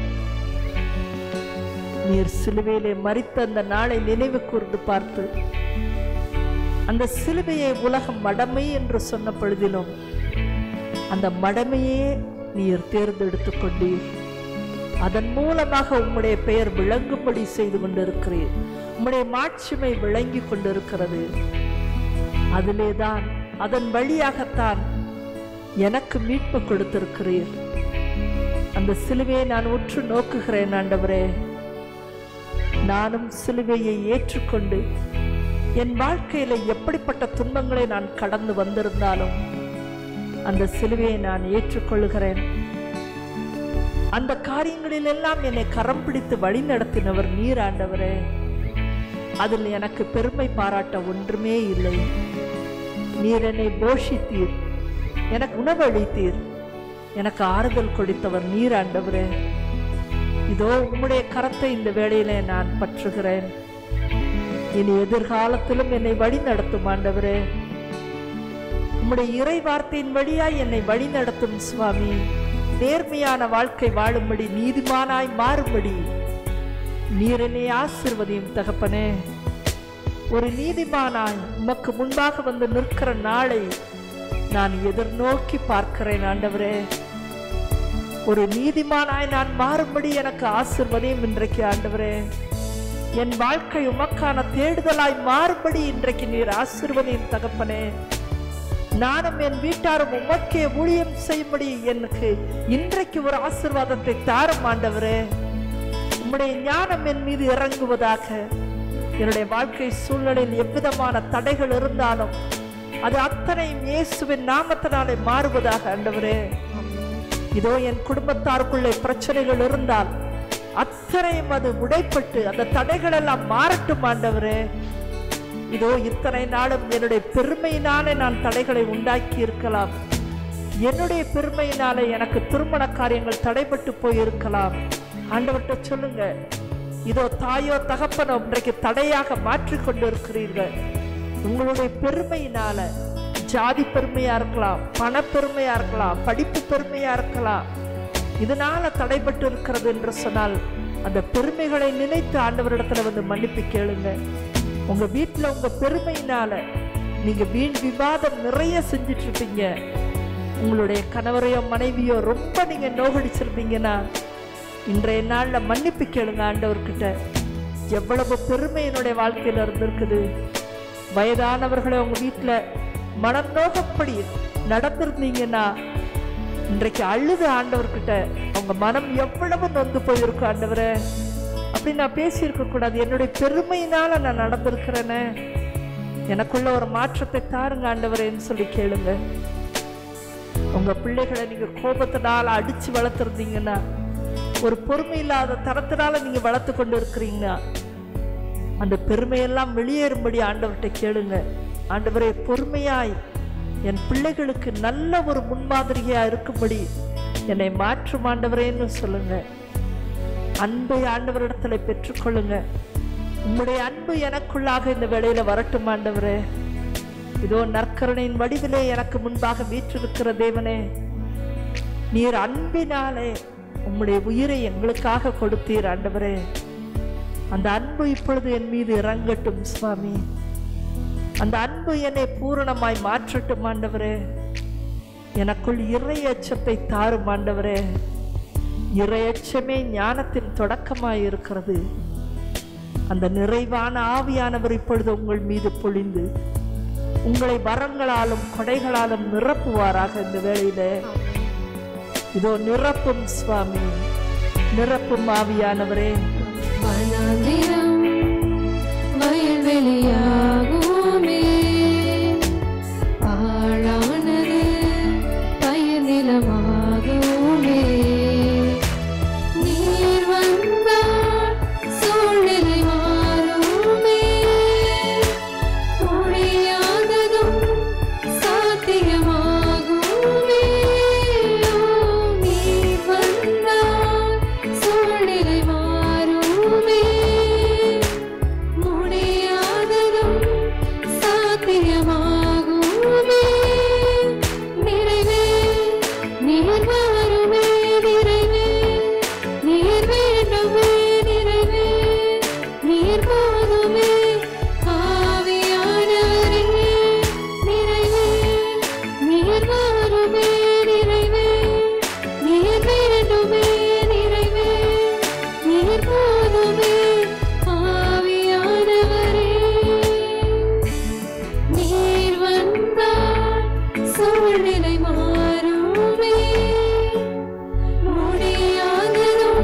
நீர் சிலுவையிலே மறித்த அந்த நாளை நினைவு கூர்ந்து பார்த்து அந்த சிலுவையை உலகம் மடமை என்று சொன்ன பொழுதிலும் அந்த மடமையே நீர் தேர்ந்தெடுத்துக் கொண்டீர் அதன் மூலமாக உம்முடைய பெயர் விளங்கும்படி செய்து கொண்டிருக்கிறீர் உம்முடைய மாட்சிமை விளங்கி கொண்டிருக்கிறது அதிலேதான் அதன் வழியாகத்தான் எனக்கு மீட்பு கொடுத்திருக்கிறீர் அந்த சிலுவையை நான் உற்று நோக்குகிறேன் ஆண்டவரே நானும் சிலுவையை ஏற்றுக்கொண்டு என் வாழ்க்கையில எப்படிப்பட்ட துன்பங்களை நான் கடந்து வந்திருந்தாலும் அந்த சிலுவையை நான் ஏற்றுக்கொள்கிறேன் அந்த காரியங்களில் எல்லாம் என்னை கரம் பிடித்து வழி நடத்தினவர் நீர் ஆண்டவரே அதில் எனக்கு பெருமை பாராட்ட ஒன்றுமே இல்லை நீர் என்னை போஷித்தீர் எனக்கு உணவளித்தீர் எனக்கு ஆறுதல் கொடுத்தவர் நீர் ஆண்டவரே இதோ உம்முடைய கரத்தை இந்த வேளையிலே நான் பற்றுகிறேன் இனி எதிர்காலத்திலும் என்னை வழி நடத்தும் ஆண்டவரே உம்முடைய இறை வார்த்தையின் வழியாய் என்னை வழி நடத்தும் சுவாமி நேர்மையான வாழ்க்கை வாழும்படி நீதிமானாய் மாறும்படி நீர் என்னை ஆசிர்வதியும் தகப்பனே ஒரு நீதிமானாய் உமக்கு முன்பாக வந்து நிற்கிற நாளை நான் எதிர்நோக்கி பார்க்கிறேன் ஆண்டவரே ஒரு நீதிமானாய் நான் மாறும்படி எனக்கு ஆசிர்வதியும் இன்றைக்கு ஆண்டவரே என் வாழ்க்கை உமக்கான தேடுதலாய் மாறும்படி இன்றைக்கு நீர் ஆசிர்வதியும் தகப்பனே நானும் என் வீட்டாரும் உமக்கே ஊழியம் செய்யும்படி எனக்கு இன்றைக்கு ஒரு ஆசிர்வாதத்தை தாரும் ஆண்டவரே உம்முடைய ஞானம் என் மீது இறங்குவதாக என்னுடைய வாழ்க்கை சூழ்நிலையில் எவ்விதமான தடைகள் இருந்தாலும் அது அத்தனையும் இயேசுவின் நாமத்தினாலே மாறுவதாக ஆண்டவரே இதோ என் குடும்பத்தாருக்குள்ளே பிரச்சனைகள் இருந்தால் அத்தனையும் அது உடைப்பட்டு அந்த தடைகள் எல்லாம் மாறட்டும் ஆண்டவரே இதோ இத்தனை நாளும் என்னுடைய பெருமையினாலே நான் தடைகளை உண்டாக்கி இருக்கலாம் என்னுடைய பெருமையினாலே எனக்கு திருமண காரியங்கள் தடைபட்டு போயிருக்கலாம் ஆண்டவர்கிட்ட சொல்லுங்க இதோ தாயோ தகப்பனோ இன்றைக்கு தடையாக மாற்றிக் கொண்டு இருக்கிறீர்கள் உங்களுடைய பெருமையினால ஜாதி பெருமையா இருக்கலாம் பண பெருமையா இருக்கலாம் படிப்பு பெருமையா இருக்கலாம் இதனால தடைபட்டு இருக்கிறது என்று சொன்னால் அந்த பெருமைகளை நினைத்து ஆண்டவரிடத்துல வந்து மன்னிப்பு கேளுங்க உங்க வீட்டுல உங்க பெருமையினால நீங்க வீண் விவாதம் நிறைய செஞ்சிட்டு இருப்பீங்க உங்களுடைய கணவரையோ மனைவியோ ரொம்ப நீங்க நோகடிச்சிருந்தீங்கன்னா இன்றைய நாள்ல மன்னிப்பு கேளுங்க ஆண்டவர்கிட்ட எவ்வளவு பெருமை என்னுடைய வாழ்க்கையில இருந்திருக்குது வயதானவர்களை உங்க வீட்டுல மனம் நோகப்படி நடந்திருந்தீங்கன்னா இன்றைக்கு அழுது ஆண்டவர்கிட்ட அவங்க மனம் எவ்வளவு நொந்து போயிருக்கும் ஆண்டவரே அப்படி நான் பேசியிருக்க கூடாது என்னுடைய பெருமையினால நான் நடந்திருக்கிறேனே எனக்குள்ள ஒரு மாற்றத்தை தாருங்க ஆண்டவரேன்னு சொல்லி கேளுங்க உங்க பிள்ளைகளை நீங்க கோபத்தினால அடிச்சு வளர்த்துருந்தீங்கன்னா ஒரு பொறுமை இல்லாத தரத்தினால நீங்க வளர்த்து கொண்டு இருக்கிறீங்க அந்த பெருமையெல்லாம் வெளியேறும்படி ஆண்டவர்கிட்ட கேளுங்க ஆண்டவரே பொறுமையாய் என் பிள்ளைகளுக்கு நல்ல ஒரு முன்மாதிரியா இருக்கும்படி என்னை மாற்றும் ஆண்டவரேன்னு சொல்லுங்க அன்பை ஆண்டவரிடத்துல பெற்றுக்கொள்ளுங்க உம்முடைய அன்பு எனக்குள்ளாக இந்த வேளையில வரட்டும் ஆண்டவரே இதோ நற்கருணையின் வடிவிலே எனக்கு முன்பாக வீற்றிருக்கிற தேவனே நீர் அன்பினாலே உம்முடைய உயிரை எங்களுக்காக கொடுத்தீர் ஆண்டவரே அந்த அன்பு இப்பொழுது என் மீது இறங்கட்டும் சுவாமி அந்த அன்பு என்னை பூரணமாய் மாற்றட்டும் ஆண்டவரே எனக்குள் இறை அச்சத்தை தாரும் ஆண்டவரே இறை அச்சமே ஞானத்தின் தொடக்கமாய் இருக்கிறது அந்த நிறைவான ஆவியானவர் இப்பொழுது உங்கள் மீது பொழிந்து உங்களை வரங்களாலும் கொடைகளாலும் நிரப்புவாராக இந்த வேளையிலே இதோ நிரப்பும் சுவாமி நிரப்பும் ஆவியானவரே வனாந்திரம் வயல்வெளியாகுமே பாழானது பயிர் நிலமாகுமே நீர் வந்தால் சூழ்நிலை மாறுமே முடியாததும் சாத்தியமாகுமே நீர் வந்தால் சூழ்நிலை மாறுமே முடியாததும் சாத்தியமாகுமே நிறைவே நீர் வருமே நிறைவே நீர் வேண்டுமே நிறைவே நீர் போதுமே ஆவியானவரே நிறைவே நீர் வருமே நிறைவே நீர் வேண்டுமே நிறைவே நீர் போதுமே ஆவியானவரே நீர் வந்தால் சூழ்நிலை மாறுமே முடியாததும்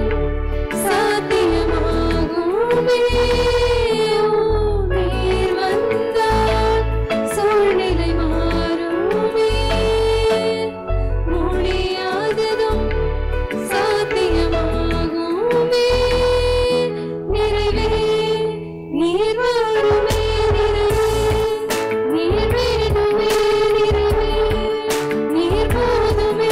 சாத்தியமாகுமே நீர் வந்தால் சூழ்நிலை மாறுமே முடியாததும் சாத்தியமாகுமே நிறைவே நீர் வருமே நிறைவே நீர் வேண்டுமே நிறைவே நீர் போதுமே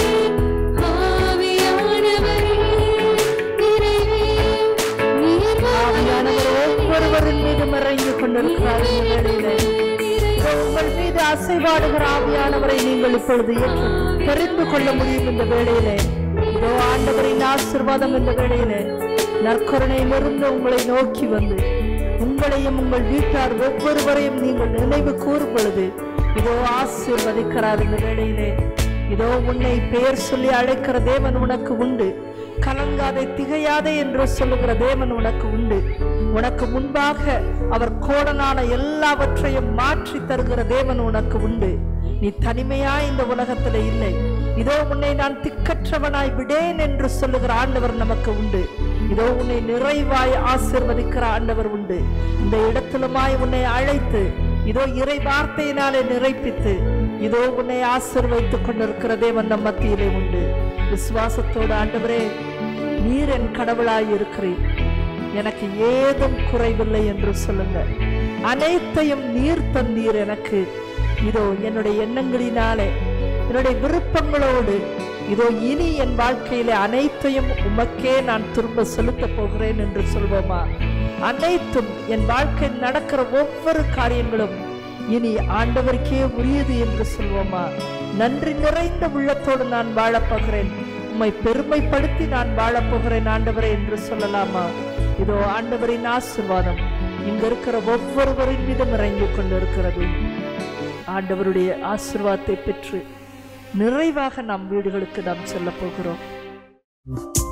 ஆவியானவரே நிறைவே நீர் ஆவியானவர் ஒவ்வொருவரின் மீது மறைந்து கொண்டிருக்கிறார் இந்த வேளையிலே இதோ உங்கள் மீது அசைவாடுகிற ஆவியானவரை நீங்கள் இப்பொழுது ஏற்று தெரிந்து கொள்ள முடியும் இந்த வேளையிலே இதோ ஆண்டவரின் ஆசீர்வாதம் இந்த வேளையிலே நற்கருணையிலிருந்து உங்களை நோக்கி வந்து உங்களையும் உங்கள் வீட்டார் ஒவ்வொருவரையும் நீங்கள் நினைவு கூறும் பொழுது இதோ ஆசீர்வதிக்கிறார் இந்த வேளையிலே இதோ உன்னை பெயர் சொல்லி அழைக்கிற தேவன் உனக்கு உண்டு கலங்காதே திகையாதே என்று சொல்லுகிற தேவன் உனக்கு உண்டு உனக்கு முன்பாக அவர் கோடனான எல்லாவற்றையும் மாற்றி தருகிற தேவன் உனக்கு உண்டு நீ தனிமையா இந்த உலகத்துல இல்லை இதோ உன்னை நான் திக்கற்றவனாய் விடேன் என்று சொல்லுகிற ஆண்டவர் நமக்கு உண்டு இதோ உன்னை நிறைவாய் ஆசீர்வதிக்கிற ஆண்டவர் உண்டு இந்த இடத்திலுமாய் உன்னை அழைத்து இதோ இறை வார்த்தையினாலே நிறைப்பித்து இதோ உன்னை ஆசீர்வதித்துக் கொண்டிருக்கிற தேவன் நம் மத்தியிலே உண்டு விசுவாசத்தோடு ஆண்டவரே நீர் என் கடவுளாய் இருக்கிறீர் எனக்கு ஏதும் குறைவில்லை என்று சொல்லுங்க அனைத்தையும் நீர் தந்தீர் எனக்கு இதோ என்னுடைய எண்ணங்களினாலே என்னுடைய விருப்பங்களோடு இதோ இனி என் வாழ்க்கையில அனைத்தையும் உமக்கே நான் திரும்ப செலுத்தப் போகிறேன் என்று சொல்வோமா அனைத்தும் என் வாழ்க்கையில் நடக்கிற ஒவ்வொரு காரியங்களும் இனி ஆண்டவருக்கே உரியது என்று சொல்வோமா நன்றி நிறைந்த உள்ளத்தோடு நான் வாழப் போகிறேன் உம்மை பெருமைப்படுத்தி நான் வாழப் போகிறேன் ஆண்டவரே என்று சொல்லலாமா இதோ ஆண்டவரின் ஆசிர்வாதம் இங்க இருக்கிற ஒவ்வொருவரின் மீதும் இறங்கி கொண்டிருக்கிறது ஆண்டவருடைய ஆசிர்வாதத்தை பெற்று நிறைவாக நம் வீடுகளுக்கு நாம் செல்ல போகிறோம்